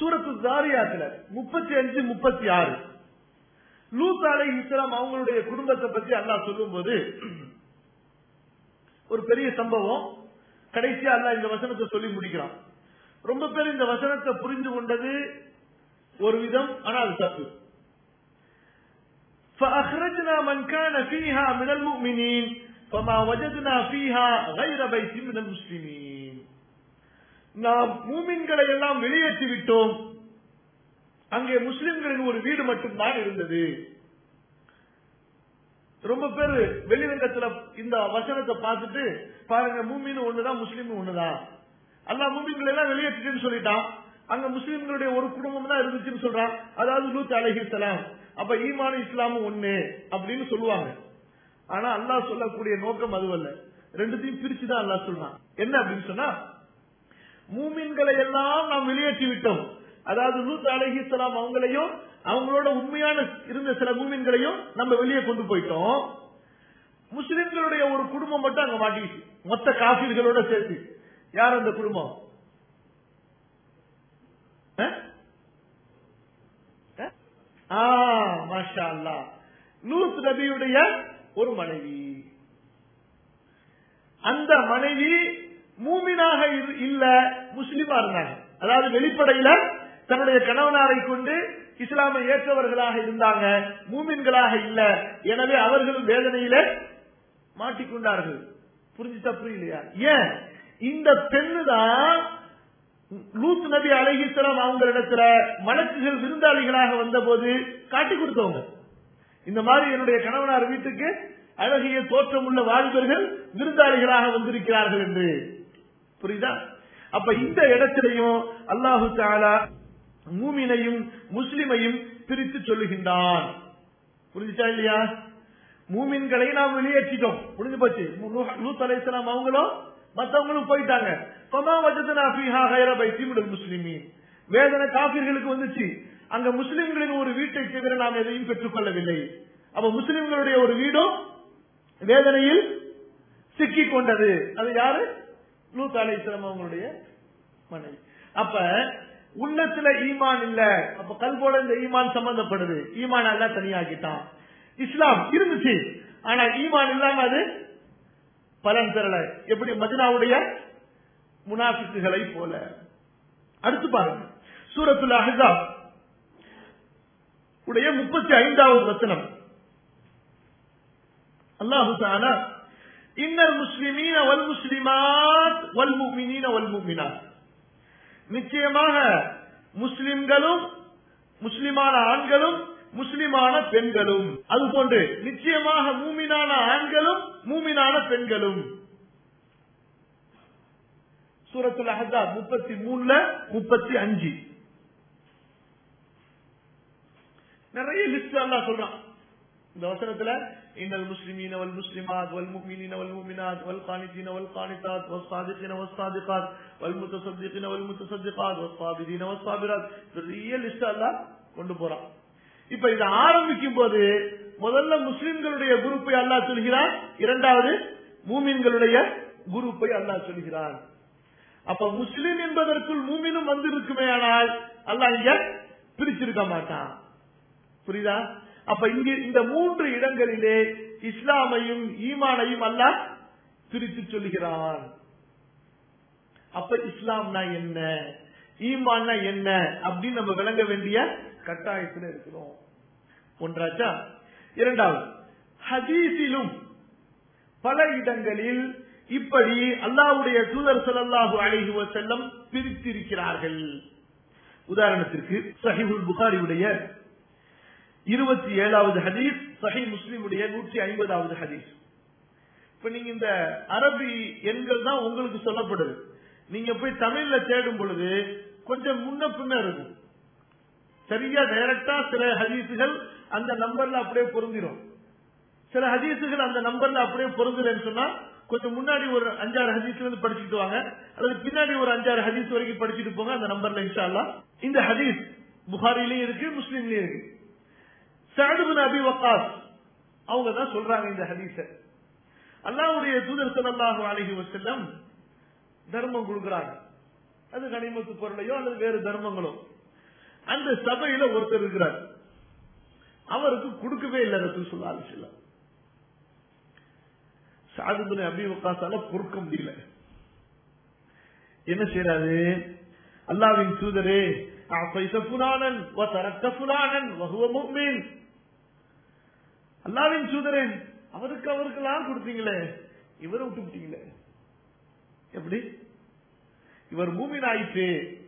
சூரத்து தாரியாத்துல முப்பத்தி அஞ்சு முப்பத்தி ஆறு லூத் அலை இஸ்லாம் அவங்களுடைய குடும்பத்தை பத்தி அல்லாஹ் சொல்லும்போது ஒரு பெரிய சம்பவம் கடைசியா அல்லாஹ் இந்த வசனத்தை சொல்லி முடிக்கிறான் ரொம்ப பேர் இந்த வசனத்தை புரிந்து கொண்டது ஒரு விதம் ஆனால் அது தப்பு فأخرجنا من كان فيها من المؤمنين فما وجدنا فيها غير بيت من المسلمين நாம் மூமின்களை எல்லாம் வெளியேற்றி விட்டோம் அங்கே முஸ்லிம்களின் ஒரு வீடு மட்டும்தான் இருந்தது ரொம்ப பேர் வெளிரங்கத்துல இந்த வசனத்தை பார்த்துட்டு பாருங்க மூமின் ஒண்ணுதான் முஸ்லீம் ஒண்ணுதான் அல்லா மூமின்களை எல்லாம் வெளியேற்றிட்டுன்னு சொல்லிட்டான் அங்க முஸ்லிம்களுடைய ஒரு குடும்பம் தான் இருந்துச்சுன்னு சொல்றான் அதாவது லூத் அலஹிசலாம் அப்ப ஈமான இஸ்லாமும் ஒண்ணு அப்படின்னு சொல்லுவாங்க ஆனா அல்லாஹ் சொல்லக்கூடிய நோக்கம் அதுவல்ல ரெண்டுத்தையும் பிரிச்சு தான் அல்லாஹ் சொல்றான் என்ன அப்படின்னு சொன்னா மூமின்களை எல்லாம் நாம் வெளியேற்றி விட்டோம் அதாவது லூத் அலஹிசலாம் அவங்களையும் அவங்களோட உண்மையான இருந்த சில மூமின்களையும் நம்ம வெளியே கொண்டு போயிட்டோம் முஸ்லிம்களுடைய ஒரு குடும்பம் மட்டும் அங்க மாட்டிக்கிச்சு மொத்த காபீர்களோட சேர்த்து யார் அந்த குடும்பம் மாஷா அல்லா லூத் நபியுடைய ஒரு மனைவி அந்த மனைவி மூமினாக இல்ல முஸ்லிமா இருந்தாங்க அதாவது வெளிப்படையில தன்னுடைய கணவனாரை கொண்டு இஸ்லாமை ஏற்றவர்களாக இருந்தாங்க மூமின்களாக இல்ல எனவே அவர்களும் வேதனையில மாட்டிக்கொண்டார்கள் புரிஞ்சுட்டா புரியலையா ஏன் இந்த பெண்ணு தான் லூத் நபி அழகிஸ்லாம் அவங்களிடத்துல மலக்குகள் விருந்தாளிகளாக வந்த போது காட்டி கொடுத்தவங்க இந்த மாதிரி என்னுடைய கணவனார் வீட்டுக்கு அழகிய தோற்றம் உள்ள வாலிபர்கள் விருந்தாளிகளாக வந்திருக்கிறார்கள் என்று புரியுதா அப்ப இந்த இடத்திலையும் அல்லாஹு தாலா மூமினையும் முஸ்லிமையும் பிரித்து சொல்லுகின்றான் புரிஞ்சுச்சா இல்லையா மூமின்களை நாம் வெளியேற்றிட்டோம் புரிஞ்சு போச்சு லூத் அலைசலாம் அவங்களும் மத்தவங்களும் போயிட்டாங்க பமா வஜதனா ஃபீஹா கைர பைத்திமுடல் முஸ்லிமீன் வேதனை காபிர்களுக்கு வந்துச்சு அங்க முஸ்லிம்களின் ஒரு வீட்டை தவிர நாம் எதையும் பெற்றுக் கொள்ளவில்லை அப்ப முஸ்லிம்களுடைய ஒரு வீடும் வேதனையில் சிக்கிக் கொண்டது அது யாரு லூத் அலைசலாம் அவங்களுடைய மனைவி அப்ப உள்ளத்துல ஈமான் இல்ல அப்ப கல்போட இந்த ஈமான் சம்பந்தப்படுது ஈமான் எல்லாம் தனியாக்கிட்டான் இஸ்லாம் இருந்துச்சு ஆனா ஈமான் இல்லாம அது பலன் பெறல எப்படி மதினாவுடைய முனாஃபிக்குகளை போல அடுத்து பாருங்க சூரத்துல அஹாப் உடைய முப்பத்தி ஐந்தாவது வசனம் அல்லாஹு தாலா இன்னல் முஸ்லிமீன வல் முஸ்லிமாத் வல் முஃமினீன வல் முஃமினாத் நிச்சயமாக முஸ்லிம்களும் முஸ்லிமான ஆண்களும் முஸ்லிமான பெண்களும் அது போன்று நிச்சயமாக மூமினான ஆண்களும் மூமினான பெண்களும் சூரத்துல அஹதா முப்பத்தி மூணுல முப்பத்தி அஞ்சு நிறைய லிஸ்ட் எல்லாம் சொல்றான் இந்த வசனத்துல இன்னல் முஸ்லிமீன வல் முஸ்லிமாத் வல் முஃமினீன வல் முஃமினாத் வல் கானிதீன வல் கானிதாத் வல் சாதிகீன வல் சாதிகாத் வல் முத்தசத்திகீன வல் முத்தசத்திகாத் வல் சாபிதீன வல் சாபிராத் பெரிய லிஸ்ட் எல்லாம் கொண்டு போறான் இப்ப இதை ஆரம்பிக்கும் போது முதல்ல முஸ்லிம்களுடைய குரூப்பை அல்லாஹ் சொல்கிறார் இரண்டாவது மூமின்களுடைய குரூப்பை அல்லாஹ் சொல்கிறார் அப்ப முஸ்லிம் என்பதற்குள் மூமினும் வந்திருக்குமே ஆனால் அல்லாஹ் இங்க பிரிச்சிருக்க மாட்டான் புரியுதா அப்ப இங்க இந்த மூன்று இடங்களிலே இஸ்லாமையும் ஈமானையும் அல்லாஹ் பிரித்து சொல்லுகிறான் அப்ப இஸ்லாம்னா என்ன ஈமான்னா என்ன அப்படின்னு நம்ம விளங்க வேண்டிய கட்டாயத்தில் இருக்கிறோம் ஒன்றாச்சா இரண்டாவது ஹதீஸிலும் பல இடங்களில் இப்படி அல்லாவுடைய தூதர் ஸல்லல்லாஹு அலைஹி வஸல்லம் பிரித்திருக்கிறார்கள் உதாரணத்திற்கு சஹீஹுல் புகாரியுடைய இருபத்தி ஏழாவது ஹதீஸ் சஹி முஸ்லிமுடைய நூற்றி ஐம்பதாவது ஹதீஸ் இப்ப நீங்க இந்த அரபி எண்கள் தான் உங்களுக்கு சொல்லப்படுது நீங்க போய் தமிழ்ல தேடும் பொழுது கொஞ்சம் முன்ன பின்ன இருக்கும் சரியா டைரக்டா சில ஹதீசுகள் அந்த நம்பர்ல அப்படியே பொருந்திடும் சில ஹதீசுகள் அந்த நம்பர்ல அப்படியே பொருந்துலன்னு சொன்னா கொஞ்சம் முன்னாடி ஒரு அஞ்சாறு ஹதீஸ்ல இருந்து படிச்சுட்டு வாங்க அல்லது பின்னாடி ஒரு அஞ்சாறு ஹதீஸ் வரைக்கும் படிச்சுட்டு போங்க அந்த நம்பர்ல இன்ஷா அல்லாஹ் இந்த ஹதீஸ் புகாரிலயும் இருக்கு முஸ்லீம்லயும் இருக்கு சாதுபின் அபி வக்காஸ் அவங்க தான் சொல்றாங்க இந்த ஹதீஸ அல்லாவுடைய தூதர் ஸல்லல்லாஹு அலைஹி வஸல்லம் தர்மம் கொடுக்கறாங்க அது கனிமத்து பொருளையோ அல்லது வேறு தர்மங்களோ அந்த சபையில ஒருத்தர் இருக்கிறார் அவருக்கு கொடுக்கவே இல்லை ரசூல் சொல்லா அலிசல்லாம் சாதுபுனை அபி வக்காசால பொறுக்க முடியல என்ன செய்யறாரு அல்லாவின் தூதரே அஃபைத ஃபுலானன் வ தரக்த ஃபுலானன் வஹுவ முஃமின் அல்லாவின் தூதரே அவருக்கு அவருக்கெல்லாம் கொடுத்தீங்களே இவரை விட்டு விட்டீங்களே எப்படி இவர் மூமின் ஆயிற்று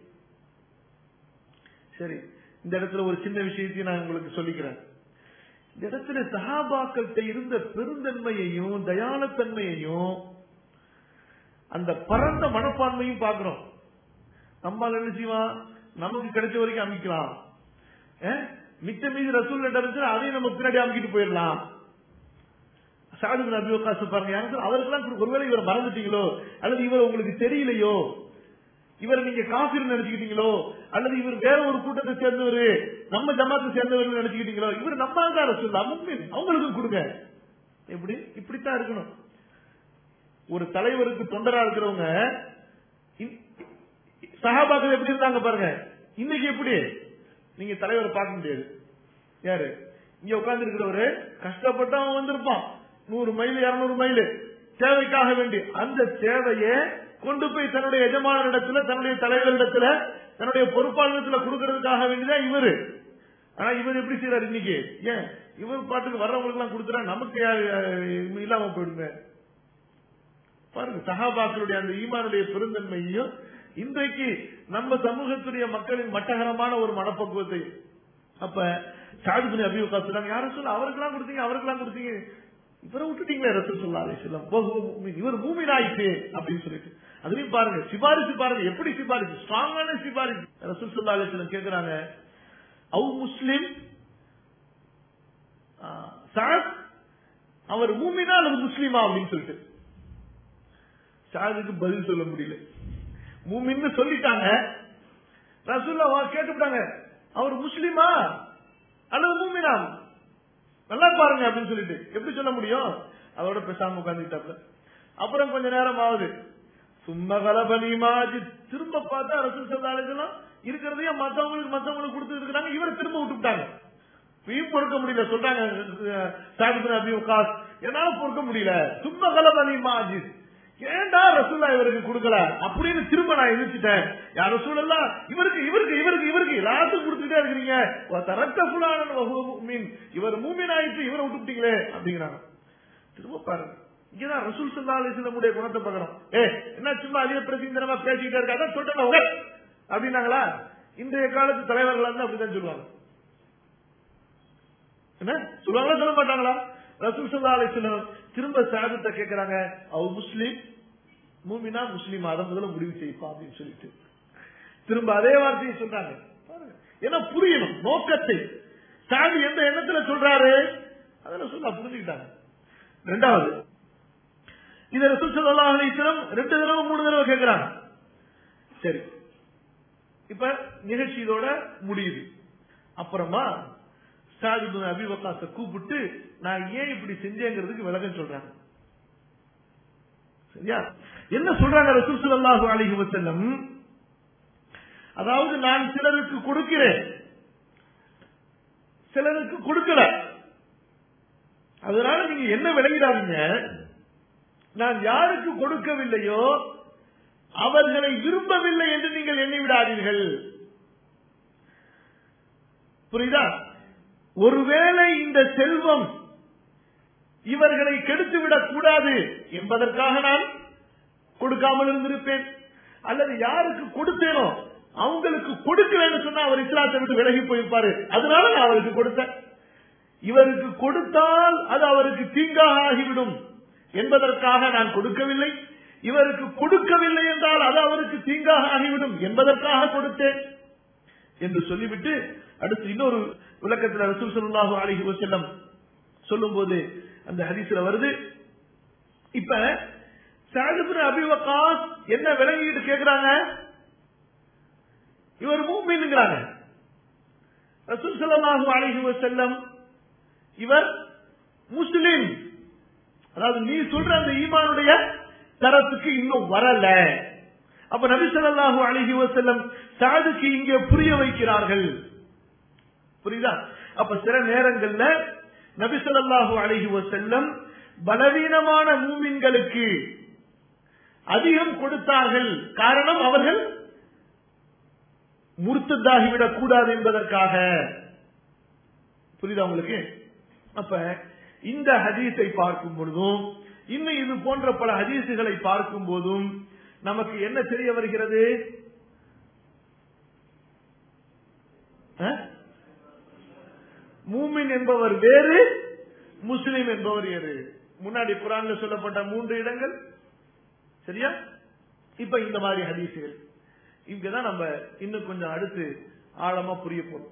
சரி இந்த இடத்துல ஒரு சின்ன விஷயத்தையும் நான் உங்களுக்கு சொல்லிக்கிறேன் இந்த இடத்துல சஹாபாக்கள்கிட்ட இருந்த பெருந்தன்மையையும் தயானத்தன்மையையும் அந்த பரந்த மனப்பான்மையும் பார்க்கிறோம் நம்மால் என்ன செய்வான் நமக்கு கிடைச்ச வரைக்கும் அமைக்கலாம் அஹ்? மிச்ச மீது ரசூல் இருந்துச்சு அதையும் நம்ம பின்னாடி அமைக்கிட்டு போயிடலாம் சாது நபி உட்காசு பாருங்க யாரும் அவருக்கெல்லாம் கொடு- ஒருவேளை இவரை மறந்துட்டீங்களோ அல்லது இவர் உங்களுக்கு தெரியலையோ இவரை நீங்க காசிர் நினைச்சுக்கிட்டீங்களோ அல்லது இவர் வேற ஒரு கூட்டத்தை சேர்ந்தவர் நம்ம ஜமாத்தை சேர்ந்தவர் நினைச்சுக்கிட்டீங்களோ இவர் நம்ம தான் ரசூல் அவங்களுக்கும் கொடுங்க எப்படி இப்படித்தான் இருக்கணும் ஒரு தலைவருக்கு தொண்டரா இருக்கிறவங்க இ- சகாபாக்கள் எப்படி இருந்தாங்க பாருங்க இன்னைக்கு எப்படி நீங்க தலைவரை பார்க்க முடியாது யாரு இங்க உட்கார்ந்து இருக்கிறவரு கஷ்டப்பட்டு அவன் வந்திருப்பான் நூறு மைல் இருநூறு மைல் தேவைக்காக வேண்டி அந்த தேவையை கொண்டு போய் தன்னுடைய எஜமானரிடத்துல தன்னுடைய தலைவரிடத்துல தன்னுடைய பொறுப்பாளரிடத்துல கொடுக்கறதுக்காக வேண்டிதான் இவரு ஆனா இவர் எப்படி செய்யறாரு இன்னைக்கு ஏன் இவர் பாட்டுக்கு வர்றவங்களுக்கு எல்லாம் கொடுத்துறா நமக்கு யா- யா- இல்லாம போயிடுங்க பாருங்க சஹாபாக்களுடைய அந்த ஈமானுடைய பெருந்தன்மையையும் இன்றைக்கு நம்ம சமூகத்துடைய மக்களின் மட்டகரமான ஒரு மனப்பக்குவத்தை அப்ப சாதுபுனி அபிவு காசுலாம் யாரும் சொல்ல அவருக்கெல்லாம் கொடுத்தீங்க அவருக்கெல்லாம் கொடுத்தீங்க இவரை விட்டுட்டீங்களே ரசூல் சொல்லா அலிஸ்லாம் இவர் மூமின் ஆயிட்டு அப்படின்னு சொல்லிட்டு அதுலயும் பாருங்க சிபாரிசு பாருங்க எப்படி சிபாரிசு ஸ்ட்ராங்கான சிபாரிசு ரசூல் சொல்லா அலிஸ்லாம் கேக்குறாங்க அவு முஸ்லிம் ஆ, சாத் அவர் மூமினா அல்லது முஸ்லீமா அப்படின்னு சொல்லிட்டு சாதுக்கு பதில் சொல்ல முடியல மூமின்னு சொல்லிட்டாங்க ரசூல்லா வா- கேட்டுவிட்டாங்க அவர் முஸ்லீமா அல்லது மூமினா நல்லா பாருங்க அப்படின்னு சொல்லிட்டு எப்படி சொல்ல முடியும் அதோட பேசாம உட்காந்துட்டாப்ல அப்புறம் கொஞ்ச நேரம் ஆகுது சும்மா கலபலிமாஜி திரும்ப பார்த்தா ரசூல் சல்லாலேஜெல்லாம் இருக்கிறதையும் மத்தவங்களுக்கு மத்தவங்களுக்கு கொடுத்து இருக்கிறாங்க இவரை திரும்ப விட்டுட்டாங்க இப்பயும் பொறுக்க முடியல சொல்றாங்க சாதிபுன் அபி உகாஸ் என்னால பொறுக்க முடியல சும்மா கலபலிமாஜி ஏன்டா ரசூல்லா இவருக்கு கொடுக்கல அப்படின்னு திரும்ப நான் எதிர்த்துட்டேன் யார் ரசூல் எல்லாம் இவருக்கு இவருக்கு இவருக்கு இவருக்கு எல்லாத்துக்கும் கொடுத்துட்டே இருக்கிறீங்க தரத்த புலானன் மீன் இவர் மூமின் ஆயிடுச்சு இவரை விட்டுட்டீங்களே அப்படிங்கிறாங்க திரும்ப பாருங்க இங்கதான் ரசூல் சல்லா அலிஸ்லமுடைய குணத்தை பார்க்கணும் ஏ என்ன சும்மா அதிக பிரசிந்தனமா பேசிக்கிட்டே இருக்க அதான் சொல்லிட்டேன் உங்க அப்படின்னாங்களா இன்றைய காலத்து தலைவர்கள் வந்து அப்படிதான் சொல்லுவாங்க என்ன சொல்லுவாங்களா சொல்ல மாட்டாங்களா ரசூல் சல்லா அலிஸ்லம் திரும்ப சாதத்தை கேட்கறாங்க அவ முஸ்லீம் மூமினா முஸ்லீம் அதை முதல்ல முடிவு செய்ப்பா அப்படின்னு சொல்லிட்டு திரும்ப அதே வார்த்தையை சொல்றாங்க பாருங்க. ஏன்னா புரியணும் நோக்கத்தை சாமி எந்த எண்ணத்துல சொல்றாரு அதெல்லாம் சொல்ல புரிஞ்சுக்கிட்டாங்க ரெண்டாவது இத ரசூல் ஸல்லல்லாஹு அலைஹி வஸல்லம் ரெண்டு தடவை மூணு தடவை கேக்குறாங்க சரி இப்ப நிகழ்ச்சி இதோட முடியுது அப்புறமா சாதிபு அபிவகாச கூப்பிட்டு நான் ஏன் இப்படி செஞ்சேங்கிறதுக்கு விளக்கம் சொல்றாங்க சரியா என்ன சொல்றாங்க ரசூல் ஸல்லல்லாஹு அலைஹி வஸல்லம் அதாவது நான் சிலருக்கு கொடுக்கிறேன் சிலருக்கு கொடுக்கல அதனால நீங்க என்ன விளங்கிடாதீங்க நான் யாருக்கு கொடுக்கவில்லையோ அவர்களை விரும்பவில்லை என்று நீங்கள் எண்ணி விடாதீர்கள் புரியுதா ஒருவேளை இந்த செல்வம் இவர்களை கெடுத்துவிடக் கூடாது என்பதற்காக நான் கொடுக்காமல் இருந்திருப்பேன் அல்லது யாருக்கு கொடுத்தேனோ அவங்களுக்கு கொடுக்கலன்னு சொன்னா அவர் இஸ்லாத்தை விட்டு விலகி போயிருப்பாரு அதனால நான் அவருக்கு கொடுத்தேன் இவருக்கு கொடுத்தால் அது அவருக்கு தீங்காக ஆகிவிடும் என்பதற்காக நான் கொடுக்கவில்லை இவருக்கு கொடுக்கவில்லை என்றால் அது அவருக்கு தீங்காக ஆகிவிடும் என்பதற்காக கொடுத்தேன் என்று சொல்லிவிட்டு அடுத்து இன்னொரு விளக்கத்தில் ரசூல் ஸல்லல்லாஹு அலைஹி வஸல்லம் சொல்லும்போது அந்த ஹதீஸ்ல வருது இப்ப சாதிபுர அபிவகாஸ் என்ன விளங்கிட்டு கேக்குறாங்க இவர் மூமின்ங்கிறாங்க ரசூல் ஸல்லல்லாஹு அலைஹி வஸல்லம் இவர் முஸ்லிம் அதாவது நீ சொல்ற அந்த ஈமானுடைய தரத்துக்கு இன்னும் வரல அப்ப நபி ஸல்லல்லாஹு அலைஹி வஸல்லம் சாதுக்கு இங்கே புரிய வைக்கிறார்கள் புரியுதா அப்ப சில நேரங்கள்ல நபி ஸல்லல்லாஹு அலைஹி வஸல்லம் பலவீனமான மூமின்களுக்கு அதிகம் கொடுத்தார்கள் காரணம் அவர்கள் முர்த்ததாகிவிடக் கூடாது என்பதற்காக புரியுதா உங்களுக்கு அப்ப இந்த ஹதீஸை பார்க்கும் பொழுதும் இன்னும் இது போன்ற பல ஹதீசுகளை பார்க்கும் போதும் நமக்கு என்ன தெரிய வருகிறது அஹ்? மூமின் என்பவர் வேறு முஸ்லிம் என்பவர் வேறு முன்னாடி குரான்ல சொல்லப்பட்ட மூன்று இடங்கள் சரியா இப்ப இந்த மாதிரி ஹதீசுகள் இங்கதான் நம்ம இன்னும் கொஞ்சம் அடுத்து ஆழமா புரிய போறோம்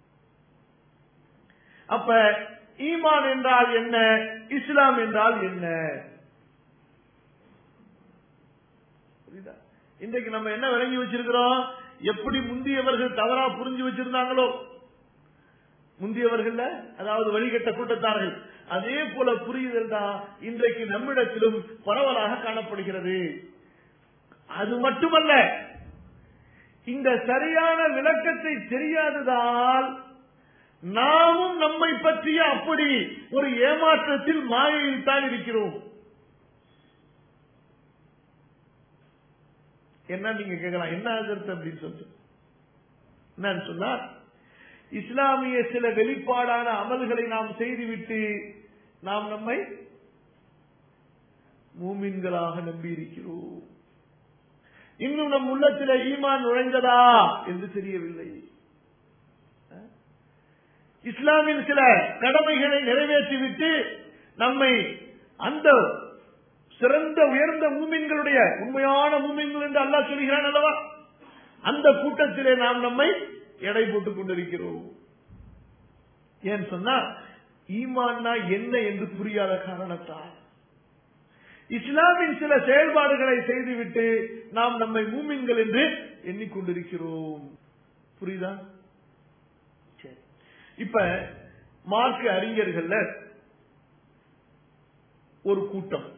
அப்ப ஈமான் என்றால் என்ன இஸ்லாம் என்றால் என்ன புரியுதா இன்றைக்கு நம்ம என்ன விளங்கி வச்சிருக்கிறோம் எப்படி முந்தியவர்கள் தவறா புரிஞ்சு வச்சிருந்தாங்களோ முந்தியவர்கள் அதாவது வழிகட்ட கூட்டத்தார்கள் அதே போல புரியுதல் தான் இன்றைக்கு நம்மிடத்திலும் பரவலாக காணப்படுகிறது அது மட்டுமல்ல இந்த சரியான விளக்கத்தை தெரியாததால் நாமும் நம்மை பற்றிய அப்படி ஒரு ஏமாற்றத்தில் மாயையில் தான் இருக்கிறோம் என்ன நீங்க கேட்கலாம் என்ன ஆகிறது அப்படின்னு சொல்லிட்டு என்னன்னு சொன்னா இஸ்லாமிய சில வெளிப்பாடான அமல்களை நாம் செய்துவிட்டு நாம் நம்மை மூமின்களாக நம்பி இருக்கிறோம் இன்னும் நம் உள்ளத்தில் ஈமான் நுழைந்ததா என்று தெரியவில்லை இஸ்லாமின் சில கடமைகளை நிறைவேற்றிவிட்டு நம்மை அந்த சிறந்த உயர்ந்த மூமின்களுடைய உண்மையான மூமின்கள் என்று அல்லாஹ் சொல்கிறான் அல்லவா அந்த கூட்டத்திலே நாம் நம்மை எடை போட்டுக் கொண்டிருக்கிறோம் ஏன் சொன்னா ஈமான்னா என்ன என்று புரியாத காரணத்தால் இஸ்லாமின் சில செயல்பாடுகளை செய்துவிட்டு நாம் நம்மை மூமின்கள் என்று எண்ணிக்கொண்டிருக்கிறோம் புரியுதா சரி. இப்ப மார்க்க அறிஞர்கள்ல ஒரு கூட்டம்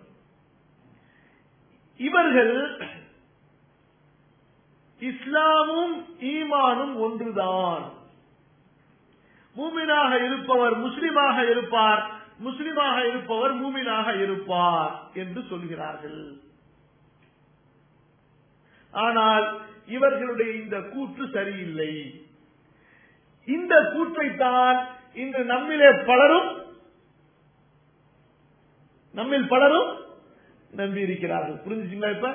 இவர்கள் இஸ்லாமும் ஈமானும் ஒன்றுதான் மூமினாக இருப்பவர் முஸ்லிமாக இருப்பார் முஸ்லிமாக இருப்பவர் மூமினாக இருப்பார் என்று சொல்கிறார்கள் ஆனால் இவர்களுடைய இந்த கூற்று சரியில்லை இந்த கூற்றைத்தான் இன்று நம்மிலே பலரும் நம்மில் பலரும் நம்பி இருக்கிறார்கள் புரிஞ்சுச்சுங்களா இப்ப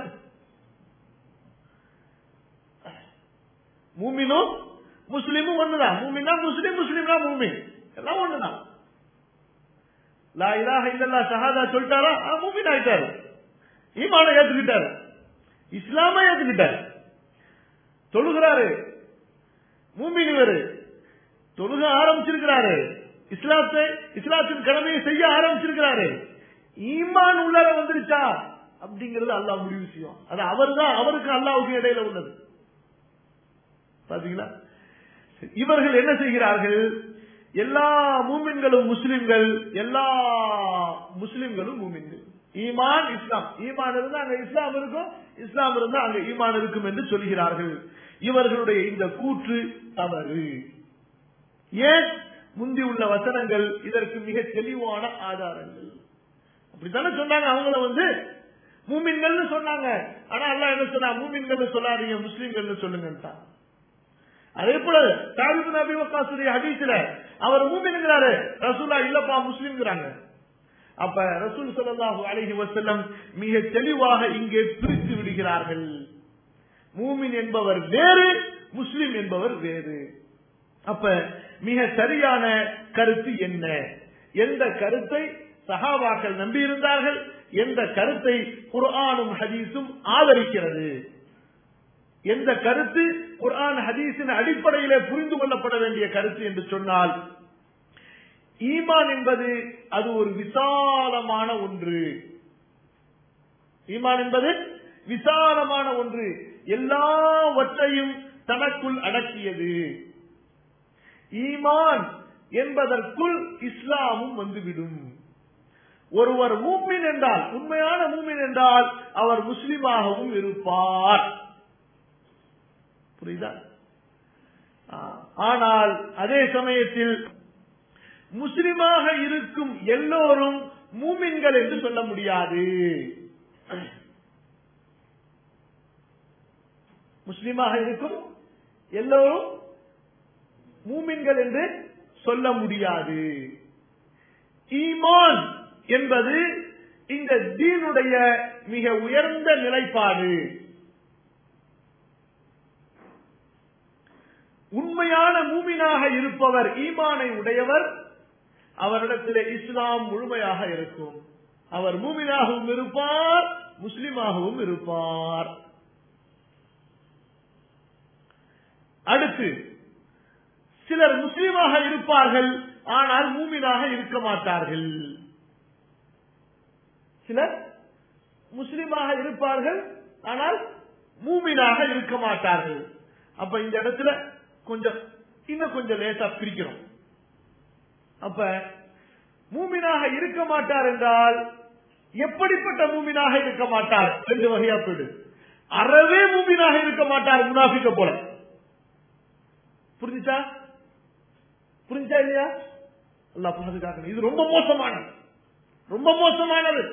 மூமினும் முஸ்லிமும் ஒண்ணுதான் மூமினா முஸ்லிம் முஸ்லிம்னா மூமின் எல்லாம் ஒண்ணுதான் லா இலாஹ இல்லல்லா ஷஹாதா சொல்லிட்டாரா ஆ, மூமின் ஆயிட்டாரு ஈமான ஏத்துக்கிட்டாரு இஸ்லாம ஏத்துக்கிட்டாரு தொழுகிறாரு மூமின் இவரு தொழுக ஆரம்பிச்சிருக்கிறாரு இஸ்லாத்தை இஸ்லாத்தின் கடமையை செய்ய ஆரம்பிச்சிருக்கிறாரு ஈமான் உள்ளார வந்துருச்சா அப்படிங்கிறது அல்லாஹ் முடிவு செய்யும் அது அவர்தான் அவருக்கு அல்லாவுக்கு இடையில உள்ளது பாத்தீங்களா இவர்கள் என்ன செய்கிறார்கள் எல்லா மூமின்களும் முஸ்லிம்கள் எல்லா முஸ்லிம்களும் மூமின்கள் ஈமான் இஸ்லாம் ஈமான் இருந்தா அங்க இஸ்லாம் இருக்கும் இஸ்லாம் இருந்தா அங்க ஈமான் இருக்கும் என்று சொல்கிறார்கள் இவர்களுடைய இந்த கூற்று தவறு ஏன் முந்தி உள்ள வசனங்கள் இதற்கு மிக தெளிவான ஆதாரங்கள் அப்படித்தானே சொன்னாங்க அவங்கள வந்து மூமின்கள்னு சொன்னாங்க ஆனா அல்லாஹ் என்ன சொன்னா மூமின்கள் சொல்லாதீங்க முஸ்லிம்கள் சொல்லுங்கன்ட்டான் அதே போல தாரிபு நபி வக்காசுடைய ஹதீஸ்ல அவர் மூமின்கிறாரு ரசூலா இல்லப்பா முஸ்லிம்ங்கிறாங்க அப்ப ரசூல் ஸல்லல்லாஹு அலைஹி வஸல்லம் மிக தெளிவாக இங்கே பிரித்து விடுகிறார்கள் மூமின் என்பவர் வேறு முஸ்லிம் என்பவர் வேறு அப்ப மிக சரியான கருத்து என்ன எந்த கருத்தை சஹாபாக்கள் நம்பியிருந்தார்கள் எந்த கருத்தை குர்ஆனும் ஹதீஸும் ஆதரிக்கிறது எந்த கருத்து குர்ஆன் ஹதீஸின் அடிப்படையிலே புரிந்து கொள்ளப்பட வேண்டிய கருத்து என்று சொன்னால் ஈமான் என்பது அது ஒரு விசாலமான ஒன்று ஈமான் என்பது விசாலமான ஒன்று எல்லாவற்றையும் தனக்குள் அடக்கியது ஈமான் என்பதற்குள் இஸ்லாமும் வந்துவிடும் ஒருவர் மூமின் என்றால் உண்மையான மூமின் என்றால் அவர் முஸ்லிமாகவும் இருப்பார் புரியுதா ஆ, ஆனால் அதே சமயத்தில் முஸ்லிமாக இருக்கும் எல்லோரும் மூமின்கள் என்று சொல்ல முடியாது முஸ்லிமாக இருக்கும் எல்லோரும் மூமின்கள் என்று சொல்ல முடியாது ஈமான் என்பது இந்த தீனுடைய மிக உயர்ந்த நிலைப்பாடு உண்மையான மூமினாக இருப்பவர் ஈமானை உடையவர் அவரிடத்தில் இஸ்லாம் முழுமையாக இருக்கும் அவர் மூமினாகவும் இருப்பார் முஸ்லிமாகவும் இருப்பார் அடுத்து சிலர் முஸ்லிமாக இருப்பார்கள் ஆனால் மூமினாக இருக்க மாட்டார்கள் சிலர் முஸ்லிமாக இருப்பார்கள் ஆனால் மூமினாக இருக்க மாட்டார்கள் அப்ப இந்த இடத்துல கொஞ்சம் இன்னும் கொஞ்சம் லேசா பிரிக்கிறோம் அப்ப மூமினாக இருக்க மாட்டார் என்றால் எப்படிப்பட்ட மூமினாக இருக்க மாட்டார் ரெண்டு வகையா போயிடு அறவே மூமினாக இருக்க மாட்டார் முனாஃபிக்க போல புரிஞ்சுச்சா புரிஞ்சா இல்லையா அல்லாஹ் பாதுகாக்கணும் இது ரொம்ப மோசமானது ரொம்ப மோசமானது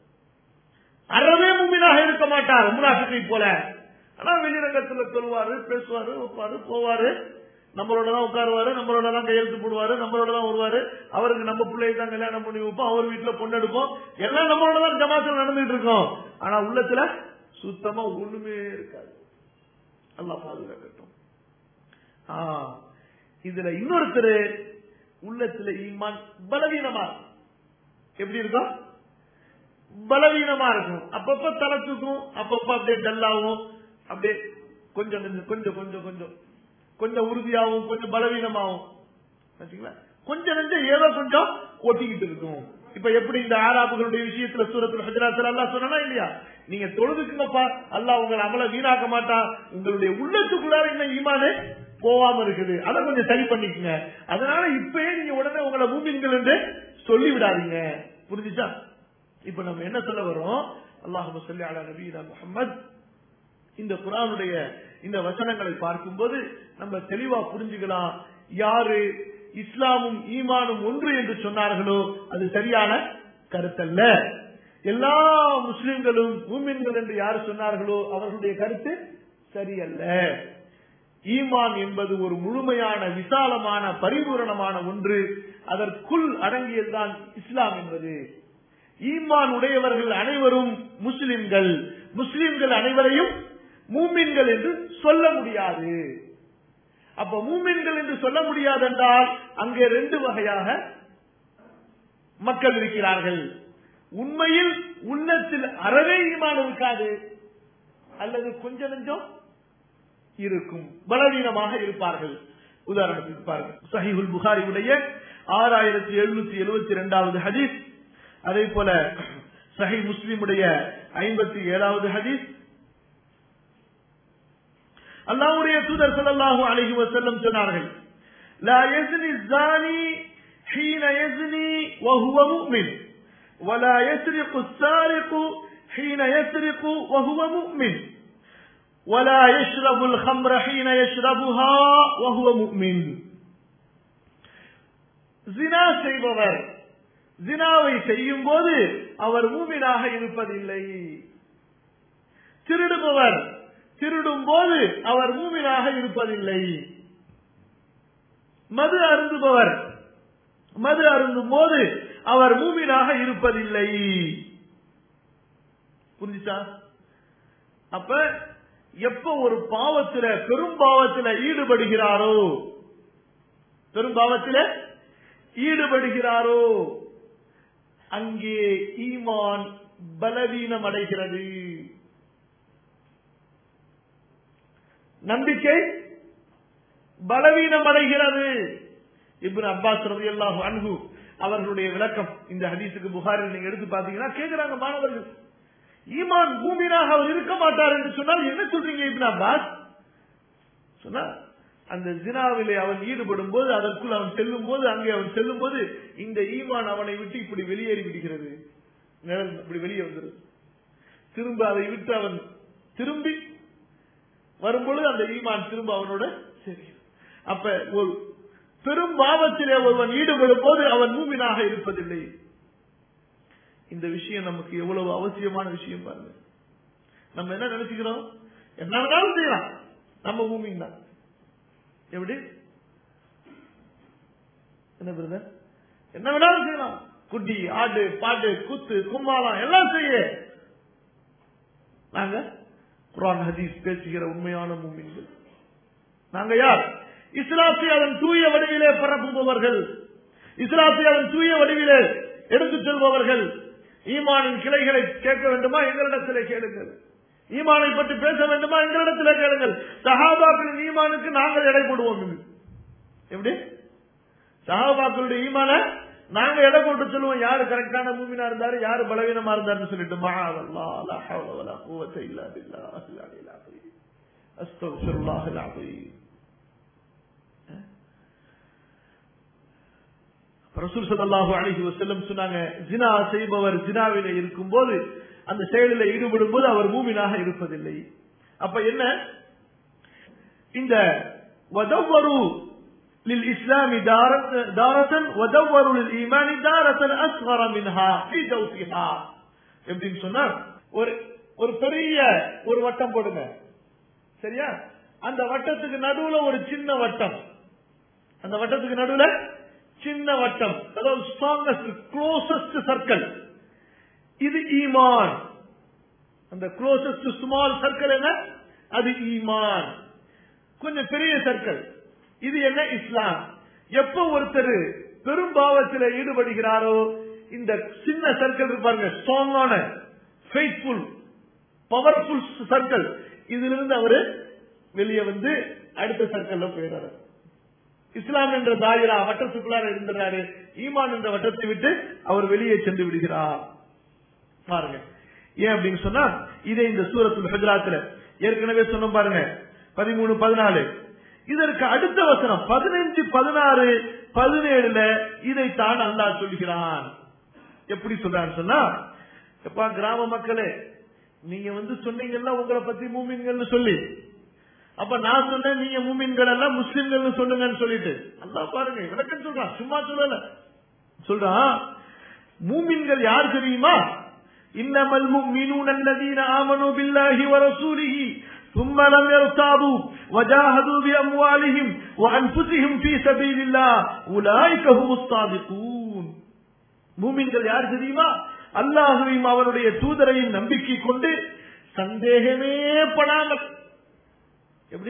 அறவே மும்மினாக இருக்க மாட்டார் முனாஃபிக்கை போல ஆனா வெளிரங்கத்துல சொல்லுவாரு பேசுவாரு வைப்பாரு போவாரு நம்மளோட தான் உட்காருவாரு நம்மளோட தான் கையெழுத்து போடுவாரு நம்மளோட தான் வருவாரு அவருக்கு நம்ம பிள்ளையை தான் கல்யாணம் பண்ணி வைப்போம் அவர் வீட்டுல பொண்ணு எடுப்போம் எல்லாம் நம்மளோட தான் ஜமாத்தில் நடந்துட்டு இருக்கோம் ஆனா உள்ளத்துல சுத்தமா ஒண்ணுமே இருக்காது அல்லாஹ் பாதுகாக்கட்டும் ஆ, இதுல இன்னொருத்தர் உள்ளத்துல ஈமான் பலவீனமா இருக்கும். எப்படி இருக்கும் பலவீனமா இருக்கும் அப்பப்ப தலை தூக்கும் அப்பப்ப அப்படியே டல்லாவும் அப்படியே கொஞ்சம் கொஞ்சம் கொஞ்சம் கொஞ்சம் கொஞ்சம் கொஞ்சம் உறுதியாகவும் கொஞ்சம் பலவீனமாகவும் பாத்தீங்களா கொஞ்சம் நெஞ்சம் ஏதோ கொஞ்சம் ஒட்டிக்கிட்டு இருக்கும் இப்ப எப்படி இந்த ஆராபுகளுடைய விஷயத்துல சூரத்துல ஹஜராத்துல அல்லாஹ் சொன்னா இல்லையா நீங்க தொழுதுக்குங்கப்பா அல்லாஹ் உங்களை அமல வீணாக்க மாட்டான் உங்களுடைய உள்ளத்துக்குள்ளார இன்னும் ஈமானே போகாம இருக்குது அதை கொஞ்சம் சரி பண்ணிக்கங்க அதனால இப்பயே நீங்க உடனே உங்களை மூமின்கள் என்று சொல்லி விடாதீங்க புரிஞ்சுச்சா இப்ப நம்ம என்ன சொல்ல வரோம் அல்லாஹு சொல்லி அலா நபீனா முஹம்மத் இந்த குரானுடைய இந்த வசனங்களை பார்க்கும்போது நம்ம தெளிவா புரிஞ்சுக்கலாம் யாரு இஸ்லாமும் ஈமானும் ஒன்று என்று சொன்னார்களோ அது சரியான கருத்தல்ல எல்லா முஸ்லிம்களும் மூமின்கள் என்று யார் சொன்னார்களோ அவர்களுடைய கருத்து சரியல்ல ஈமான் என்பது ஒரு முழுமையான விசாலமான பரிபூரணமான ஒன்று அதற்குள் அடங்கியதுதான் இஸ்லாம் என்பது ஈமான் உடையவர்கள் அனைவரும் முஸ்லிம்கள் முஸ்லிம்கள் அனைவரையும் மூமின்கள் என்று சொல்ல முடியாது அப்ப மூமின்கள் என்று சொல்ல முடியாது என்றால் அங்கே ரெண்டு வகையாக மக்கள் இருக்கிறார்கள் உண்மையில் உள்ளத்தில் அறவே ஈமான் இருக்காது அல்லது கொஞ்ச நெஞ்சம் இருக்கும் பலவீனமாக இருப்பார்கள் உதாரணத்துக்கு பாருங்கள் சஹிஹுல் புகாரியுடைய ஆறாயிரத்தி எழுநூத்தி எழுபத்தி இரண்டாவது ஹதீஸ் அதே போல சஹி முஸ்லிமுடைய ஐம்பத்தி ஏழாவது ஹதீஸ் அல்லாஹ்வுடைய தூதர் ஸல்லல்லாஹு அலைஹி வஸல்லம் சொன்னார்கள் லா யஸ்னி الزاني حين يزني وهو مؤمن ولا يسرق السارق حين يسرق وهو مؤمن ولا يشرب الخمر حين يشربها وهو مؤمن زنا செய்பவர் ஜினாவை செய்யும் போது அவர் மூமினாக இருப்பதில்லை திருடுபவர் திருடும் போது அவர் மூமினாக இருப்பதில்லை மது அருந்துபவர் மது அருந்தும் போது அவர் மூமினாக இருப்பதில்லை புரிஞ்சுச்சா அப்ப எப்ப ஒரு பாவத்துல பெரும் பாவத்துல ஈடுபடுகிறாரோ பெரும் பாவத்துல ஈடுபடுகிறாரோ அங்கே ஈமான் பலவீனம் அடைகிறது நம்பிக்கை பலவீனம் அடைகிறது இப்னு அப்பாஸ் ரலியல்லாஹு அன்ஹு அவர்களுடைய விளக்கம் இந்த ஹதீஸுக்கு புகாரில் நீங்க எடுத்து பாத்தீங்கன்னா கேக்குறாங்க மாணவர்கள் ஈமான் பூமியாக அவர் இருக்க மாட்டார் என்று சொன்னால் என்ன சொல்றீங்க இப்னு அப்பாஸ் சொன்னா அந்த ஜினாவிலே அவன் ஈடுபடும் போது அதற்குள் அவன் செல்லும் போது அங்கே அவன் செல்லும் போது இந்த ஈமான் அவனை விட்டு இப்படி வெளியேறி விடுகிறது நிழல் இப்படி வெளியே வந்துருது திரும்ப அதை விட்டு அவன் திரும்பி வரும்பொழுது அந்த ஈமான் திரும்ப அவனோட சரி அப்ப ஒரு பெரும் பாவத்திலே ஒருவன் ஈடுபடும் போது அவன் மூமினாக இருப்பதில்லை இந்த விஷயம் நமக்கு எவ்வளவு அவசியமான விஷயம் பாருங்க நம்ம என்ன நினைச்சுக்கிறோம் என்ன வேணாலும் செய்யலாம் நம்ம மூமின் தான் எப்படி என்ன பிரதர் என்ன வேணாலும் செய்யலாம் குட்டி ஆடு பாட்டு குத்து கும்மாளம் எல்லாம் செய்ய நாங்க குரான் ஹதீஸ் பேசுகிற உண்மையான மூமின்கள் நாங்க யார் இஸ்லாத்தை அதன் தூய வடிவிலே பரப்புபவர்கள் இஸ்லாத்தை அதன் தூய வடிவிலே எடுத்துச் செல்பவர்கள் ஈமானின் கிளைகளை கேட்க வேண்டுமா எங்களிடத்திலே கேளுங்கள் ஈமானை பற்றி பேச வேண்டுமா எங்களிடத்திலே கேளுங்கள் சஹாபாக்களின் ஈமானுக்கு நாங்கள் எடை போடுவோம் இங்கு. எப்படி சஹாபாக்களுடைய ஈமான நாங்க எடை போட்டு சொல்லுவோம் யாரு கரெக்டான மூமினா இருந்தாரு யாரு பலவீனமா இருந்தாருன்னு சொல்லிட்டு மஹாவல்லா லா ஹவ்ல வலா குவத்த இல்லா பில்லாஹில் அலில் அஸீம் அஸ்தக்ஃபிருல்லாஹில் அஸீம் ரசூல் ஸல்லல்லாஹு அலைஹி வஸல்லம் சொன்னாங்க ஜினா செய்பவர் ஜினாவிலே இருக்கும்போது அந்த செயலில் ஈடுபடும் போது அவர் மூமினாக இருப்பதில்லை அப்ப என்ன இந்த வதவரு للإسلام دارة, دارة ودوروا للإيمان دارة أصغر منها في دوسها எப்படின்னு சொன்னா ஒரு ஒரு பெரிய ஒரு வட்டம் போடுங்க சரியா அந்த வட்டத்துக்கு நடுவுல ஒரு சின்ன வட்டம் அந்த வட்டத்துக்கு நடுவுல சின்ன வட்டம் அதாவது ஸ்ட்ராங்கஸ்ட் க்ளோசஸ்ட் சர்க்கிள் இது ஈமான் அந்த க்ளோசஸ்ட் ஸ்மால் சர்க்கிள் என்ன அது ஈமான் கொஞ்சம் பெரிய சர்க்கிள் இது என்ன இஸ்லாம் எப்ப ஒருத்தர் பெரும் பாவத்தில் ஈடுபடுகிறாரோ இந்த சின்ன சர்க்கிள் இருப்பாருங்க ஸ்ட்ராங்கான ஃபெய்த்ஃபுல் பவர்ஃபுல் சர்க்கிள் இதுல இருந்து அவரு வெளியே வந்து அடுத்த சர்க்கிள்ல போயிடுறாரு இஸ்லாம் என்ற தாயிரா வட்டத்துக்குள்ளார இருந்துறாரு ஈமான் என்ற வட்டத்தை விட்டு அவர் வெளியே சென்று விடுகிறார் பாருங்க ஏன் அப்படின்னு சொன்னா இதே இந்த சூரத்துல் ஹஜ்ராத்துல ஏற்கனவே சொன்னோம் பாருங்க பதிமூணு பதினாலு இதற்கு அடுத்த வசனம் பதினஞ்சு பதினாறு பதினேழுல இதைத்தான் அல்லாஹ் சொல்கிறான் எப்படி சொல்றான்னு சொன்னா எப்பா கிராம மக்களே நீங்க வந்து சொன்னீங்கல்ல உங்களை பத்தி மூமின்கள்னு சொல்லி அப்ப நான் சொன்னேன் நீங்க மூமின்கள் எல்லாம் முஸ்லிம்கள் சொல்லுங்கன்னு சொல்லிட்டு அல்லாஹ் பாருங்க விளக்கம் சொல்றான் சும்மா சொல்லல சொல்றான் மூமின்கள் யார் தெரியுமா இன்னமல் முஃமினூன அல்லதீன ஆமனு பில்லாஹி வ ரசூலிஹி ثم لم يرتابوا وجاهدوا بأموالهم وأنفسهم في سبيل الله أولئك هم الصادقون மூமின்கள் யார் தெரியுமா அல்லாஹுவையும் அவருடைய தூதரையும் நம்பிக்கை கொண்டு சந்தேகமே படாமல் எப்படி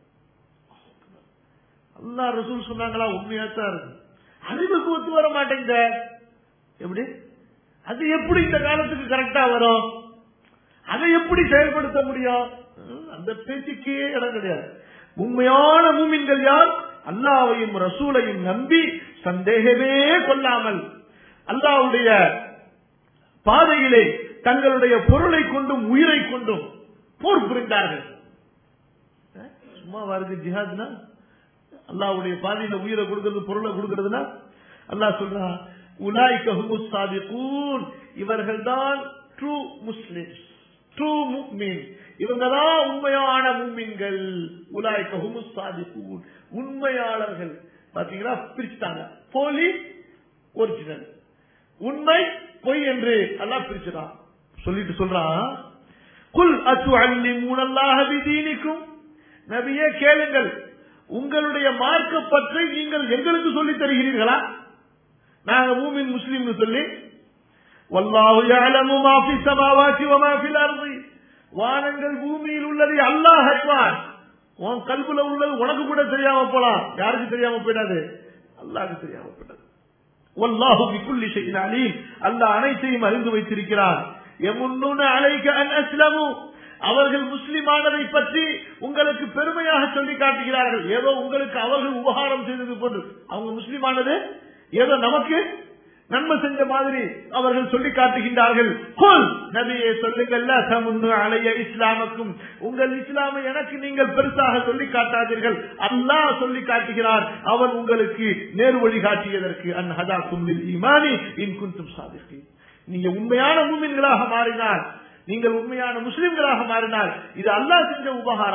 அல்லாஹ் ரசூல் சொன்னாங்களா உண்மையாத்தான் இருக்கு அறிவுக்கு ஒத்து வர மாட்டேங்குத எப்படி அது எப்படி இந்த காலத்துக்கு கரெக்டா வரும் அதை எப்படி செயல்படுத்த முடியும் அந்த பேச்சுக்கே இடம் கிடையாது உண்மையான மூமின்கள் யார் அல்லாவையும் ரசூலையும் நம்பி சந்தேகமே கொள்ளாமல் அல்லாவுடைய பாதையிலே தங்களுடைய பொருளை கொண்டும் உயிரை கொண்டும் போர் புரிந்தார்கள் சும்மா வருது ஜிஹாத்னா அல்லாவுடைய பாதையில உயிரை கொடுக்கிறது பொருளை கொடுக்கிறதுனா அல்லாஹ் சொல்றான் உலாய்க ஹுமுஸ் சாதிகூன் இவர்கள் தான் ட்ரூ முஸ்லிம்ஸ் ட்ரூ முக்மீன் இவங்க தான் உண்மையான மும்மின்கள் உலாய்க ஹுமுஸ் சாதிகூன் உண்மையாளர்கள் பாத்தீங்களா பிரிச்சுட்டாங்க போலி ஒரிஜினல் உண்மை பொய் என்று அல்லாஹ் பிரிச்சுட்டான் சொல்லிட்டு சொல்றான் குல் அத்து அள்ளி மூணல்லாக விதீனிக்கும் நபியே கேளுங்கள் உங்களுடைய மார்க்க பற்றி நீங்கள் எங்களுக்கு சொல்லித் தருகிறீர்களா நாங்க மூமின் முஸ்லீம் சொல்லி வல்லாஹு யஅலமு மா ஃபி ஸமாவாதி வ மா ஃபில் அர்தி வானங்கள் பூமியில் உள்ளதை அல்லாஹ் அறிவான் உன் கல்புல உள்ளது உனக்கு கூட தெரியாம போலாம் யாருக்கு தெரியாம போயிடாது அல்லாஹ்க்கு தெரியாம போயிடாது வல்லாஹு பிகுல்லி ஷைஇன் அலீம் அல்லாஹ் அனைத்தையும் அறிந்து வைத்திருக்கிறான் யமுன்னுன அலைக அன் அஸ்லமு அவர்கள் முஸ்லிமானதை பற்றி உங்களுக்கு பெருமையாக சொல்லி காட்டுகிறார்கள் ஏதோ உங்களுக்கு அவர்கள் உபகாரம் செய்தது போன்று அவங்க முஸ்லிமானது ஏதோ நமக்கு நன்மை செஞ்ச மாதிரி அவர்கள் சொல்லி காட்டுகின்றார்கள் கொல் நபியை சொல்லுங்கள்ல தமுன்னு அலைய இஸ்லாமுக்கும் உங்கள் இஸ்லாமை எனக்கு நீங்கள் பெருசாக சொல்லி காட்டாதீர்கள் அல்லாஹ் சொல்லி காட்டுகிறார் அவன் உங்களுக்கு நேர் வழி காட்டியதற்கு அன் ஹதா கும்லில் ஈமானி இன் குந்தும் சாதிக்கு நீங்க உண்மையான மூமின்களாக மாறினால் நீங்கள் உண்மையான முஸ்லிம்களாக மாறினால் இது அல்லாஹ் செஞ்ச உபகாரம்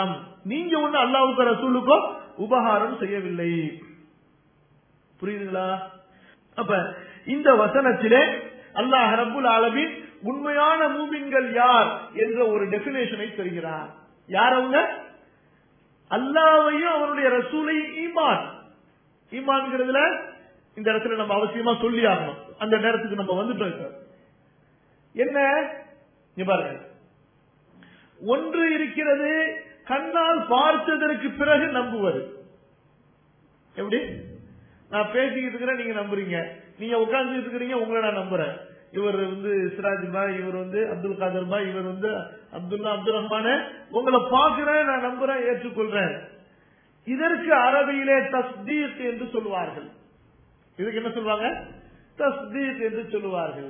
நீங்க ஒண்ணு அல்லாவுக்கு ரசூலுக்கோ உபகாரம் செய்யவில்லை புரியுதுங்களா அப்ப இந்த வசனத்திலே அல்லாஹ் ரப்புல் ஆலமீன் உண்மையான மூமின்கள் யார் என்ற ஒரு டெபினேஷனை தருகிறார் யார் அவங்க அல்லாவையும் அவருடைய ரசூலை ஈமான் ஈமான்ங்கிறதுல இந்த இடத்துல நம்ம அவசியமா சொல்லி ஆகணும் அந்த நேரத்துக்கு நம்ம வந்துட்டோம் இப்ப என்ன இங்க பாருங்க ஒன்று இருக்கிறது கண்ணால் பார்த்ததற்கு பிறகு நம்புவது எப்படி நான் பேசிக்கிட்டு இருக்கிறேன் நீங்க நம்புறீங்க நீங்க உட்கார்ந்துட்டு இருக்கிறீங்க உங்களை நான் நம்புறேன் இவர் வந்து சிராஜ் பாய் இவர் வந்து அப்துல் காதர் பாய் இவர் வந்து அப்துல்லா அப்துல் ரஹ்மான உங்களை பார்க்கிறேன் நான் நம்புறேன் ஏற்றுக்கொள்றேன் இதற்கு அரபியிலே தஸ்தீக் என்று சொல்வார்கள் இதுக்கு என்ன சொல்லுவாங்க தஸ்தீக் என்று சொல்லுவார்கள்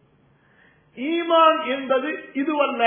ஈமான் என்பது இதுவல்ல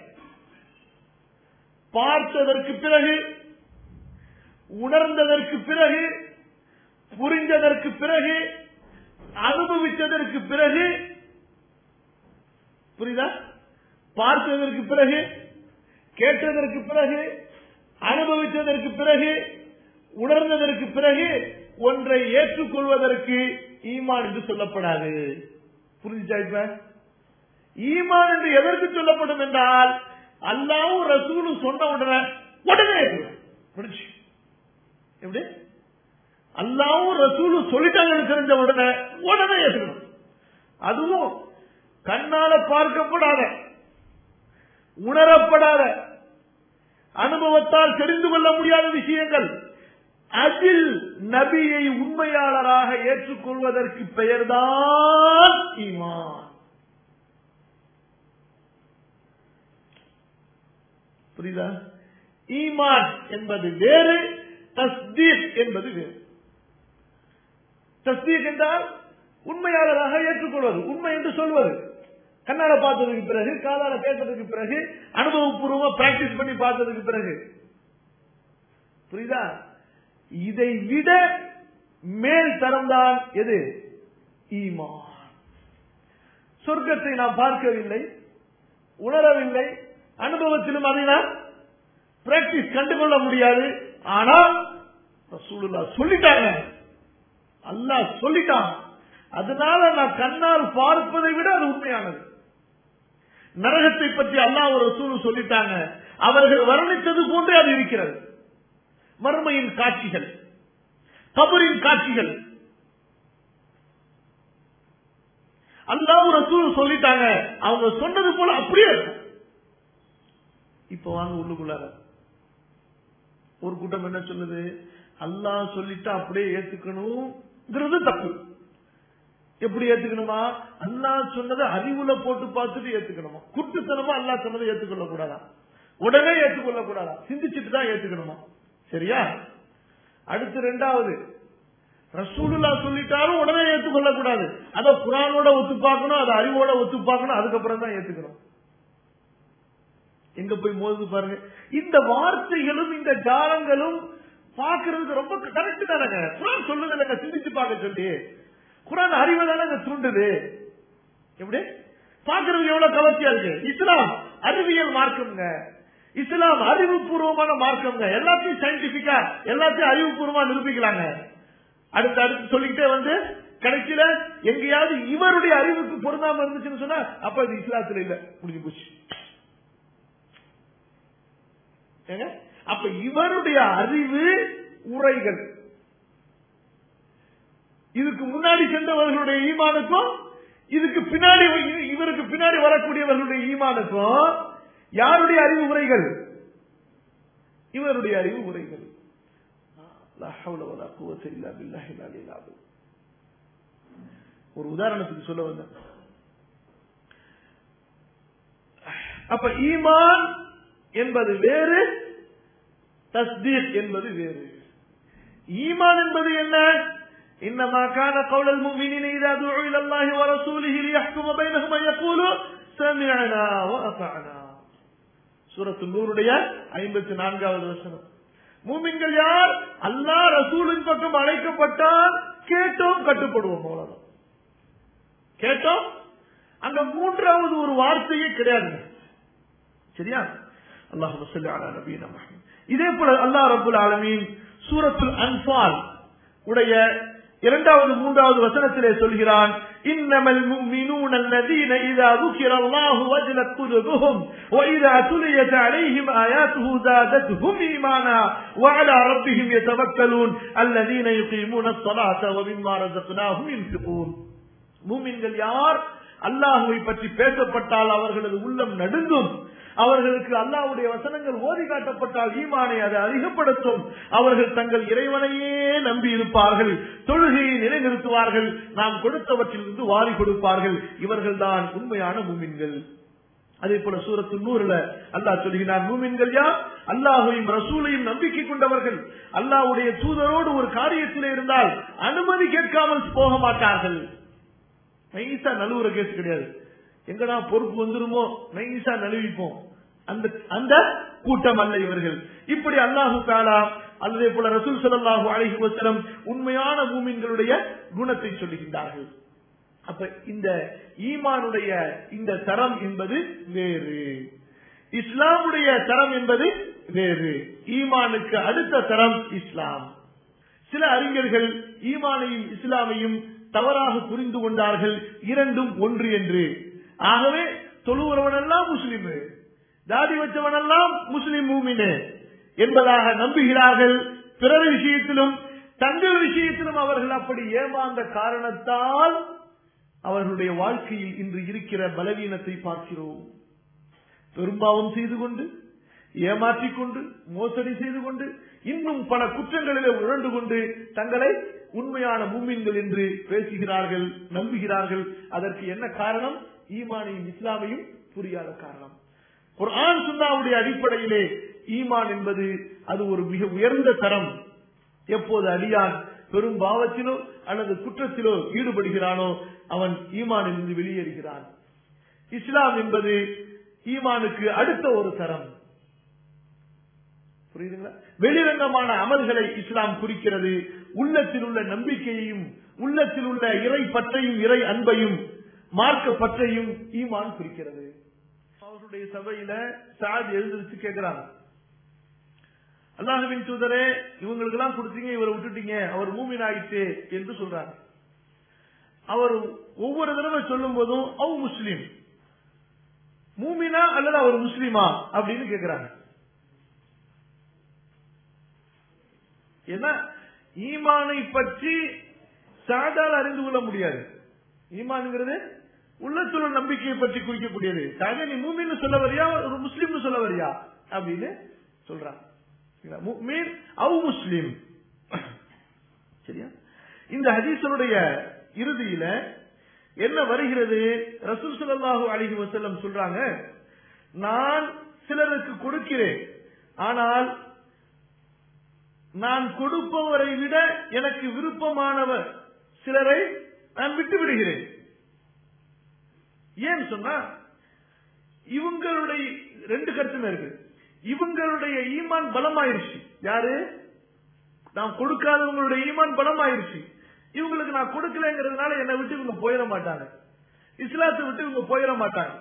பார்த்ததற்கு பிறகு உணர்ந்ததற்கு பிறகு புரிந்ததற்கு பிறகு அனுபவித்ததற்கு பிறகு புரியுதா பார்த்ததற்கு பிறகு கேட்டதற்கு பிறகு அனுபவித்ததற்கு பிறகு உணர்ந்ததற்கு பிறகு ஒன்றை ஏற்றுக்கொள்வதற்கு ஈமான் என்று சொல்லப்படாது புரிஞ்சுச்சா இப்ப ஈமான் என்று எதற்கு சொல்லப்படும் என்றால் அல்லாவும் ரசூலும் சொன்ன உடனே உடனே ஏற்றுக்கணும். முடிஞ்சு எப்படி அல்லாவும் ரசூலும் சொல்லிட்டாங்கன்னு தெரிஞ்ச உடனே உடனே ஏற்றுக்கணும் அதுவும் கண்ணால பார்க்கப்படாத உணரப்படாத அனுபவத்தால் தெரிந்து கொள்ள முடியாத விஷயங்கள் அதில் நபியை உண்மையாளராக ஏற்றுக்கொள்வதற்கு பெயர்தான் ஈமான் புரியுதா ஈமான் என்பது வேறு தஸ்தீக் என்பது வேறு தஸ்தீக் என்றால் உண்மையாளராக ஏற்றுக்கொள்வது உண்மை என்று சொல்வது கண்ணால பார்த்ததுக்கு பிறகு காதால கேட்டதுக்கு பிறகு அனுபவபூர்வமா பிராக்டிஸ் பண்ணி பார்த்ததுக்கு பிறகு புரியுதா இதை விட மேல் தரம்தான் எது ஈமான் சொர்க்கத்தை நாம் பார்க்கவில்லை உணரவில்லை அனுபவத்திலும் அதை நாம் பிராக்டிஸ் கண்டுகொள்ள முடியாது ஆனால் ரசூலுல்லா சொல்லிட்டாங்க அல்லாஹ் சொல்லிட்டான் அதனால நான் கண்ணால் பார்ப்பதை விட அது உண்மையானது நரகத்தை பற்றி அல்லாஹ் ஒரு ரசூல் சொல்லிட்டாங்க அவர்கள் வர்ணித்தது போன்றே அது இருக்கிறது மறுமையின் காட்சிகள் கபரின் காட்சிகள் அல்லாஹ் ரசூல் சொல்லிட்டாங்க அவங்க சொன்னது போல அப்படியே இருக்கும் இப்ப வாங்க உள்ளுக்குள்ளார ஒரு கூட்டம் என்ன சொல்லுது அல்லாஹ் சொல்லிட்டா அப்படியே ஏத்துக்கணும்ங்கிறது தப்பு எப்படி ஏத்துக்கணுமா அல்லாஹ் சொன்னதை அறிவுல போட்டு பார்த்துட்டு ஏத்துக்கணுமா குட்டுத்தனமா அல்லாஹ் சொன்னதை ஏத்துக்கொள்ள கூடாதா உடனே ஏற்றுக்கொள்ள கூடாதா சிந்திச்சுட்டு தான் ஏத்துக்கணுமா சரியா அடுத்து ரெண்டாவது ரசூலுல்லா சொல்லிட்டாலும் உடனே ஏற்றுக்கொள்ள கூடாது அத குரானோட ஒத்து பார்க்கணும் அதை அறிவோட ஒத்து பார்க்கணும் அதுக்கப்புறம் தான் ஏத்துக்கணும் எங்க போய் மோது பாருங்க இந்த வார்த்தைகளும் இந்த ஜாலங்களும் பாக்குறதுக்கு ரொம்ப கரெக்ட் தானங்க குரான் சொல்லுது இல்லைங்க சிந்திச்சு பார்க்க சொல்லி குரான் அறிவை தானங்க தூண்டுது எப்படி பாக்குறதுக்கு எவ்வளவு கவர்ச்சியா இருக்கு இஸ்லாம் அறிவியல் மார்க்கம்ங்க இஸ்லாம் அறிவுபூர்வமான மார்க்கம்ங்க எல்லாத்தையும் சயின்டிபிக்கா எல்லாத்தையும் அறிவுபூர்வமா நிரூபிக்கலாங்க அடுத்து அடுத்து சொல்லிக்கிட்டே வந்து கடைசியில எங்கேயாவது இவருடைய அறிவுக்கு பொருந்தாம இருந்துச்சுன்னு சொன்னா அப்ப அது இஸ்லாத்துல இல்ல முடிஞ்சு போச்சு ஏங்க? அப்ப இவருடைய அறிவு உரைகள் இதுக்கு முன்னாடி சென்றவர்களுடைய ஈமானுக்கும் இதுக்கு பின்னாடி இவருக்கு பின்னாடி வரக்கூடியவர்களுடைய ஈமானுக்கும் யாருடைய அறிவு உரைகள் இவருடைய அறிவு உரைகள் லா ஹவ்ல வலா குவத்த இல்லா பில்லாஹில் அலில் அலீம். ஒரு உதாரணத்துக்கு சொல்ல வந்தேன் அப்ப ஈமான் என்பது வேறு தஸ்தீக் என்பது வேறு ஈமான் என்பது என்ன إنما كان قول المؤمنين إذا دعوا إلى الله ورسوله ليحكم بينهم أن يقولوا سمعنا وأطعنا சூரத்து நூறுடைய ஐம்பத்தி நான்காவது வசனம் மூமின்கள் யார் அல்லாஹ் ரசூலின் பக்கம் அழைக்கப்பட்டால் கேட்டோம் கட்டுப்படுவோம் அவ்வளவுதான் கேட்டோம் அங்க மூன்றாவது ஒரு வார்த்தையே கிடையாது சரியா அல்லாஹ் சொல்லி அலா நபீன முஹம்மத் இதே போல அல்லாஹ் ரபுல் ஆலமீன் சூரத்துல் அன்பால் உடைய இரண்டாவது மூன்றாவது வசனத்திலே சொல்கிறான் இன்னமல் முஃமினூன அல்லதீன இதா ذكر الله وجلت قلوبهم واذا تليت عليهم اياته زادتهم ايمانا وعلى ربهم يتوكلون الذين يقيمون الصلاه ومما رزقناهم ينفقون மூமின்கள் யார் அல்லாஹுவை பற்றி பேசப்பட்டால் அவர்களது உள்ளம் நடுங்கும் அவர்களுக்கு அல்லாஹ்வுடைய வசனங்கள் ஓதி காட்டப்பட்டால் ஈமானை அது அதிகப்படுத்தும் அவர்கள் தங்கள் இறைவனையே நம்பி இருப்பார்கள் தொழுகையை நிலைநிறுத்துவார்கள் நாம் கொடுத்தவற்றிலிருந்து வாரி கொடுப்பார்கள் இவர்கள்தான் உண்மையான மூமின்கள் அதே போல சூரத்து நூறுல அல்லாஹ் சொல்கிறார் மூமின்கள் யார் அல்லாஹையும் ரசூலையும் நம்பிக்கை கொண்டவர்கள் அல்லாஹ்வுடைய தூதரோடு ஒரு காரியத்திலே இருந்தால் அனுமதி கேட்காமல் போக மாட்டார்கள் நைசா நழுவுற கேஸ் கிடையாது எங்கடா பொறுப்பு வந்துருமோ நைசா நழுவிப்போம் அந்த அந்த கூட்டம் அல்ல இவர்கள் இப்படி அல்லாஹு தாலா அல்லதே போல ரசூல் ஸல்லல்லாஹு அலைஹி வஸல்லம் உண்மையான மூமின்களுடைய குணத்தை சொல்லுகின்றார்கள் அப்ப இந்த ஈமானுடைய இந்த தரம் என்பது வேறு இஸ்லாமுடைய தரம் என்பது வேறு ஈமானுக்கு அடுத்த தரம் இஸ்லாம் சில அறிஞர்கள் ஈமானையும் இஸ்லாமையும் தவறாக புரிந்து கொண்டார்கள் இரண்டும் ஒன்று என்று ஆகவே தொழுகிறவனெல்லாம் முஸ்லிம் தாடி வச்சவனெல்லாம் முஸ்லிம் மூமினு என்பதாக நம்புகிறார்கள் பிறர் விஷயத்திலும் தங்கள் விஷயத்திலும் அவர்கள் அப்படி ஏமாந்த காரணத்தால் அவர்களுடைய வாழ்க்கையில் இன்று இருக்கிற பலவீனத்தை பார்க்கிறோம் பெரும்பாவம் செய்து கொண்டு ஏமாற்றிக் கொண்டு மோசடி செய்து கொண்டு இன்னும் பல குற்றங்களிலே உழண்டு கொண்டு தங்களை உண்மையான மூமின்கள் என்று பேசுகிறார்கள் நம்புகிறார்கள் அதற்கு என்ன காரணம் ஈமானையும் இஸ்லாமையும் புரியாத காரணம் ஒரு ஆண் சுண்ணாவுடைய அடிப்படையிலே ஈமான் என்பது அது ஒரு மிக உயர்ந்த தரம் எப்போது அடியான் பெரும் பாவத்திலோ அல்லது குற்றத்திலோ ஈடுபடுகிறானோ அவன் ஈமானிலிருந்து வெளியேறுகிறான் இஸ்லாம் என்பது ஈமானுக்கு அடுத்த ஒரு தரம் புரியுதுங்களா வெளிரங்கமான அமல்களை இஸ்லாம் குறிக்கிறது உள்ளத்தில் உள்ள நம்பிக்கையையும் உள்ளத்தில் உள்ள இறை பற்றையும் இறை அன்பையும் மார்க்க பற்றையும் ஈமான் குறிக்கிறது அவர்களுடைய சபையில சாதி எழுந்திருச்சு கேட்கிறாங்க அல்லாஹுவின் தூதரே இவங்களுக்கு எல்லாம் கொடுத்தீங்க இவரை விட்டுட்டீங்க அவர் மூமின் ஆயிட்டு என்று சொல்றாங்க அவர் ஒவ்வொரு தடவை சொல்லும் போதும் அவ் முஸ்லீம் மூமினா அல்லது அவர் முஸ்லீமா அப்படின்னு கேட்கிறாங்க ஏன்னா ஈமானை பற்றி சாதால் அறிந்து கொள்ள முடியாது ஈமானுங்கிறது உள்ளத்துல நம்பிக்கையை பற்றி குறிக்கக்கூடியது சாக நீ மூமின்னு சொல்ல வரியா ஒரு முஸ்லீம்னு சொல்ல வரியா அப்படின்னு சொல்றாங்க மீன் அவு முஸ்லீம் சரியா இந்த ஹதீசனுடைய இறுதியில என்ன வருகிறது ரசூல் ஸல்லல்லாஹு அலைஹி வஸல்லம் சொல்றாங்க நான் சிலருக்கு கொடுக்கிறேன் ஆனால் நான் கொடுப்பவரை விட எனக்கு விருப்பமானவர் சிலரை நான் விட்டு விடுகிறேன் ஏன் சொன்னா இவங்களுடைய ரெண்டு கருத்துமே இருக்கு இவங்களுடைய ஈமான் பலமாயிருச்சு யாரு நான் கொடுக்காதவங்களுடைய ஈமான் பலமாயிருச்சு இவங்களுக்கு நான் கொடுக்கலங்கிறதுனால என்னை விட்டு இவங்க போயிட மாட்டாங்க இஸ்லாத்தை விட்டு இவங்க போயிட மாட்டாங்க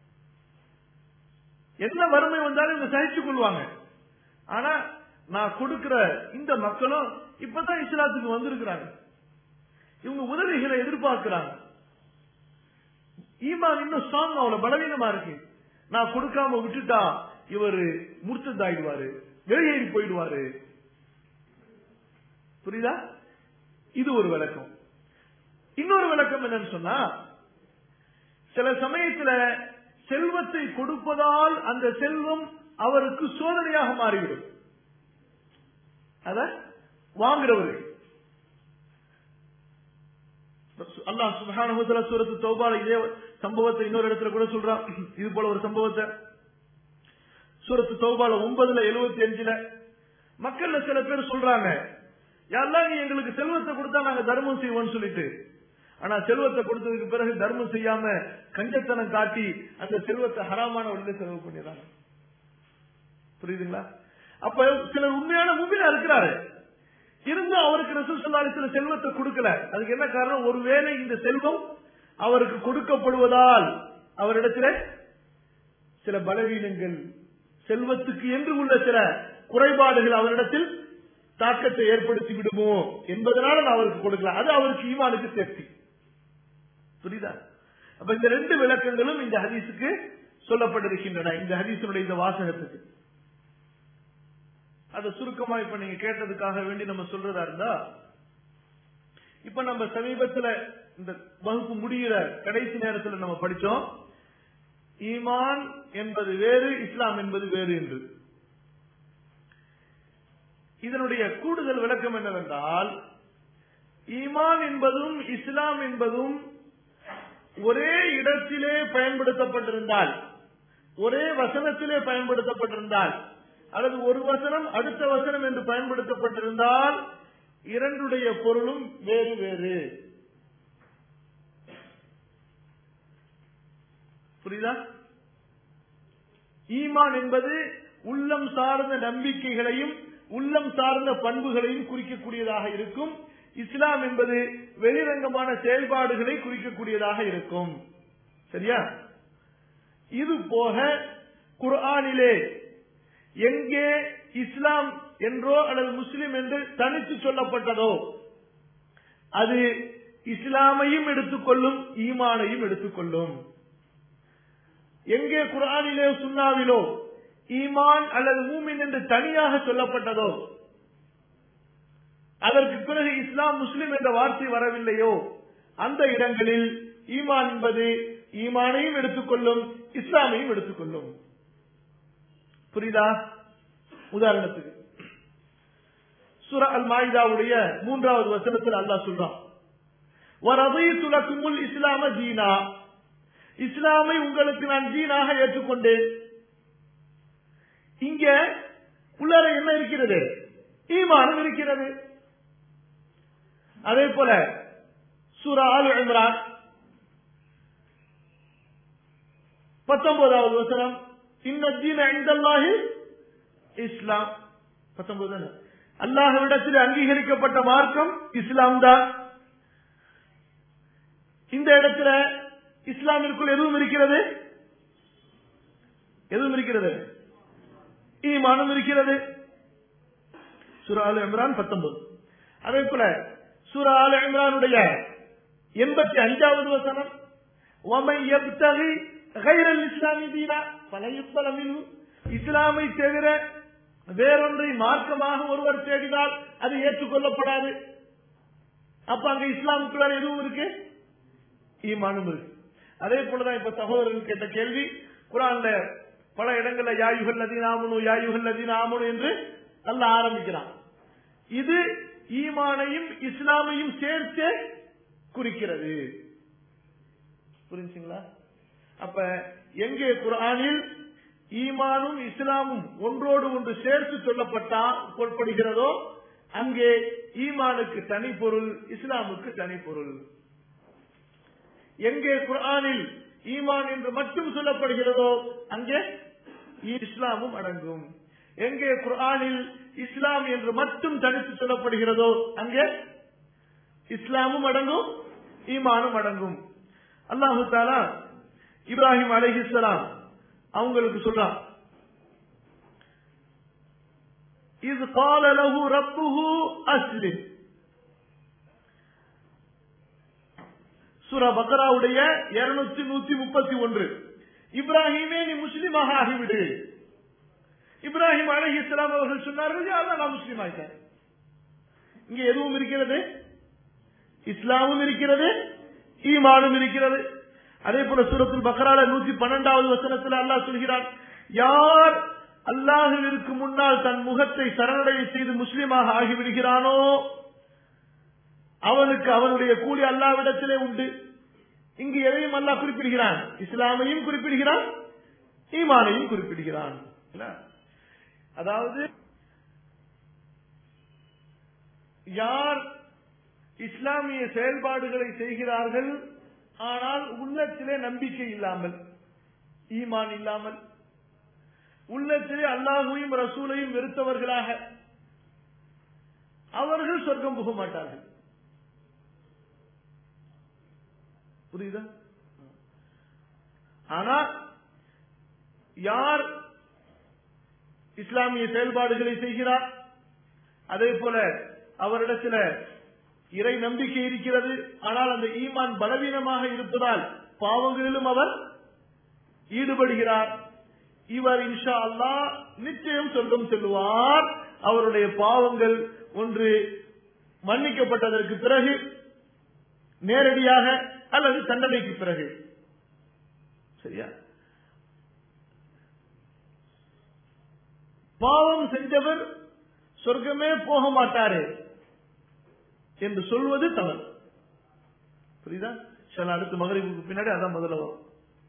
என்ன வறுமை வந்தாலும் இவங்க சகிச்சு கொள்வாங்க ஆனா நான் கொடுக்கிற இந்த மக்களும் இப்பதான் இஸ்லாத்துக்கு வந்திருக்கிறாங்க இவங்க உதவிகளை எதிர்பார்க்கிறாங்க ஈமான் இன்னும் ஸ்ட்ராங் அவ்வளவு பலவீனமா இருக்கு நான் கொடுக்காம விட்டுட்டா இவர் முர்த்ததாயிடுவாரு வெளியேறி போயிடுவாரு புரியுதா இது ஒரு விளக்கம் இன்னொரு விளக்கம் என்னன்னு சொன்னா சில சமயத்துல செல்வத்தை கொடுப்பதால் அந்த செல்வம் அவருக்கு சோதனையாக மாறிவிடும் அத வாங்குறவர்கள் அல்லாஹ் சுப்ஹானஹு வ சூரத்து தௌபால இதே சம்பவத்தை இன்னொரு இடத்துல கூட சொல்றான் இது போல ஒரு சம்பவத்தை சூரத்து தௌபால ஒன்பதுல எழுபத்தி அஞ்சுல மக்கள்ல சில பேர் சொல்றாங்க யாரெல்லாம் நீ எங்களுக்கு செல்வத்தை கொடுத்தா நாங்க தர்மம் செய்வோம்னு சொல்லிட்டு ஆனா செல்வத்தை கொடுத்ததுக்கு பிறகு தர்மம் செய்யாம கஞ்சத்தனம் காட்டி அந்த செல்வத்தை ஹராமான வழியில செலவு பண்ணிடுறாங்க புரியுதுங்களா அப்ப சிலர் உண்மையான மூமினா இருக்கிறாரு இருந்தும் அவருக்கு ரசூல் சொல்லாரி சில செல்வத்தை கொடுக்கல அதுக்கு என்ன காரணம் ஒருவேளை இந்த செல்வம் அவருக்கு கொடுக்கப்படுவதால் அவரிடத்துல சில பலவீனங்கள் செல்வத்துக்கு என்று உள்ள சில குறைபாடுகள் அவரிடத்தில் தாக்கத்தை ஏற்படுத்தி விடுமோ என்பதனால நான் அவருக்கு கொடுக்கல அது அவருக்கு ஈமானுக்கு சேஃப்டி புரியுதா அப்ப இந்த ரெண்டு விளக்கங்களும் இந்த ஹதீஸுக்கு சொல்லப்பட்டிருக்கின்றன இந்த ஹதீஸனுடைய இந்த வாசகத்துக்கு அதை சுருக்கமா இப்ப நீங்க கேட்டதுக்காக வேண்டி நம்ம சொல்றதா இருந்தா இப்ப நம்ம சமீபத்துல இந்த வகுப்பு முடிகிற கடைசி நேரத்தில் நம்ம படிச்சோம் ஈமான் என்பது வேறு இஸ்லாம் என்பது வேறு என்று இதனுடைய கூடுதல் விளக்கம் என்னவென்றால் ஈமான் என்பதும் இஸ்லாம் என்பதும் ஒரே இடத்திலே பயன்படுத்தப்பட்டிருந்தால் ஒரே வசனத்திலே பயன்படுத்தப்பட்டிருந்தால் அல்லது ஒரு வசனம் அடுத்த வசனம் என்று பயன்படுத்தப்பட்டிருந்தால் இரண்டுடைய பொருளும் வேறு வேறு புரியுதா ஈமான் என்பது உள்ளம் சார்ந்த நம்பிக்கைகளையும் உள்ளம் சார்ந்த பண்புகளையும் குறிக்கக்கூடியதாக இருக்கும் இஸ்லாம் என்பது வெளிரங்கமான செயல்பாடுகளை குறிக்கக்கூடியதாக இருக்கும் சரியா இது போக குர்ஆனிலே எங்கே இஸ்லாம் என்றோ அல்லது முஸ்லிம் என்று தனித்து சொல்லப்பட்டதோ அது இஸ்லாமையும் எடுத்துக்கொள்ளும் ஈமானையும் எடுத்துக்கொள்ளும் எங்கே குரானிலே சுண்ணாவிலோ ஈமான் அல்லது மூமின் என்று தனியாக சொல்லப்பட்டதோ அதற்கு பிறகு இஸ்லாம் முஸ்லிம் என்ற வார்த்தை வரவில்லையோ அந்த இடங்களில் ஈமான் என்பது ஈமானையும் எடுத்துக்கொள்ளும் இஸ்லாமையும் எடுத்துக்கொள்ளும் புரியுதா உதாரணத்துக்கு சுர அல் மாயிதாவுடைய மூன்றாவது வசனத்தில் அல்லாஹ் சொல்றான் துலக்குமுல் இஸ்லாம ஜீனா இஸ்லாமை உங்களுக்கு நான் ஜீனாக ஏற்றுக்கொண்டேன் இங்க உள்ளார என்ன இருக்கிறது ஈமானும் இருக்கிறது அதே போல சூரா ஆல் இம்ரான் பத்தொன்பதாவது வசனம் இன்னத்தீன ஐந்தல்லாஹி இஸ்லாம் பத்தொன்பது அல்லாஹ்விடத்தில் அங்கீகரிக்கப்பட்ட மார்க்கம் இஸ்லாம் தான் இந்த இடத்துல இஸ்லாமிற்குள் எதுவும் இருக்கிறது எதுவும் இருக்கிறது ஈமானும் இருக்கிறது சுரா ஆல் இம்ரான் பத்தொன்பது அதே போல சுரா ஆல் இம்ரானுடைய எண்பத்தி அஞ்சாவது வசனம் وَمَنْ يَبْتَغِي غَيْرَ الْإِسْلَامِ دِينًا فَلَنْ يُقْبَلَ مِنْهُ இஸ்லாமை தவிர வேறொன்றை மார்க்கமாக ஒருவர் தேடினால் அது ஏற்றுக்கொள்ளப்படாது அப்ப அங்க இஸ்லாமுக்குள்ள எதுவும் இருக்கு ஈமானும் இருக்கு அதே போலதான் இப்ப சகோதரர்கள் கேட்ட கேள்வி குரான்ல பல இடங்கள்ல யாயுகள் நதீன் ஆமனு யாயுகள் நதீன் ஆமனு என்று அல்ல ஆரம்பிக்கிறான் இது ஈமானையும் இஸ்லாமையும் சேர்த்து குறிக்கிறது புரிஞ்சுங்களா அப்ப எங்கே குரானில் ஈமானும் இஸ்லாமும் ஒன்றோடு ஒன்று சேர்த்து சொல்லப்பட்டா பொருட்படுகிறதோ அங்கே ஈமானுக்கு தனி பொருள் இஸ்லாமுக்கு தனி பொருள் எங்கே குர்ஆனில் ஈமான் என்று மட்டும் சொல்லப்படுகிறதோ அங்கே இஸ்லாமும் அடங்கும் எங்கே குர்ஆனில் இஸ்லாம் என்று மட்டும் தனித்து சொல்லப்படுகிறதோ அங்கே இஸ்லாமும் அடங்கும் ஈமானும் அடங்கும் அல்லாஹு தாலா இப்ராஹிம் அலைஹிஸ்ஸலாம் அவங்களுக்கு சொல்றான் இது கால லஹு ரப்புஹு அஸ்லிம் சூரா பக்கராவுடைய இருநூத்தி நூத்தி முப்பத்தி ஒன்று இப்ராஹிமே நீ முஸ்லிமாக ஆகிவிடு இப்ராஹிம் அலஹி இஸ்லாம் அவர்கள் சொன்னார்கள் யாரும் நான் முஸ்லீம் ஆயிட்டேன் இங்க எதுவும் இருக்கிறது இஸ்லாமும் இருக்கிறது ஈமானும் இருக்கிறது அதே போல சூரத்தில் பக்கரால நூத்தி பன்னெண்டாவது வசனத்தில் அல்லாஹ் சொல்கிறான் யார் அல்லாஹுவிற்கு முன்னால் தன் முகத்தை சரணடைய செய்து முஸ்லீமாக ஆகிவிடுகிறானோ அவனுக்கு அவனுடைய கூலி அல்லாவிடத்திலே உண்டு இங்கு எதையும் அல்லாஹ் குறிப்பிடுகிறான் இஸ்லாமையும் குறிப்பிடுகிறான் ஈமானையும் குறிப்பிடுகிறான் அதாவது யார் இஸ்லாமிய செயல்பாடுகளை செய்கிறார்கள் ஆனால் உள்ளத்திலே நம்பிக்கை இல்லாமல் ஈமான் இல்லாமல் உள்ளத்திலே அல்லாஹுவையும் ரசூலையும் வெறுத்தவர்களாக அவர்கள் சொர்க்கம் புக மாட்டார்கள் புரியுதா ஆனா யார் இஸ்லாமிய செயல்பாடுகளை செய்கிறார் அதே போல அவரிடத்துல இறை நம்பிக்கை இருக்கிறது ஆனால் அந்த ஈமான் பலவீனமாக இருப்பதால் பாவங்களிலும் அவர் ஈடுபடுகிறார் இவர் இன்ஷா அல்லாஹ் நிச்சயம் சொர்க்கம் செல்வார் அவருடைய பாவங்கள் ஒன்று மன்னிக்கப்பட்டதற்கு பிறகு நேரடியாக அல்லது தண்டனைக்கு பிறகு சரியா பாவம் செஞ்சவர் சொர்க்கமே போக மாட்டாரு என்று சொல்வது தவறு புரியுதா சில அடுத்து மகரிபுக்கு பின்னாடி அதான் முதல்ல வரும்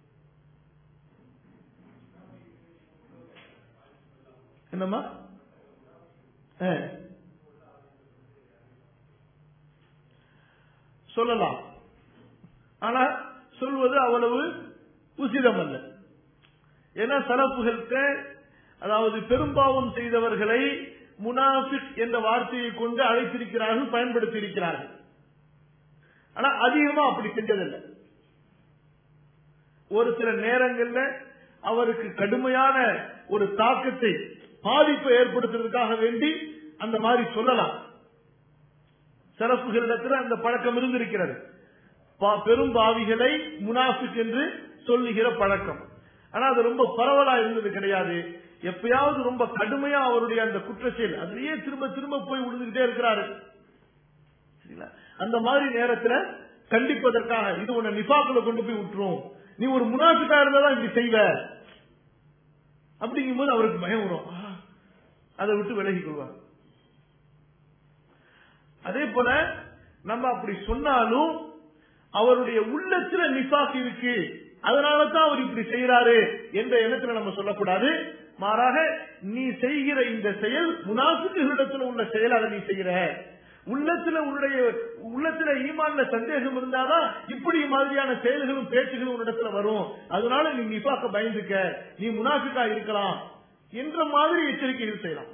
என்னம்மா ஆ. சொல்லலாம் ஆனா சொல்வது அவ்வளவு உசிதம் அல்ல ஏன்னா சலப்புகள்கிட்ட அதாவது பெரும்பாவம் செய்தவர்களை முனாஃபிக் என்ற வார்த்தையை கொண்டு அழைத்திருக்கிறார்கள் பயன்படுத்தி இருக்கிறார்கள் ஆனா அதிகமா அப்படி செஞ்சதில்லை ஒரு சில நேரங்கள்ல அவருக்கு கடுமையான ஒரு தாக்கத்தை பாதிப்பை ஏற்படுத்துறதுக்காக வேண்டி அந்த மாதிரி சொல்லலாம் சிறப்புகளிடத்தில் அந்த பழக்கம் இருந்திருக்கிறது பா- பெரும் பாவிகளை முனாஃபிக் என்று சொல்லுகிற பழக்கம் ஆனா அது ரொம்ப பரவலா இருந்தது கிடையாது எப்பயாவது ரொம்ப கடுமையா அவருடைய அந்த குற்ற செயல் அதுலயே திரும்ப திரும்ப போய் விழுந்துகிட்டே இருக்கிறாரு சரிங்களா? அந்த மாதிரி நேரத்துல கண்டிப்பதற்காக இது உன்னை நிஃபாக்குல கொண்டு போய் விட்டுரும் நீ ஒரு முனாஃபிக்கா இருந்தாதான் இப்படி செய்வ அப்படிங்கும்போது அவருக்கு பயம் வரும் ஆ, அதை விட்டு விலகிக் கொள்வார் அதே போல நம்ம அப்படி சொன்னாலும் அவருடைய உள்ளத்துல நிஃபாக் இருக்கு அதனால தான் அவர் இப்படி செய்யறாரு என்ற எண்ணத்துல நம்ம சொல்லக்கூடாது மாறாக நீ செய்கிற இந்த செயல் முனாஃபிக்குகளிடத்துல உள்ள செயல் அதை நீ செய்கிற உள்ளத்துல உன்னுடைய உள்ளத்துல ஈமான்ல சந்தேகம் இருந்தாதான் இப்படி மாதிரியான செயல்களும் பேச்சுகளும் உன்னிடத்துல வரும் அதனால நீ நிஃபாக்க பயந்துக்க நீ முனாஃபிக்கா இருக்கலாம் என்ற மாதிரி எச்சரிக்கைகள் செய்யலாம்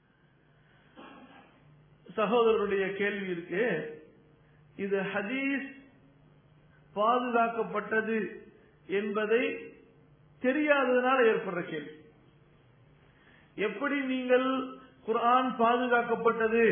சகோதரருடைய கேள்வி இருக்கு இது ஹதீஸ் பாதுகாக்கப்பட்டது என்பதை தெரியாததுனால ஏற்படுற கேள்வி எப்படி நீங்கள் குர்ஆன் பாதுகாக்கப்பட்டது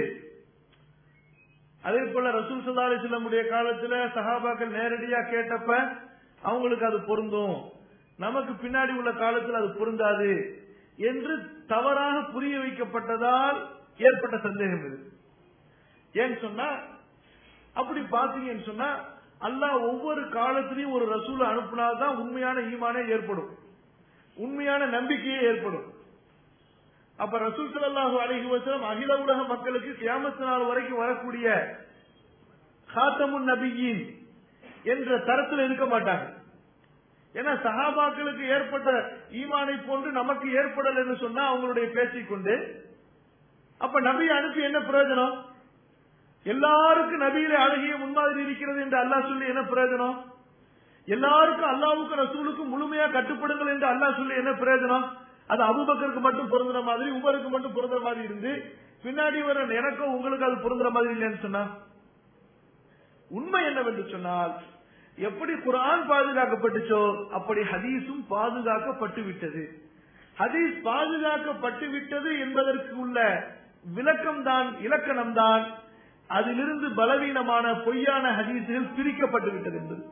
அதே போல ரசூல் சல்லா அலிஸ்லமுடைய காலத்துல சஹாபாக்கள் நேரடியா கேட்டப்ப அவங்களுக்கு அது பொருந்தும் நமக்கு பின்னாடி உள்ள காலத்தில் அது பொருந்தாது என்று தவறாக புரிய வைக்கப்பட்டதால் ஏற்பட்ட சந்தேகம் இது ஏன்னு சொன்னா அப்படி பாத்தீங்கன்னு சொன்னா அல்லாஹ் ஒவ்வொரு காலத்திலையும் ஒரு ரசூலை அனுப்புனால்தான் உண்மையான ஈமானே ஏற்படும் உண்மையான நம்பிக்கையே ஏற்படும் அப்ப ரசூல் ஸல்லல்லாஹு அலைஹி வஸல்லம் அகில உலக மக்களுக்கு கியாமத் நாள் வரைக்கும் வரக்கூடிய காத்தமுன் நபியின் என்ற தரத்தில் இருக்க மாட்டாங்க ஏன்னா சஹாபாக்களுக்கு ஏற்பட்ட ஈமானை போன்று நமக்கு ஏற்படல் என்று சொன்னா அவங்களுடைய பேச்சைக் கொண்டு அப்ப நபியை அனுப்பி என்ன பிரயோஜனம் எல்லாருக்கும் நபியிலே அழகிய முன்மாதிரி இருக்கிறது என்று அல்லாஹ் சொல்லி என்ன பிரயோஜனம் எல்லாருக்கும் அல்லாவுக்கும் ரசூலுக்கும் முழுமையா கட்டுப்படுங்கள் என்று அல்லாஹ் சொல்லி என்ன பிரயோஜனம் அது அபுபக்கருக்கு மட்டும் பொருந்துற மாதிரி உமருக்கு மட்டும் பொருந்துற மாதிரி இருந்து பின்னாடி வர எனக்கும் உங்களுக்கு அது பொருந்துற மாதிரி இல்லைன்னு சொன்னா உண்மை என்னவென்று சொன்னால் எப்படி குர்ஆன் பாதுகாக்கப்பட்டுச்சோ அப்படி ஹதீஸும் பாதுகாக்கப்பட்டு விட்டது ஹதீஸ் பாதுகாக்கப்பட்டு விட்டது என்பதற்கு உள்ள விளக்கம் தான் இலக்கணம் தான் அதிலிருந்து பலவீனமான பொய்யான ஹதீசுகள் பிரிக்கப்பட்டு விட்டது என்பது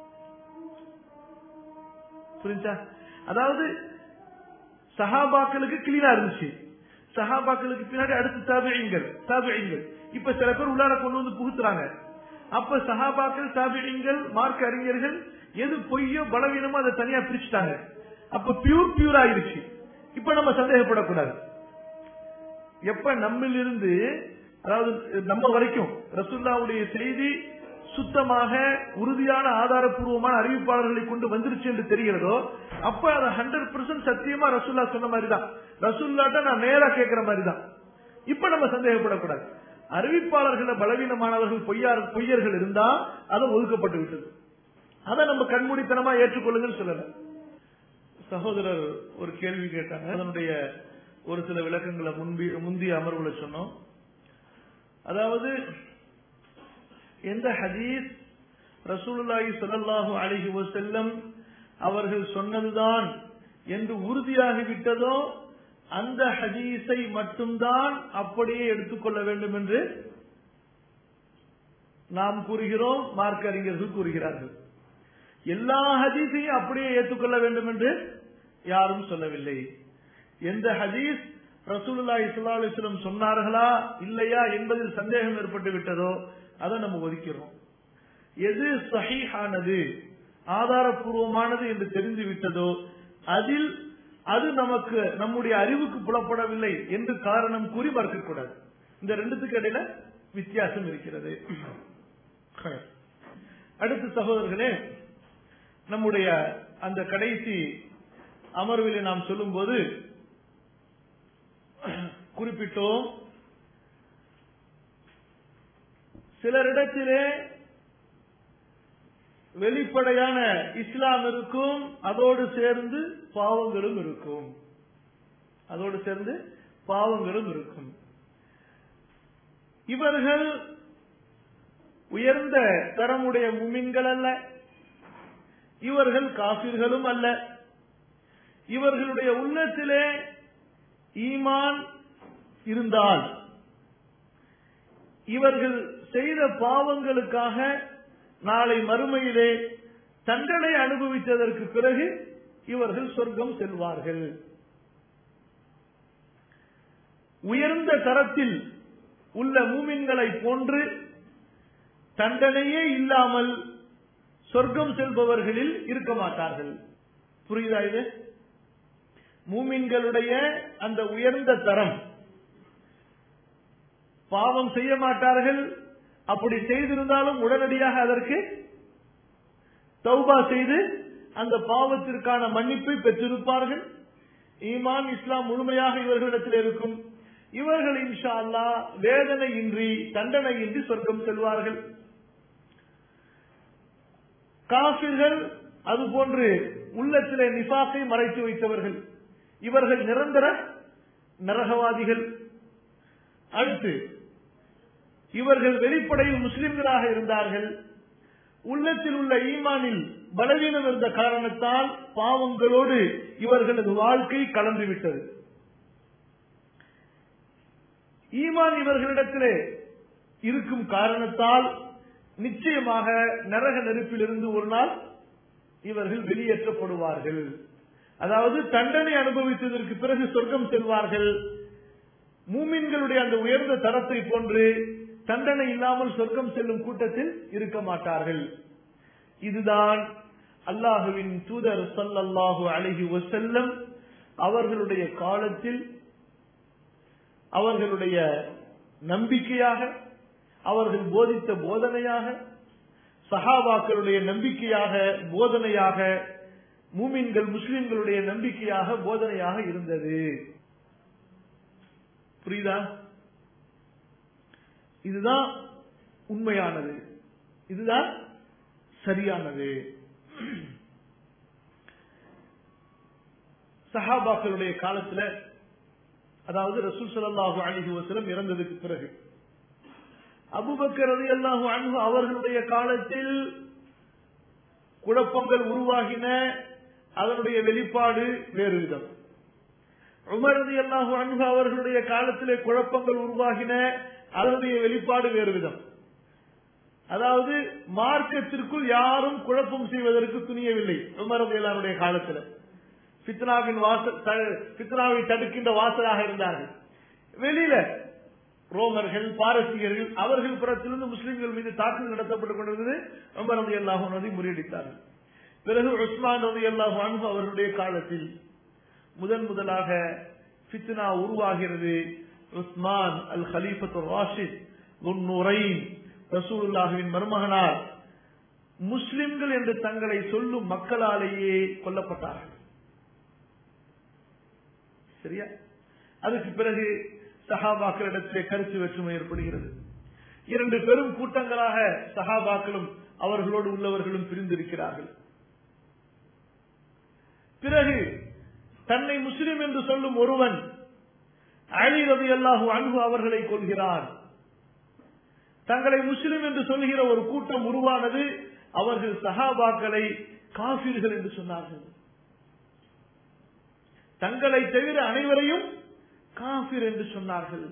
புரிஞ்சா அதாவது சஹாபாக்களுக்கு கிளீனா இருந்துச்சு சஹாபாக்களுக்கு பின்னாடி அடுத்து தாபியங்கள் தாபியங்கள் இப்ப சில பேர் உள்ளார கொண்டு வந்து புகுத்துறாங்க அப்ப சஹாபாக்கள் தாபியங்கள் மார்க்க அறிஞர்கள் எது பொய்யோ பலவீனமோ அதை தனியா பிரிச்சுட்டாங்க அப்ப பியூர் பியூர் ஆயிருச்சு இப்ப நம்ம சந்தேகப்படக்கூடாது எப்ப நம்மிலிருந்து அதாவது நம்ம வரைக்கும் ரசுல்லாவுடைய செய்தி சுத்தமாக உறுதியான ஆதாரப்பூர்வமான அறிவிப்பாளர்களை கொண்டு வந்துருச்சு என்று தெரிகிறதோ அப்ப அது ஹண்ட்ரட் பெர்சன்ட் சத்தியமா ரசுல்லா சொன்ன மாதிரி தான் ரசுல்லாட்ட நான் நேரா கேட்கிற மாதிரி தான் இப்ப நம்ம சந்தேகப்படக்கூடாது அறிவிப்பாளர்கள் பலவீனமானவர்கள் பொய்யார் பொய்யர்கள் இருந்தா அதை ஒதுக்கப்பட்டு விட்டது அதை நம்ம கண்மூடித்தனமா ஏற்றுக்கொள்ளுங்கன்னு சொல்லல சகோதரர் ஒரு கேள்வி கேட்டாங்க அதனுடைய ஒரு சில விளக்கங்களை முன்பி முந்தைய அமர்வுல சொன்னோம் அதாவது எந்த ஹதீஸ் ரசூலுல்லாஹி ஸல்லல்லாஹு அலைஹி வஸல்லம் அவர்கள் சொன்னதுதான் என்று உறுதியாகிவிட்டதோ அந்த ஹதீஸை மட்டும்தான் அப்படியே எடுத்துக்கொள்ள வேண்டும் என்று நாம் கூறுகிறோம் மார்க்க அறிஞர்கள் கூறுகிறார்கள் எல்லா ஹதீஸையும் அப்படியே ஏற்றுக்கொள்ள வேண்டும் என்று யாரும் சொல்லவில்லை எந்த ஹதீஸ் ரசூலுல்லா இஸ்லா அலிஸ்லம் சொன்னார்களா இல்லையா என்பதில் சந்தேகம் ஏற்பட்டு விட்டதோ அதை நம்ம ஒதுக்கிறோம் எது சஹீஹானது ஆதாரபூர்வமானது என்று தெரிந்து விட்டதோ அதில் அது நமக்கு நம்முடைய அறிவுக்கு புலப்படவில்லை என்று காரணம் கூறி மறுக்கக்கூடாது இந்த ரெண்டுத்துக்கு இடையில வித்தியாசம் இருக்கிறது அடுத்த சகோதரர்களே நம்முடைய அந்த கடைசி அமர்வில் நாம் சொல்லும்போது குறிப்பிட்டோம் சிலரிடத்திலே வெளிப்படையான இஸ்லாம் இருக்கும் அதோடு சேர்ந்து பாவங்களும் இருக்கும் அதோடு சேர்ந்து பாவங்களும் இருக்கும் இவர்கள் உயர்ந்த தரமுடைய முமின்கள் அல்ல இவர்கள் காபிர்களும் அல்ல இவர்களுடைய உள்ளத்திலே ஈமான் இருந்தால் இவர்கள் செய்த பாவங்களுக்காக நாளை மறுமையிலே தண்டனை அனுபவித்ததற்கு பிறகு இவர்கள் சொர்க்கம் செல்வார்கள் உயர்ந்த தரத்தில் உள்ள மூமின்களை போன்று தண்டனையே இல்லாமல் சொர்க்கம் செல்பவர்களில் இருக்க மாட்டார்கள் புரியுதா இது மூமின்களுடைய அந்த உயர்ந்த தரம் பாவம் செய்ய மாட்டார்கள் அப்படி செய்திருந்தாலும் உடனடியாக அதற்கு தௌபா செய்து அந்த பாவத்திற்கான மன்னிப்பை பெற்றிருப்பார்கள் ஈமான் இஸ்லாம் முழுமையாக இவர்களிடத்தில் இருக்கும் இவர்கள் இன்ஷா அல்லா வேதனையின்றி தண்டனையின்றி சொர்க்கம் செல்வார்கள் காபிர்கள் அதுபோன்று உள்ளத்திலே நிபாசை மறைத்து வைத்தவர்கள் இவர்கள் நிரந்தர நரகவாதிகள் அடுத்து இவர்கள் வெளிப்படையில் முஸ்லிம்களாக இருந்தார்கள் உள்ளத்தில் உள்ள ஈமானில் பலவீனம் இருந்த காரணத்தால் பாவங்களோடு இவர்களது வாழ்க்கை கலந்துவிட்டது ஈமான் இவர்களிடத்திலே இருக்கும் காரணத்தால் நிச்சயமாக நரக நெருப்பிலிருந்து ஒரு நாள் இவர்கள் வெளியேற்றப்படுவார்கள் அதாவது தண்டனை அனுபவித்ததற்கு பிறகு சொர்க்கம் செல்வார்கள் மூமின்களுடைய அந்த உயர்ந்த தரத்தை போன்று தண்டனை இல்லாமல் சொர்க்கம் செல்லும் கூட்டத்தில் இருக்க மாட்டார்கள் இதுதான் அல்லாஹுவின் தூதர் சல்லல்லாஹு அழகி வசல்லம் அவர்களுடைய காலத்தில் அவர்களுடைய நம்பிக்கையாக அவர்கள் போதித்த போதனையாக சஹாபாக்களுடைய நம்பிக்கையாக போதனையாக மூமின்கள் முஸ்லிம்களுடைய நம்பிக்கையாக போதனையாக இருந்தது புரியுதா இதுதான் உண்மையானது இதுதான் சரியானது சஹாபாக்களுடைய காலத்துல அதாவது ரசூல் சல்லாஹு அலிஹி வசலம் இறந்ததுக்கு பிறகு அபுபக்கர் அலி அல்லாஹு அன்பு அவர்களுடைய காலத்தில் குழப்பங்கள் உருவாகின அதனுடைய வெளிப்பாடு வேறு விதம் உமர் அலி அல்லாஹு அன்பு அவர்களுடைய காலத்திலே குழப்பங்கள் உருவாகின அதனுடைய வெளிப்பாடு வேறு விதம் அதாவது மார்க்கத்திற்குள் யாரும் குழப்பம் செய்வதற்கு துணியவில்லை உமர் அலி அல்லாருடைய காலத்தில் பித்னாவின் வாசல் பித்னாவை தடுக்கின்ற வாசலாக இருந்தார்கள் வெளியில ரோமர்கள் பாரசீகர்கள் அவர்கள் புறத்திலிருந்து முஸ்லிம்கள் மீது தாக்குதல் நடத்தப்பட்டுக் கொண்டிருந்தது உமர் ரதி அல்லாஹு நதி முறியடித்தார்கள் பிறகு உஸ்மான் ரதி அல்லாஹு அன்பு அவர்களுடைய காலத்தில் முதன் முதலாக பித்னா உருவாகிறது உஸ்மான் அல் ஹலீஃபத்து ராஷித் நுரைன் ரசூலுல்லாஹுவின் மருமகனார் முஸ்லிம்கள் என்று தங்களை சொல்லும் மக்களாலேயே கொல்லப்பட்டார்கள் சரியா அதுக்கு பிறகு சஹாபாக்களிடத்திலே கருத்து வேற்றுமை ஏற்படுகிறது இரண்டு பெரும் கூட்டங்களாக சஹாபாக்களும் அவர்களோடு உள்ளவர்களும் பிரிந்திருக்கிறார்கள் பிறகு தன்னை முஸ்லிம் என்று சொல்லும் ஒருவன் அலி ரவி அல்லாஹு அன்பு அவர்களை கொள்கிறான் தங்களை முஸ்லிம் என்று சொல்கிற ஒரு கூட்டம் உருவானது அவர்கள் சஹாபாக்களை காபீர்கள் என்று சொன்னார்கள் தங்களை தவிர அனைவரையும் காபிர் என்று சொன்னார்கள்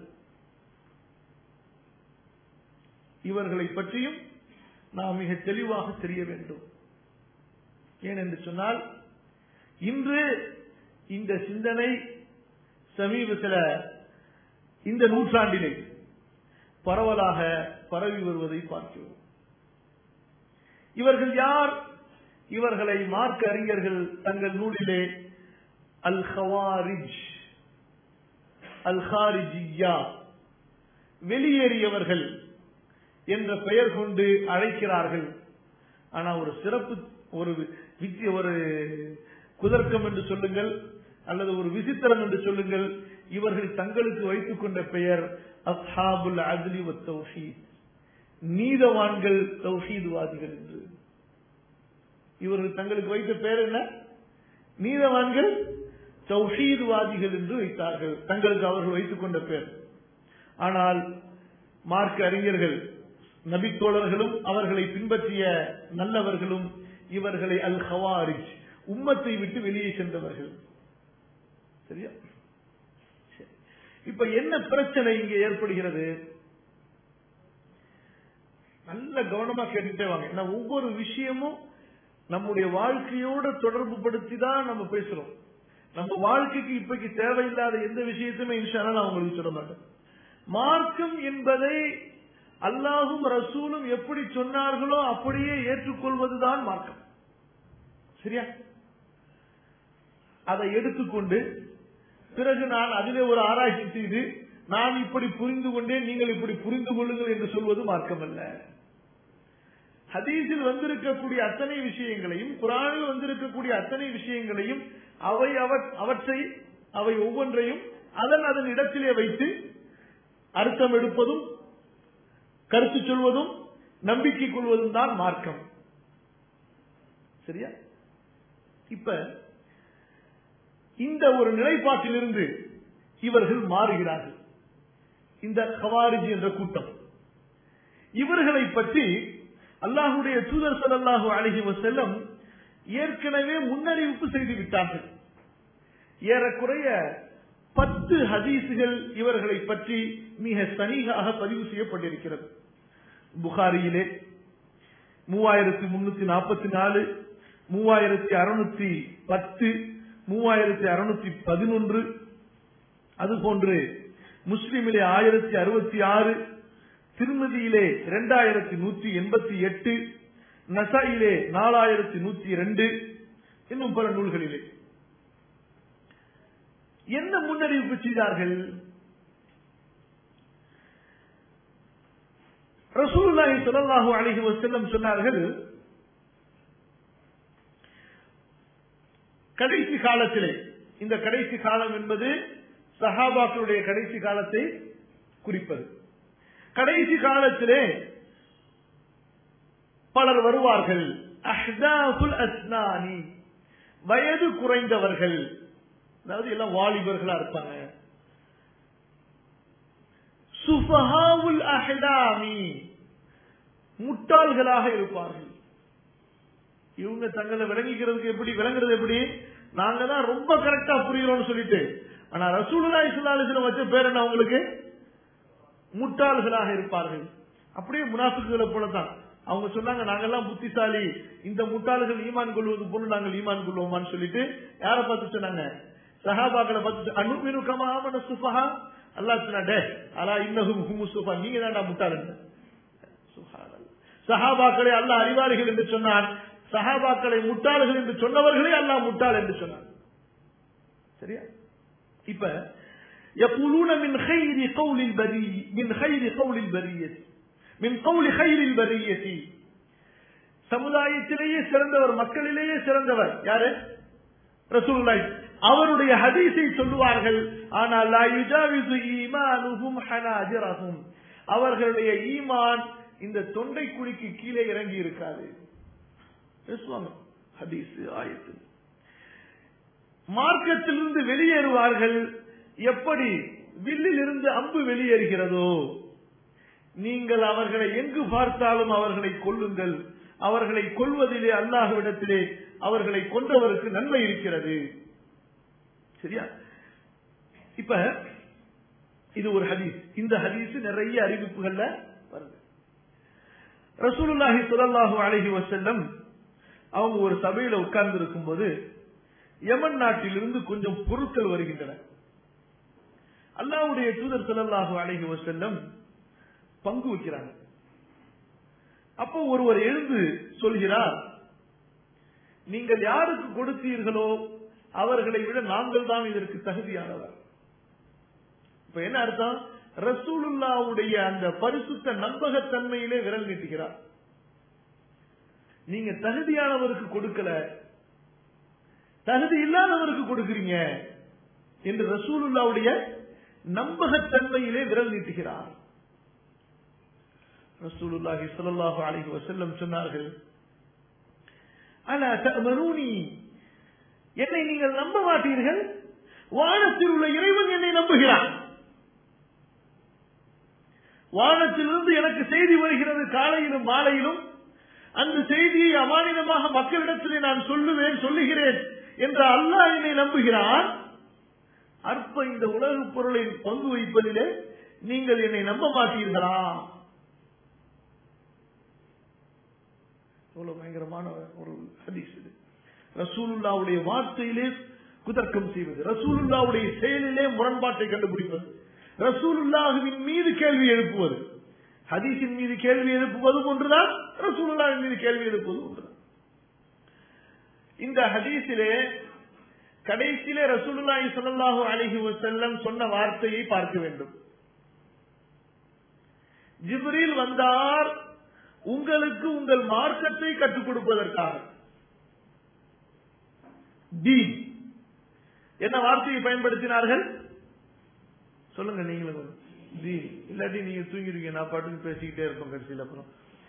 இவர்களை பற்றியும் நாம் மிக தெளிவாக தெரிய வேண்டும் ஏனென்று சொன்னால் இன்று இந்த சிந்தனை சமீபத்தில் இந்த நூற்றாண்டிலே பரவலாக பரவி வருவதை பார்க்கிறோம் இவர்கள் யார் இவர்களை மார்க்க அறிஞர்கள் தங்கள் நூலிலே அல் ஹவாரிஜ் அல் ஹாரிஜியா வெளியேறியவர்கள் என்ற பெயர் கொண்டு அழைக்கிறார்கள் ஆனா ஒரு சிறப்பு ஒரு வித்தி- ஒரு குதர்க்கம் என்று சொல்லுங்கள் அல்லது ஒரு விசித்திரம் என்று சொல்லுங்கள் இவர்கள் தங்களுக்கு வைத்துக் கொண்ட பெயர் அஸ்ஹாபுல் அத்லி வத் தௌஹீத் நீதவான்கள் தௌஹீத்வாதிகள் என்று இவர்கள் தங்களுக்கு வைத்த பெயர் என்ன நீதவான்கள் தௌஹீத்வாதிகள் என்று வைத்தார்கள் தங்களுக்கு அவர்கள் வைத்துக் கொண்ட பெயர் ஆனால் மார்க்க அறிஞர்கள் நபித்தோழர்களும் அவர்களை பின்பற்றிய நல்லவர்களும் இவர்களை அல் ஹவாரிஜ் உம்மத்தை விட்டு வெளியே சென்றவர்கள் சரியா சரி. இப்ப என்ன பிரச்சனை இங்க ஏற்படுகிறது நல்ல கவனமா கேட்டுட்டே வாங்க ஏன்னா ஒவ்வொரு விஷயமும் நம்முடைய வாழ்க்கையோட தொடர்பு படுத்தி தான் நம்ம பேசுறோம் நம்ம வாழ்க்கைக்கு இப்பைக்கு தேவையில்லாத எந்த விஷயத்தையுமே இன்ஷால்லா நான் உங்களுக்கு சொல்ல மாட்டேன் மார்க்கம் என்பதை அல்லாஹும் ரசூலும் எப்படி சொன்னார்களோ அப்படியே ஏற்றுக்கொள்வதுதான் மார்க்கம் சரியா அதை எடுத்துக்கொண்டு பிறகு நான் அதிலே ஒரு ஆராய்ச்சி செய்து நான் இப்படி புரிந்து கொண்டேன் நீங்கள் இப்படி புரிந்து கொள்ளுங்கள் என்று சொல்வது மார்க்கம் அல்ல ஹதீஸில் வந்திருக்கக்கூடிய அத்தனை விஷயங்களையும் குரானில் வந்திருக்கக்கூடிய அத்தனை விஷயங்களையும் அவை அவ- அவற்றை அவை ஒவ்வொன்றையும் அதன் அதன் இடத்திலே வைத்து அர்த்தம் எடுப்பதும் கருத்து சொல்வதும் நம்பிக்கை கொள்வதும் தான் மார்க்கம் சரியா இப்ப இந்த ஒரு நிலைப்பாட்டிலிருந்து இவர்கள் மாறுகிறார்கள் இந்த கவாரிஜி என்ற கூட்டம் இவர்களை பற்றி அல்லாஹுடைய தூதர் ஸல்லல்லாஹு அலைஹி வஸல்லம் ஏற்கனவே முன்னறிவிப்பு செய்து விட்டார்கள் ஏறக்குறைய பத்து ஹதீசுகள் இவர்களை பற்றி மிக சனிகாக பதிவு செய்யப்பட்டிருக்கிறது புகாரியிலே மூவாயிரத்தி முன்னூத்தி நாற்பத்தி நாலு மூவாயிரத்தி அறுநூத்தி பத்து மூவாயிரத்தி அறுநூத்தி பதினொன்று அதுபோன்று முஸ்லிமிலே ஆயிரத்தி அறுபத்தி ஆறு திருமதியிலே இரண்டாயிரத்தி நூற்றி எண்பத்தி எட்டு நசாயிலே நாலாயிரத்தி நூற்றி இரண்டு இன்னும் பல நூல்களிலே என்ன முன்னறிவிப்பு செய்தார்கள் ரசூலுல்லாஹி ஸல்லல்லாஹு அலைஹி வஸல்லம் சொன்னார்கள் கடைசி காலத்திலே இந்த கடைசி காலம் என்பது சஹாபாக்களுடைய கடைசி காலத்தை குறிப்பது கடைசி காலத்திலே பலர் வருவார்கள் அஹ்தாஃபுல் அஸ்னானி வயது குறைந்தவர்கள் அதாவது எல்லாம் வாலிபர்களா இருப்பாங்க சுஃபஹாவுல் அஹ்லாமி முட்டாள்களாக இருப்பார்கள் இவங்க தங்களை விளங்கிக்கிறதுக்கு எப்படி விளங்குறது எப்படி நாங்க தான் ரொம்ப கரெக்டா புரிகிறோம்னு சொல்லிட்டு ஆனா ரசூலுல்லாஹி ஸல்லல்லாஹு அலைஹி வஸல்லம் வச்ச பேர் என்ன அவங்களுக்கு முட்டாள்களாக இருப்பார்கள் அப்படியே முனாஃபிக்குகளை போலதான் அவங்க சொன்னாங்க நாங்கெல்லாம் புத்திசாலி இந்த முட்டாள்கள் ஈமான் கொள்வது போல நாங்கள் ஈமான் கொள்வோமான்னு சொல்லிட்டு யாரை பார்த்து சொன்னாங்க சஹாபாக்களை பார்த்து அனுமினு கமாமன சுஃபஹா அல்லாஹ் சொன்னா டே அலா இன்னஹும் ஹுமு சுஃபா நீங்க தான்டா முட்டாளுங்க சுப்ஹானல்லாஹ். சஹாபாக்களை அல்லாஹ் அறிவாளிகள் என்று சொன்னான் சஹாபாக்களை முட்டாள்கள் என்று சொன்னவர்களே அல்லாஹ் முட்டாள் என்று சொன்னான் சரியா இப்ப يقولون من خير قول البري من خير قول البرية من قول خير البرية சமுதாயத்திலேயே சிறந்தவர் மக்களிலேயே சிறந்தவர் யாரு ரசூலுல்லாஹி அவருடைய ஹதீஸை சொல்லுவார்கள் ஆனால் லா யுஜாவிசு ஈமானுஹும் ஹனாஜிரஹும் அவர்களுடைய ஈமான் இந்த தொண்டை குழிக்கு கீழே இறங்கி இருக்காது பேசுவாங்க ஹதீஸ் ஆயத்து மார்க்கத்திலிருந்து வெளியேறுவார்கள் எப்படி வில்லில் இருந்து அம்பு வெளியேறுகிறதோ நீங்கள் அவர்களை எங்கு பார்த்தாலும் அவர்களை கொல்லுங்கள் அவர்களை கொல்வதிலே அல்லாஹ்விடத்திலே அவர்களை கொன்றவருக்கு நன்மை இருக்கிறது சரியா இப்ப இது ஒரு ஹதீஸ் இந்த ஹதீஸ் நிறைய அறிவிப்புகள்ல வருது ரசூலுல்லாஹி ஸல்லல்லாஹு அலைஹி வஸல்லம் அவங்க ஒரு சபையில உட்கார்ந்து இருக்கும்போது யமன் நாட்டிலிருந்து கொஞ்சம் பொருட்கள் வருகின்றன அல்லாஹ்வுடைய தூதர் ஸல்லல்லாஹு அலைஹி வஸல்லம் பங்கு வைக்கிறாங்க அப்போ ஒருவர் எழுந்து சொல்கிறார் நீங்கள் யாருக்கு கொடுத்தீர்களோ அவர்களை விட நாங்கள் தான் இதற்கு தகுதியானவர் இப்ப என்ன அர்த்தம் ரசூலுல்லாவுடைய அந்த பரிசுத்த நம்பகத்தன்மையிலே விரல் நீட்டுகிறார் நீங்க தகுதியானவருக்கு கொடுக்கல தகுதி இல்லாதவருக்கு கொடுக்கிறீங்க என்று ரசூலுல்லாவுடைய நம்பகத்தன்மையிலே விரல் நீட்டுகிறார் ரசூலுல்லாஹி ஸல்லல்லாஹு அலைஹி வஸல்லம் சொன்னார்கள் அலா தஅமனூனி என்னை நீங்கள் நம்ப மாட்டீர்கள் வானத்தில் உள்ள இறைவன் என்னை நம்புகிறான் வானத்திலிருந்து எனக்கு செய்தி வருகிறது காலையிலும் மாலையிலும் அந்த செய்தியை அமானிதமாக மக்களிடத்திலே நான் சொல்லுவேன் சொல்லுகிறேன் என்ற அல்லாஹ் என்னை நம்புகிறான் அற்ப இந்த உலகப் பொருளை பங்கு வைப்பதிலே நீங்கள் என்னை நம்ப மாட்டீர்களா எவ்வளவு பயங்கரமான ஒரு ஹதீஸ் இது ரசூலுல்லாவுடைய வார்த்தையிலே குதர்க்கம் செய்வது ரசூலுல்லாவுடைய செயலிலே முரண்பாட்டை கண்டுபிடிப்பது ரசூலுல்லாஹுவின் மீது கேள்வி எழுப்புவது ஹதீஸின் மீது கேள்வி எழுப்புவதும் ஒன்றுதான் ரசூலுல்லாவின் மீது கேள்வி எழுப்புவதும் ஒன்றுதான் இந்த ஹதீஸிலே கடைசியிலே ரசூலுல்லாஹி ஸல்லல்லாஹு அலைஹி வஸல்லம் சொன்ன வார்த்தையை பார்க்க வேண்டும் ஜிப்ரீல் வந்தார் உங்களுக்கு உங்கள் மார்க்கத்தை கற்றுக் கொடுப்பதற்காக தீன் என்ன வார்த்தையை பயன்படுத்தினார்கள் சொல்லுங்க நீங்களும் தீன் இல்லாட்டி நீங்க தூங்கிடுவீங்க நான் பாட்டுக்கு பேசிக்கிட்டே இருப்போம் கடைசியில் அப்புறம்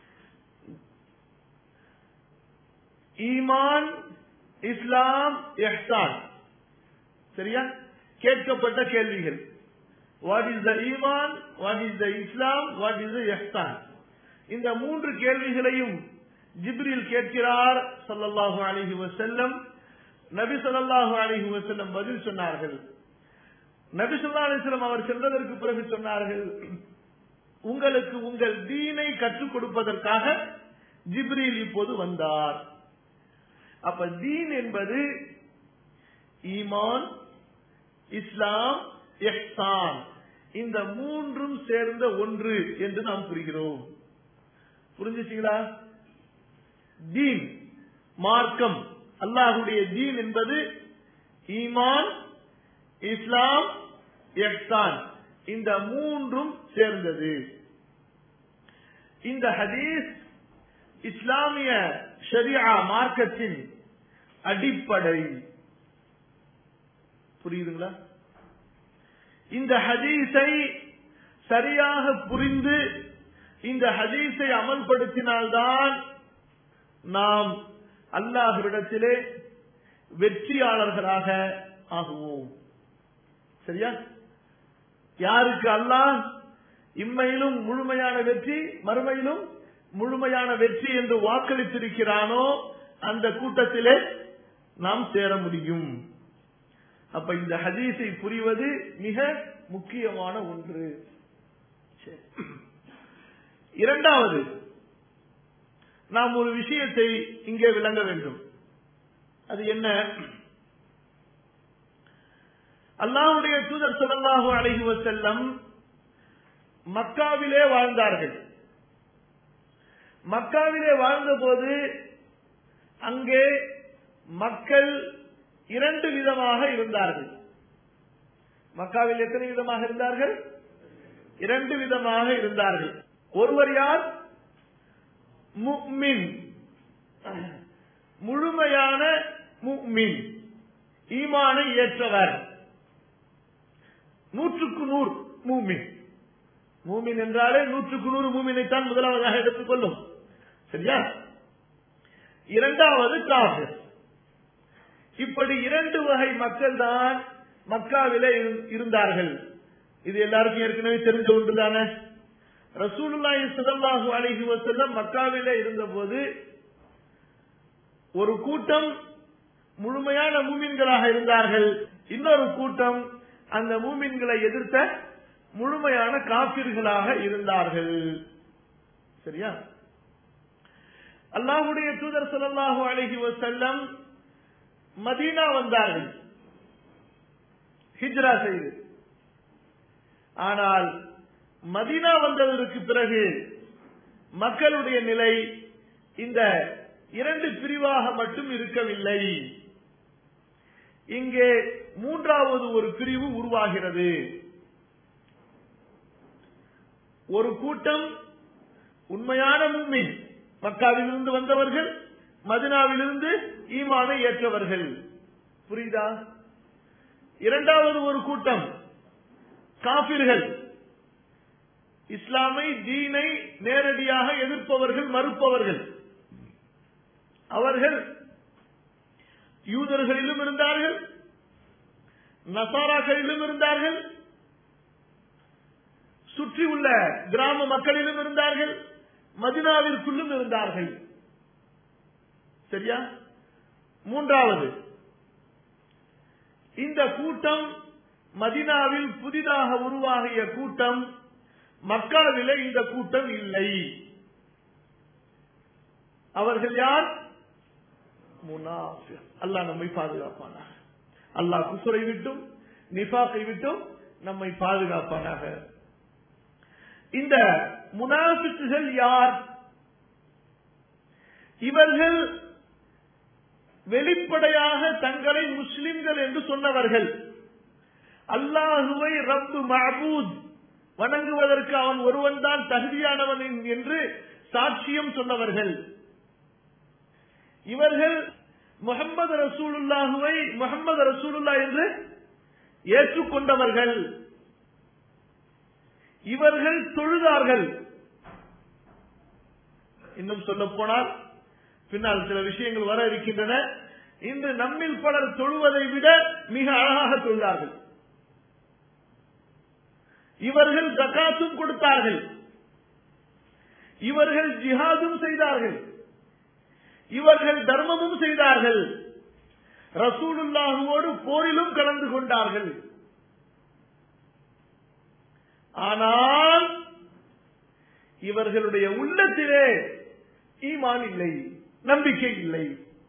ஈமான் இஸ்லாம் எஹ்சான் சரியா கேட்கப்பட்ட கேள்விகள் வாட் இஸ் த ஈமான் what is the Islam what is the எஹ்சான் இந்த மூன்று கேள்விகளையும் ஜிப்ரில் கேட்கிறார் சல்லல்லாஹு அலைஹி வஸல்லம் நபி ஸல்லல்லாஹு அலைஹி வஸல்லம் பதில் சொன்னார்கள் நபி ஸல்லல்லாஹு அலைஹி வஸல்லம் அவர் சென்றதற்கு பிறகு சொன்னார்கள் உங்களுக்கு உங்கள் தீனை கற்றுக் கொடுப்பதற்காக ஜிப்ரீல் இப்போது வந்தார் அப்ப தீன் என்பது ஈமான் இஸ்லாம் எஹ்சான் இந்த மூன்றும் சேர்ந்த ஒன்று என்று நாம் புரிகிறோம் புரிஞ்சுச்சீங்களா தீன் மார்க்கம் அல்லாஹுடைய தீன் என்பது ஈமான் இஸ்லாம் எஹ்சான் இந்த மூன்றும் சேர்ந்தது இந்த ஹதீஸ் இஸ்லாமிய ஷரியா மார்க்கத்தின் அடிப்படை புரியுதுங்களா இந்த ஹதீஸை சரியாக புரிந்து இந்த ஹதீஸை அமல்படுத்தினால்தான் நாம் அல்லாஹ்விடத்திலே வெற்றியாளர்களாக ஆகுவோம் சரியா யாருக்கு அல்லாஹ் இம்மையிலும் முழுமையான வெற்றி மறுமையிலும் முழுமையான வெற்றி என்று வாக்களித்திருக்கிறானோ அந்த கூட்டத்திலே நாம் சேர முடியும் அப்ப இந்த ஹதீஸை புரிவது மிக முக்கியமான ஒன்று சரி. இரண்டாவது நாம் ஒரு விஷயத்தை இங்கே விளங்க வேண்டும் அது என்ன அல்லாஹ்வுடைய தூதர் ஸல்லல்லாஹு அலைஹி வஸல்லம் மக்காவிலே வாழ்ந்தார்கள் மக்காவிலே வாழ்ந்தபோது அங்கே மக்கள் இரண்டு விதமாக இருந்தார்கள் மக்காவில் எத்தனை விதமாக இருந்தார்கள் இரண்டு விதமாக இருந்தார்கள் ஒருவர் யார் முக்மின் முழுமையான முக்மின் ஈமானை ஏற்றவர் நூற்றுக்கு நூறு மூமின் மூமின் என்றாலே நூற்றுக்கு நூறு மூமினைத்தான் முதலாவதாக எடுத்துக்கொள்ளும் சரியா இரண்டாவது காஃபிர் இப்படி இரண்டு வகை மக்கள் தான் மக்காவிலே இரு- இருந்தார்கள் இது எல்லாருக்கும் ஏற்கனவே தெரிஞ்ச ஒன்று தானே ரசூலுல்லாஹி ஸல்லல்லாஹு அலைஹி வஸல்லம் மக்காவிலே இருந்தபோது ஒரு கூட்டம் முழுமையான மூமின்களாக இருந்தார்கள் இன்னொரு கூட்டம் அந்த மூமின்களை எதிர்த்த முழுமையான காபிர்களாக இருந்தார்கள் சரியா அல்லாஹுடைய தூதர் ஸல்லல்லாஹு அலைஹி வஸல்லம் மதீனா வந்தார்கள் ஹிஜ்ரா செய்து ஆனால் மதீனா வந்ததற்கு பிறகு மக்களுடைய நிலை இந்த இரண்டு பிரிவாக மட்டும் இருக்கவில்லை இங்கே மூன்றாவது ஒரு பிரிவு உருவாகிறது ஒரு கூட்டம் உண்மையான மும்மின் மக்காவிலிருந்து வந்தவர்கள் மதினாவிலிருந்து ஈமானை ஏற்றவர்கள் புரியுதா இரண்டாவது ஒரு கூட்டம் காபிர்கள் இஸ்லாமை தீனை நேரடியாக எதிர்ப்பவர்கள் மறுப்பவர்கள் அவர்கள் யூதர்களிலும் இருந்தார்கள் நசாராக்களிலும் இருந்தார்கள் சுற்றி உள்ள கிராம மக்களிலும் இருந்தார்கள் மதினாவிற்குள்ளும் இருந்தார்கள் சரியா மூன்றாவது இந்த கூட்டம் மதினாவில் புதிதாக உருவாகிய கூட்டம் மக்காவிலே இந்த கூட்டம் இல்லை அவர்கள் யார் முனாஃபிக் அல்லாஹ் நம்மை பாதுகாப்பானாக அல்லாஹ் குசுரை விட்டும் நிஃபாக்கை விட்டும் நம்மை பாதுகாப்பானாக இந்த முனாஃபிக்குகள் யார் இவர்கள் வெளிப்படையாக தங்களை முஸ்லிம்கள் என்று சொன்னவர்கள் அல்லாஹுவை ரப்பு மஹபூத் வணங்குவதற்கு அவன் ஒருவன் தான் தகுதியானவன் என்று சாட்சியம் சொன்னவர்கள் இவர்கள் முகமது ரசூலுல்லாஹுவை முகமது ரசூலுல்லா என்று ஏற்றுக்கொண்டவர்கள் இவர்கள் தொழுதார்கள் இன்னும் சொல்ல போனால் பின்னால் சில விஷயங்கள் வர இருக்கின்றன இன்று நம்மில் பலர் தொழுவதை விட மிக அழகாக தொழுதார்கள் இவர்கள் ஜகாத்தும் கொடுத்தார்கள் இவர்கள் ஜிஹாதும் செய்தார்கள் இவர்கள் தர்மமும் செய்தார்கள் ரசூலுல்லாஹுவோடு போரிலும் கலந்து கொண்டார்கள் ஆனால் இவர்களுடைய உள்ளத்திலே ஈமான் இல்லை நம்பிக்கை இல்லை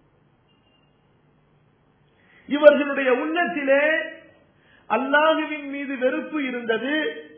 இவர்களுடைய உள்ளத்திலே அல்லாஹுவின் மீது வெறுப்பு இருந்தது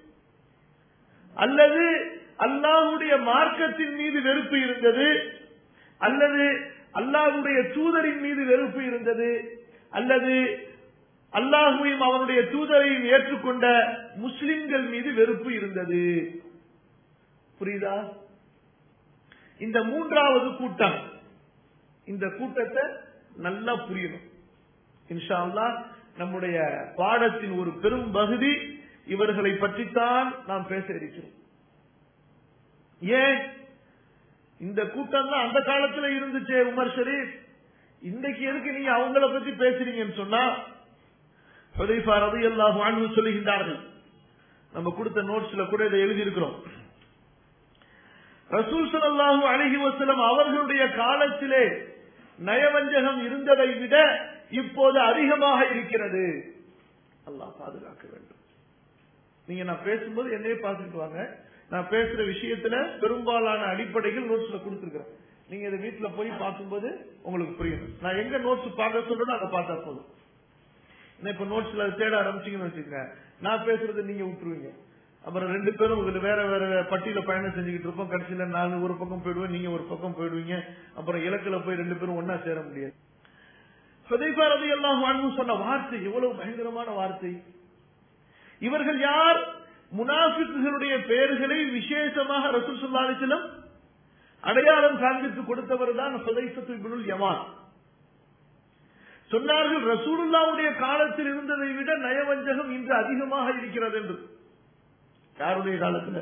அல்லது அல்லாஹுடைய மார்க்கத்தின் மீது வெறுப்பு இருந்தது அல்லது அல்லாஹுடைய தூதரின் மீது வெறுப்பு இருந்தது அல்லது அல்லாஹுவையும் அவனுடைய தூதரையும் ஏற்றுக்கொண்ட முஸ்லிம்கள் மீது வெறுப்பு இருந்தது புரியுதா இந்த மூன்றாவது கூட்டம் இந்த கூட்டத்தை நல்லா புரியணும் இன்ஷா அல்லாஹ் நம்முடைய பாடத்தின் ஒரு பெரும் பகுதி இவர்களை பற்றித்தான் நாம் பேச இருக்கிறோம் ஏன் இந்த கூட்டம் தான் அந்த காலத்துல இருந்துச்சே உமர் ஷரீப் இன்னைக்கு எதுக்கு நீங்க அவங்கள பத்தி பேசுறீங்கன்னு சொன்னா ஹுதைஃபா ரலியல்லாஹு அன்ஹு சொல்லுகின்றார்கள் நம்ம கொடுத்த நோட்ஸ்ல கூட இதை எழுதி இருக்கிறோம் ரசூல் ஸல்லல்லாஹு அலைஹி வஸல்லம் அவர்களுடைய காலத்திலே நயவஞ்சகம் இருந்ததை விட இப்போது அதிகமாக இருக்கிறது அல்லாஹ் பாதுகாக்க வேண்டும் நீங்க நான் பேசும்போது என்னையே பார்த்துட்டு வாங்க நான் பேசுற விஷயத்துல பெரும்பாலான அடிப்படைகள் நோட்ஸ்ல கொடுத்துருக்கிறேன் நீங்க இதை வீட்டுல போய் பார்க்கும்போது உங்களுக்கு புரியும் நான் எங்க நோட்ஸ் பார்க்க சொல்றேனோ அதை பார்த்தா போதும் நான் இப்ப நோட்ஸ்ல தேட ஆரம்பிச்சீங்கன்னு வச்சுக்கோங்க நான் பேசுறது நீங்க விட்டுருவீங்க அப்புறம் ரெண்டு பேரும் இதுல வேற வேற பட்டியல பயணம் செஞ்சுக்கிட்டு இருப்போம் கடைசியில நான் ஒரு பக்கம் போயிடுவேன் நீங்க ஒரு பக்கம் போயிடுவீங்க அப்புறம் இலக்குல போய் ரெண்டு பேரும் ஒன்னா சேர முடியாது ஹுதைஃபா ரலியல்லாஹு அன்ஹு சொன்ன வார்த்தை எவ்வளவு பயங்கரமான வார்த்தை இவர்கள் யார் முனாஃபிக்குகளுடைய பெயர்களை விசேஷமாக ரசூல் ஸல்லல்லாஹு அலைஹி வஸல்லம் அடையாளம் காண்பித்து கொடுத்தவர் தான் ஹுதைஃபத்து இப்னுல் யமான் சொன்னார்கள் ரசூலுல்லாவுடைய காலத்தில் இருந்ததை விட நயவஞ்சகம் இன்று அதிகமாக இருக்கிறது என்று யாருடைய காலத்துல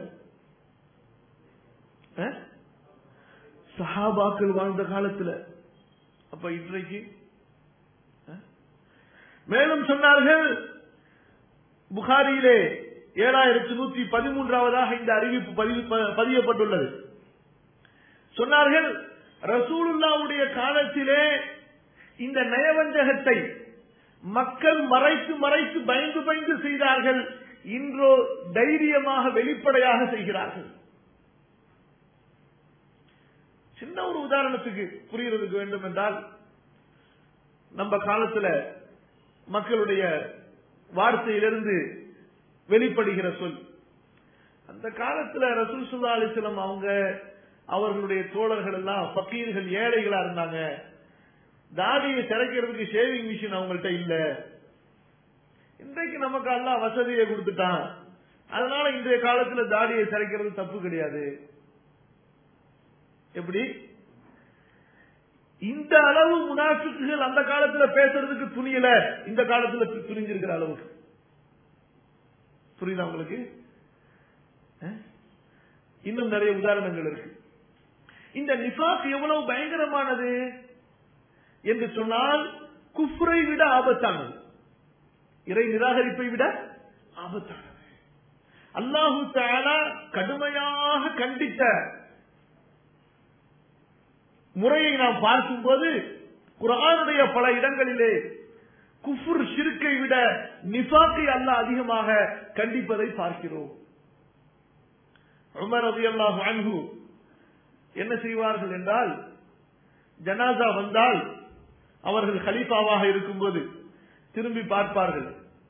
அஹ்? சஹாபாக்கள் வாழ்ந்த காலத்துல அப்ப இன்றைக்கு அஹ்? மேலும் சொன்னார்கள் புகாரியிலே ஏழாயிரத்தி நூத்தி பதிமூன்றாவதாக இந்த அறிவிப்பு பதிவு ப- பதியப்பட்டுள்ளது சொன்னார்கள் ரசூலுல்லாவுடைய காலத்திலே இந்த நயவஞ்சகத்தை மக்கள் மறைத்து மறைத்து பயந்து பயந்து செய்தார்கள் இன்றோ தைரியமாக வெளிப்படையாக செய்கிறார்கள் சின்ன ஒரு உதாரணத்துக்கு புரியறதுக்கு வேண்டும் என்றால் நம்ம காலத்துல மக்களுடைய வார்த்தையிலிருந்து வெளிப்படுகிற சொல் அந்த காலத்துல ரசூல் சுல்லா அலிஸ்லம் அவங்க அவர்களுடைய தோழர்கள் எல்லாம் பக்கீர்கள் ஏழைகளா இருந்தாங்க தாடியை திறக்கிறதுக்கு ஷேவிங் மிஷின் அவங்கள்ட்ட இல்ல இன்றைக்கு நமக்கு எல்லாம் வசதியை கொடுத்துட்டான் அதனால இன்றைய காலத்துல தாடியை திறக்கிறது தப்பு கிடையாது எப்படி இந்த அளவு முனாஃபிக்குகள் அந்த காலத்துல பேசுறதுக்கு துணியல இந்த காலத்துல துணிஞ்சிருக்கிற அளவுக்கு புரியுதா உங்களுக்கு அஹ்? இன்னும் நிறைய உதாரணங்கள் இருக்கு இந்த நிஃபாக் எவ்வளவு பயங்கரமானது என்று சொன்னால் குஃப்ரை விட ஆபத்தானது இறை நிராகரிப்பை விட ஆபத்தானது அல்லாஹு தாலா கடுமையாக கண்டித்த முறையை நாம் பார்க்கும்போது குரானுடைய பல இடங்களிலே குஃபுர் ஷிருக்கை விட நிஃபாக்கை அல்லாஹ் அதிகமாக கண்டிப்பதை பார்க்கிறோம் உமர் ரலியல்லாஹு அன்ஹு என்ன செய்வார்கள் என்றால் ஜனாசா வந்தால் அவர்கள் கலீஃபாவாக இருக்கும்போது திரும்பி பார்ப்பார்கள்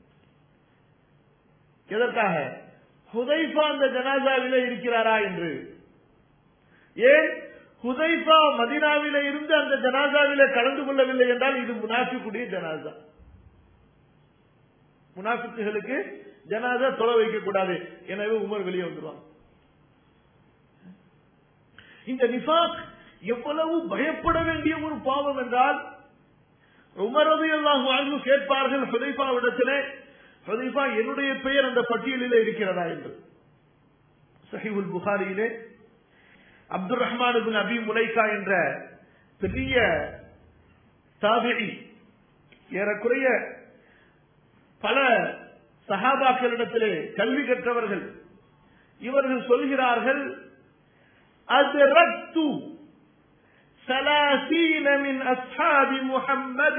எதற்காக ஹுதைஃபா அந்த ஜனாசாவிலே இருக்கிறாரா என்று ஏன் ஹுதைஃபா மதினாவிலே இருந்து அந்த ஜனாசாவிலே கலந்து கொள்ளவில்லை என்றால் இது முனாஃபிக்குடைய ஜனாசா முனாஃபிக்குகளுக்கு ஜனாசா தொலை வைக்க கூடாது எனவே உமர் வெளியே வந்துருவாங்க இந்த நிஃபாக் எவ்வளவு பயப்பட வேண்டிய ஒரு பாவம் என்றால் உமரது எல்லாம் வாழ்வு கேட்பார்கள் ஹுதைஃபாவிடத்திலே ஹுதைஃபா என்னுடைய பெயர் அந்த பட்டியலிலே இருக்கிறதா என்று சஹிவுல் புகாரியிலே அப்துல் ரஹ்மான் பின் அபி முலைகா என்ற பெரிய தாபிரி ஏறக்குறைய பல சஹாபாக்களிடத்திலே கல்வி கற்றவர்கள் இவர்கள் சொல்கிறார்கள் أدركت ثلاثين من أصحاب محمد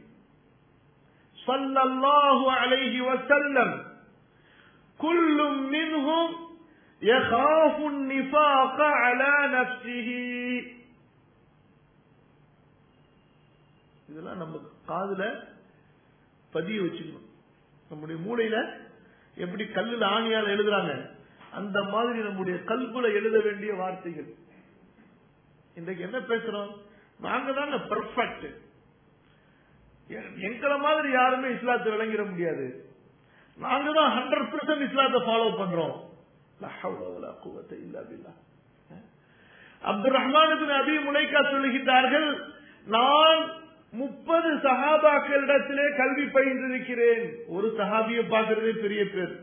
صلى الله عليه وسلم كل منهم يخاف النفاق على نفسه இதெல்லாம் நம்ம காதுல பதிய வச்சுக்கணும் நம்முடைய மூளையில எப்படி கல்லுல ஆணியால் எழுதுறாங்க அந்த மாதிரி நம்முடைய கல்புல எழுத வேண்டிய வார்த்தைகள் இன்றைக்கு என்ன பேசுறோம் நாங்க தாங்க பெர்ஃபெக்ட் எங்களை மாதிரி யாருமே இஸ்லாத்தை விளங்கிட முடியாது நாங்க தான் ஹண்ட்ரட் பெர்சன்ட் இஸ்லாத்தை ஃபாலோ பண்றோம் அப்துல் ரஹ்மான் அபி முலைக்கா சொல்லுகின்றார்கள் நான் முப்பது சஹாபாக்களிடத்திலே கல்வி பயின்றிருக்கிறேன் ஒரு சஹாபியை பார்க்கறதே பெரிய பேர்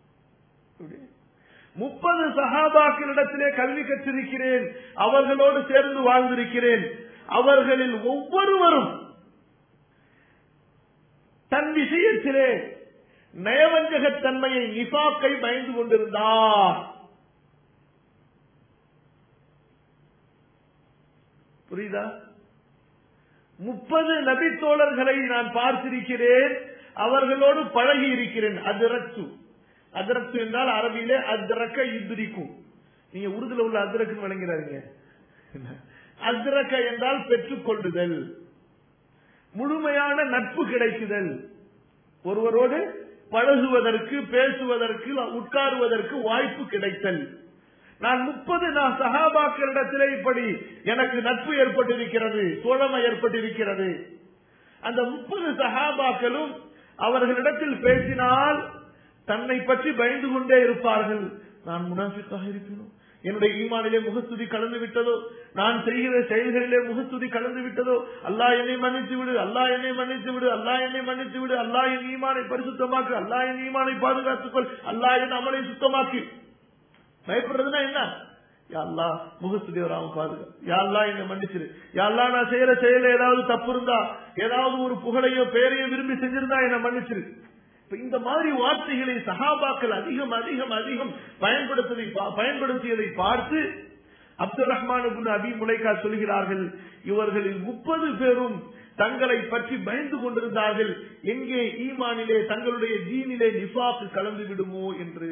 முப்பது சகாபாக்களிடத்திலே கல்வி கற்றிருக்கிறேன் அவர்களோடு சேர்ந்து வாழ்ந்திருக்கிறேன் அவர்களில் ஒவ்வொருவரும் தன் விஷயத்திலே நயவஞ்சகத்தன்மையை நிபாக்கை பயந்து கொண்டிருந்தார் புரியுதா முப்பது நபித்தோழர்களை நான் பார்த்திருக்கிறேன் அவர்களோடு பழகி இருக்கிறேன் அதிரத்து அதிரத்து என்றால் அரபியிலே அதிரக்க இந்திரிக்கும் நீங்க உருதுல உள்ள அதிரக்குன்னு வழங்கிறாருங்க அதிரக்க என்றால் பெற்றுக்கொள்ளுதல் முழுமையான நட்பு கிடைக்குதல் ஒருவரோடு பழகுவதற்கு பேசுவதற்கு உட்காருவதற்கு வாய்ப்பு கிடைத்தல் நான் முப்பது நான் சகாபாக்களிடத்திலே இப்படி எனக்கு நட்பு ஏற்பட்டிருக்கிறது தோழமை ஏற்பட்டிருக்கிறது அந்த முப்பது சகாபாக்களும் அவர்களிடத்தில் பேசினால் தன்னை பற்றி பயந்து கொண்டே இருப்பார்கள் நான் முனாஃபிக்காக இருப்பேனும் என்னுடைய ஈமானிலே முகஸ்துதி கலந்து விட்டதோ நான் செய்கிற செயல்களிலே முகஸ்துதி கலந்து விட்டதோ அல்லாஹ் என்னை மன்னித்து விடு அல்லாஹ் என்னை மன்னித்து விடு அல்லாஹ் என்னை மன்னித்து விடு அல்லாஹ் என் ஈமானை பரிசுத்தமாக்கு அல்லாஹ் என் ஈமானை பாதுகாத்துக்கொள் அல்லாஹ் என் அமலை சுத்தமாக்கி பயப்படுறதுன்னா என்ன யாழ்லா முகஸ்துதி வராம பாருங்க யாழ்லா என்னை மன்னிச்சிரு யாழ்லா நான் செய்யற செயல ஏதாவது தப்பு இருந்தா ஏதாவது ஒரு புகழையோ பெயரையோ விரும்பி செஞ்சிருந்தா என்னை மன்னிச்சிரு இந்த மாதிரி வார்த்தைகளை சகாபாக்கள் அதிகம் அதிகம் அதிகம் பயன்படுத்ததை பயன்படுத்தியதை பார்த்து அப்துல் ரஹ்மான் அபி முலைக்கா சொல்கிறார்கள் இவர்களில் முப்பது பேரும் தங்களை பற்றி பயந்து கொண்டிருந்தார்கள் எங்கே ஈமானிலே தங்களுடைய ஜீனிலே நிஃபாக்கு கலந்து விடுமோ என்று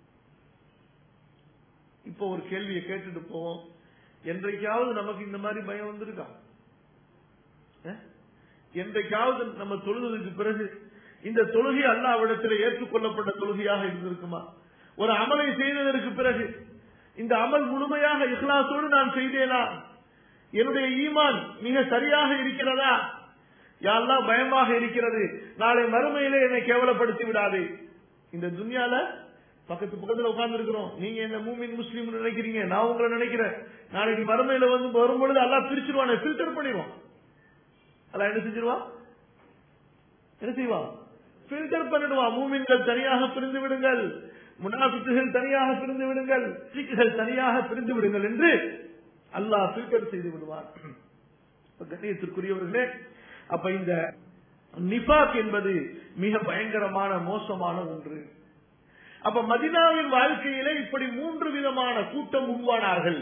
இப்போ ஒரு கேள்வியை கேட்டுட்டு போவோம் என்றைக்காவது நமக்கு இந்த மாதிரி பயம் வந்திருக்கா அஹ்? என்றைக்காவது நம்ம தொழுதலுக்கு பிறகு இந்த தொழுகை அல்லாவிடத்தில் ஏற்றுக்கொள்ளப்பட்ட தொழுகையாக இருந்திருக்குமா ஒரு அமலை செய்ததற்கு பிறகு இந்த அமல் முழுமையாக இஹ்லாசோடு நான் செய்தேனா என்னுடைய ஈமான் மிக சரியாக இருக்கிறதா யாரெல்லாம் பயமாக இருக்கிறது நாளை மறுமையிலே என்னை கேவலப்படுத்தி விடாது இந்த துன்யால பக்கத்து பக்கத்துல உட்கார்ந்து இருக்கிறோம் நீங்க என்ன மூமின் முஸ்லீம் நினைக்கிறீங்க நான் உங்களை நினைக்கிறேன் நாளைக்கு மறுமையில வந்து வரும்பொழுது எல்லாம் பிரிச்சிருவான் ஃபில்டர் பண்ணிடுவான் அல்ல என்ன செஞ்சிருவான் என்ன செய்வான் ஃபில்டர் பண்ணிடுவான் மூமின்கள் தனியாக பிரிந்து விடுங்கள் முனாபித்துகள் தனியாக பிரிந்து விடுங்கள் சீக்குகள் தனியாக பிரிந்து விடுங்கள் என்று அல்லாஹ் ஃபில்டர் செய்து விடுவார் இப்ப கண்ணியத்திற்குரியவர்களே அப்ப இந்த நிபாக் என்பது மிக பயங்கரமான மோசமான ஒன்று அப்ப மதினாவின் வாழ்க்கையிலே இப்படி மூன்று விதமான கூட்டம் உருவானார்கள்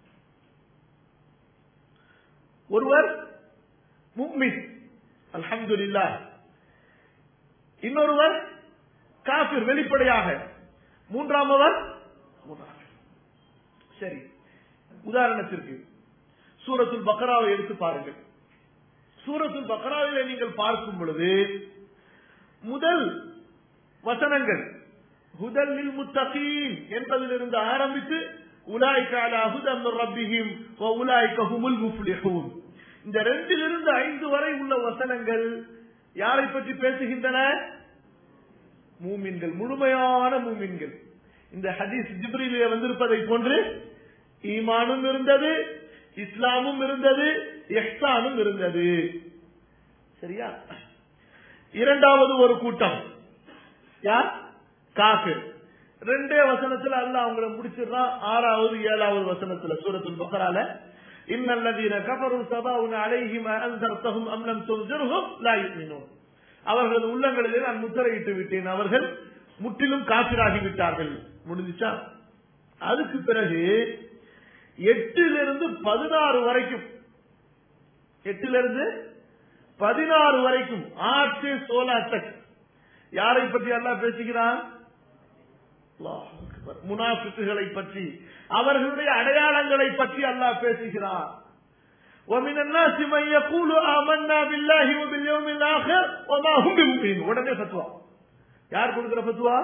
ஒருவர் முக்மின் அல்ஹம்துலில்லாஹ் இன்னொருவர் காபிர் வெளிப்படையாக மூன்றாமவர் முனாஃபிக். சரி உதாரணத்திற்கு சூரத்துல் பக்ராவை எடுத்து பாருங்கள் சூரத்துல் பக்ராவிலே நீங்கள் பார்க்கும் பொழுது முதல் வசனங்கள் ஹுதல்லில் முத்தகீன் என்பதிலிருந்து ஆரம்பித்து உலாய்க அலா ஹுதம் மிர் ரப்பிஹிம் வ உலாய்க ஹுமுல் முஃப்லிஹூன் இந்த ரெண்டிலிருந்து ஐந்து வரை உள்ள வசனங்கள் யாரை பற்றி பேசுகின்றன மூமின்கள் முழுமையான மூமின்கள் இந்த ஹதீஸ் ஜிப்ரிலே வந்திருப்பதை போன்று ஈமானும் இருந்தது இஸ்லாமும் இருந்தது எஹ்சானும் இருந்தது சரியா இரண்டாவது ஒரு கூட்டம் யார் காஃபிர் ரெண்டே வசனத்துல அல்லாஹ் அவங்கள முடிச்சிடுறான் ஆறாவது ஏழாவது வசனத்துல சூரத்துல் பக்ரால இன்னல்லதீன கஃபரு சபாவுன அலைஹிம் அன்சர்தஹும் அம் லம் துன்சிர்ஹும் லா யுமினூன் அவர்களது உள்ளங்களிலே நான் முத்திரையிட்டு விட்டேன் அவர்கள் முற்றிலும் காபிராகி விட்டார்கள் முடிஞ்சுச்சா அதுக்கு பிறகு எட்டிலிருந்து பதினாறு வரைக்கும் எட்டிலிருந்து பதினாறு வரைக்கும் ஆட்சி சோலாட்டக் யாரை பற்றி அல்லாஹ் பேசுகிறான் அல்லாஹ் அக்பர். முனாஃபிக்குகளை பற்றி அவர்களுடைய அடையாளங்களை பற்றி அல்லாஹ் பேசுகிறான் ومن الناس من يقول آمنا بالله وباليوم الآخر وما هم بمؤمنين உடனே ஃபத்வா யார் கொடுக்கிற ஃபத்வா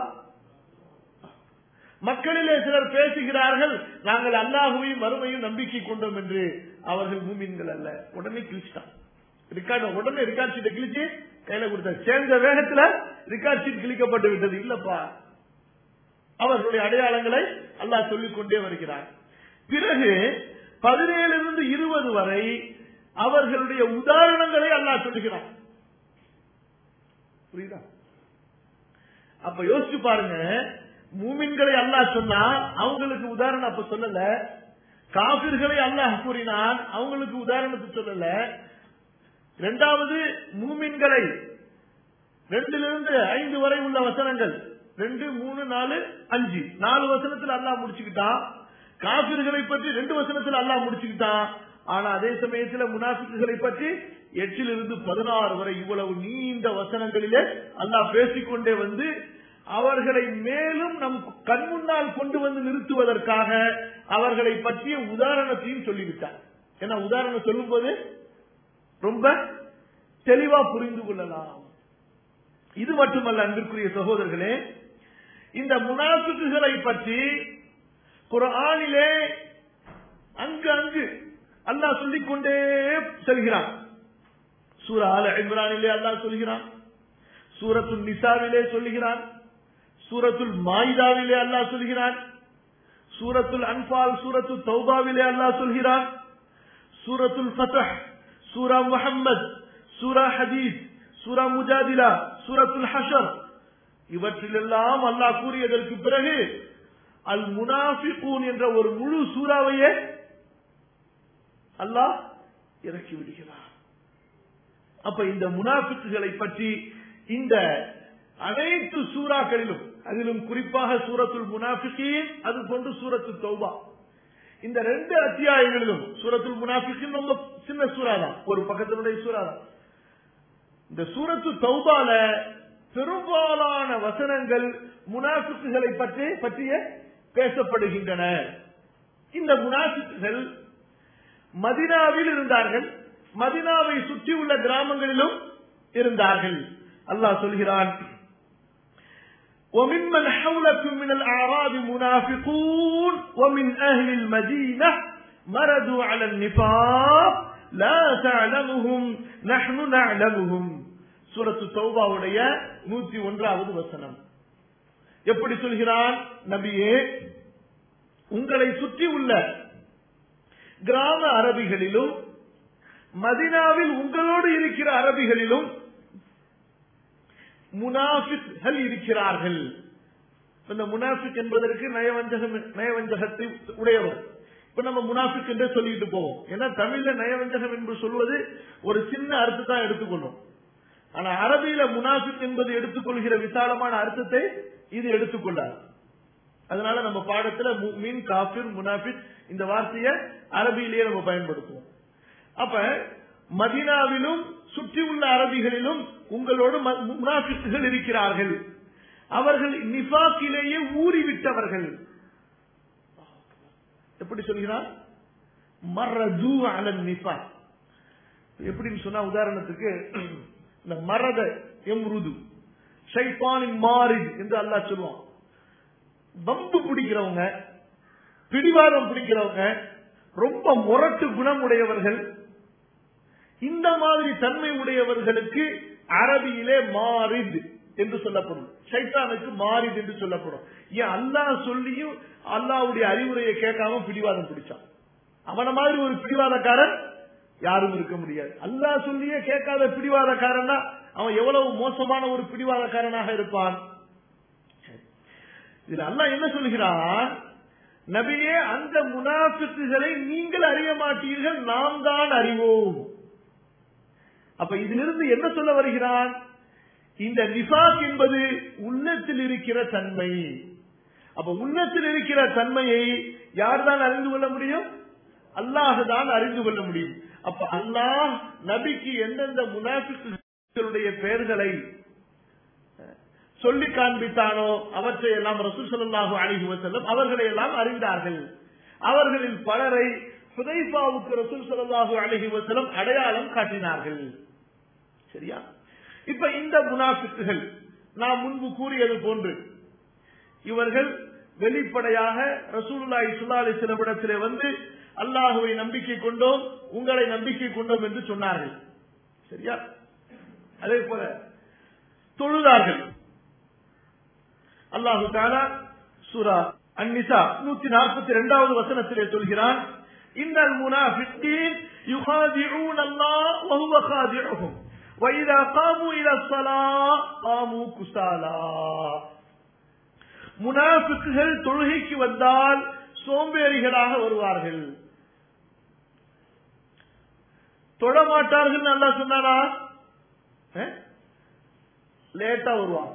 மக்களிலே சிலர் பேசுகிறார்கள் நாங்கள் அல்லாஹுவையும் மறுமையும் நம்பிக்கை கொண்டோம் என்று அவர்கள் மூமின்கள் அல்ல உடனே கிழிச்சிட்டான் ரிக்கார்டு உடனே ரிக்கார்ட் ஷீட்டை கிழிச்சு கையில கொடுத்தார் சேர்ந்த வேகத்துல ரிக்கார்ட் ஷீட் கிழிக்கப்பட்டு விட்டது இல்லப்பா அவர்களுடைய அடையாளங்களை அல்லாஹ் சொல்லிக் கொண்டே வருகிறார் பிறகு பதினேழிலிருந்து இருபது வரை அவர்களுடைய உதாரணங்களை அல்லாஹ் சொல்லுகிறான் புரியுதா அப்ப யோசிச்சு பாருங்க மூமின்களை அல்லாஹ் சொன்னா அவங்களுக்கு உதாரணம் அப்ப சொல்லல காபிர்களை அல்லாஹ் கூறினான் அவங்களுக்கு உதாரணத்தை சொல்லல இரண்டாவது மூமின்களை ரெண்டிலிருந்து ஐந்து வரை உள்ள வசனங்கள் ரெண்டு மூணு நாலு அஞ்சு நாலு வசனத்துல அல்லாஹ் முடிச்சுக்கிட்டான் காபிர்களை பற்றி ரெண்டு வசனத்துல அல்லாஹ் முடிச்சுக்கிட்டான் ஆனா அதே சமயத்துல முனாஃபிக்குகளை பற்றி எட்டிலிருந்து பதினாறு வரை இவ்வளவு நீண்ட வசனங்களிலே அல்லாஹ் பேசிக்கொண்டே வந்து அவர்களை மேலும் நம் கண் முன்னால் கொண்டு வந்து நிறுத்துவதற்காக அவர்களை பற்றிய உதாரணத்தையும் சொல்லிவிட்டார் ஏன்னா உதாரணம் சொல்லும்போது ரொம்ப தெளிவா புரிந்து கொள்ளலாம் இது மட்டுமல்ல அன்பிற்குரிய சகோதரர்களே இந்த முனாஃபிக்குகளை பற்றி குர்ஆனிலே அங்கு அங்கு அல்லாஹ் சொல்லிக் கொண்டே செல்கிறான் சூரா ஆல இம்ரானிலே அல்லாஹ் சொல்கிறான் சூரத்துல் நிசாவிலே சொல்லுகிறான் சூரத்துல் மாயிதாவிலே அல்லாஹ் சொல்கிறான் சூரத்துல் அன்பால் சூரத்துல் தௌபாவிலே அல்லாஹ் சொல்கிறான் சூரத்துல் ஃபத்ஹ் சூரா முஹம்மத் சூரா ஹதீஸ் சூரா முஜாதிலா சூரத்துல் ஹஷர் இவற்றிலெல்லாம் அல்லாஹ் கூறியதற்கு பிறகு அல் முனாஃபிகூன் என்ற ஒரு முழு சூறாவையே அல்லாஹ் இறக்கி விடுகிறார் அப்ப இந்த முனாஃபிக்குகளை பற்றி இந்த அனைத்து சூறாக்களிலும் அதிலும் குறிப்பாக சூரத்துல் முனாஃபிகீன் அது போன்று சூரத்து தௌபா இந்த ரெண்டு அத்தியாயங்களிலும் சூரத்துல் முனாஃபிக்கின் ரொம்ப சின்ன சூறா தான் ஒரு பக்கத்தினுடைய சூறா தான் இந்த சூரத்து தௌபால பெரும்பாலான வசனங்கள் முனாஃபிக்குகளை பற்றி பற்றிய பேசப்படுகின்றன இந்த முனாஃபிக்குகள் மதினாவில் இருந்தார்கள் மதினாவை சுற்றியுள்ள கிராமங்களிலும் இருந்தார்கள் அல்லாஹ் சொல்கிறான் وممن حولكم من الأعراب منافقون ومن أهل المدينة مردوا على النفاق لا تعلمهم نحن نعلمهم சூரத்து தௌபாவுடைய நூத்தி ஒன்றாவது வசனம் எப்படி சொல்கிறான் நபியே உங்களை சுற்றி உள்ள கிராம அரபிகளிலும் மதினாவில் உங்களோடு இருக்கிற அரபிகளிலும் முனாஃபிக்கள் இருக்கிறார்கள் இந்த முனாஃபிக் என்பதற்கு நயவஞ்சகம் நயவஞ்சகத்தை உடையவர் இப்ப நம்ம முனாஃபிக் என்றே சொல்லிட்டு போவோம் ஏன்னா தமிழ்ல நயவஞ்சகம் என்று சொல்வது ஒரு சின்ன அர்த்தத்தை தான் எடுத்துக்கொள்ளும் ஆனா அரபியில முனாஃபிக் என்பது எடுத்துக்கொள்கிற விசாலமான அர்த்தத்தை இது எடுத்துக்கொள்ளாது அதனால நம்ம பாடத்துல மீன் காஃபிர் முனாஃபிக் இந்த வார்த்தையை அரபியிலேயே நம்ம பயன்படுத்துவோம் அப்ப மதினாவிலும் சுற்றியுள்ள அரபிகளிலும் உங்களோடு முனாஃபிக்குகள் இருக்கிறார்கள் அவர்கள் நிஃபாக்கிலேயே ஊறிவிட்டவர்கள் எப்படி சொல்கிறார் மரது அலன் நிஃபா எப்படின்னு சொன்னா உதாரணத்துக்கு இந்த மரத எம்ருது ஷைத்தானின் மாறி என்று அல்லாஹ் சொல்லுவான் வம்பு பிடிக்கிறவங்க பிடிவாதம் பிடிக்கிறவங்க ரொம்ப முரட்டு குணமுடையவர்கள் இந்த மாதிரி தன்மை உடையவர்களுக்கு அரபியிலே மாறித் என்று சொல்லப்படும் சைத்தானுக்கு மாறித் என்று சொல்லப்படும் ஏன் அல்லாஹ் சொல்லியும் அல்லாவுடைய அறிவுரையை கேட்காம பிடிவாதம் பிடிச்சான் அவன மாதிரி ஒரு பிடிவாதக்காரன் யாரும் இருக்க முடியாது அல்லாஹ் சொல்லியே கேட்காத பிடிவாதக்காரன்னா அவன் எவ்வளவு மோசமான ஒரு பிடிவாதக்காரனாக இருப்பான் இதுல அல்லாஹ் என்ன சொல்கிறான் நபியே அந்த முனாஃபிக்குகளை நீங்கள் அறிய மாட்டீர்கள் நாம் தான் அறிவோம் அப்ப இதிலிருந்து என்ன சொல்ல வருகிறான் இந்த நிஃபாக் என்பது உள்ளத்தில் இருக்கிற தன்மை அப்ப உள்ளத்தில் இருக்கிற தன்மையை யார் தான் அறிந்து கொள்ள முடியும் அல்லாஹ் தான் அறிந்து கொள்ள முடியும் அப்ப அல்லாஹ் நபிக்கு எந்தெந்த முனாஃபிக்குகளுடைய பெயர்களை சொல்லி காண்பித்தானோ அவற்றை எல்லாம் ரசூல் ஸல்லல்லாஹு அலைஹி வஸல்லம் அவர்களை எல்லாம் அறிந்தார்கள் அவர்களில் பலரை சுதைபாவுக்கு ரசூல் ஸல்லல்லாஹு அலைஹி வஸல்லம் அடையாளம் காட்டினார்கள் சரியா இப்ப இந்த முனாஃபிக்குகள் நாம் முன்பு கூறியது போன்று இவர்கள் வெளிப்படையாக ரசூலுல்லாஹி ஸல்லல்லாஹு அலைஹி வஸல்லம் இடத்திலே வந்து அல்லாஹுவை நம்பிக்கை கொண்டோம் உங்களை நம்பிக்கை கொண்டோம் என்று சொன்னார்கள் சரியா அதே போல தொழுதார்கள் அல்லாஹு தாலா சூரா அந்நிசா நூத்தி நாற்பத்தி இரண்டாவது வசனத்திலே சொல்கிறான் இந்த முனாஃபிக்கீன் يخادعون الله وهو خادعهم وإذا قاموا إلى الصلاة قاموا كسالى முனாஃபிக்குகள் தொழுகைக்கு வந்தால் சோம்பேறிகளாக வருவார்கள் தொழமாட்டார்கள் நல்லா சொன்னாரா லேட்டா வருவாங்க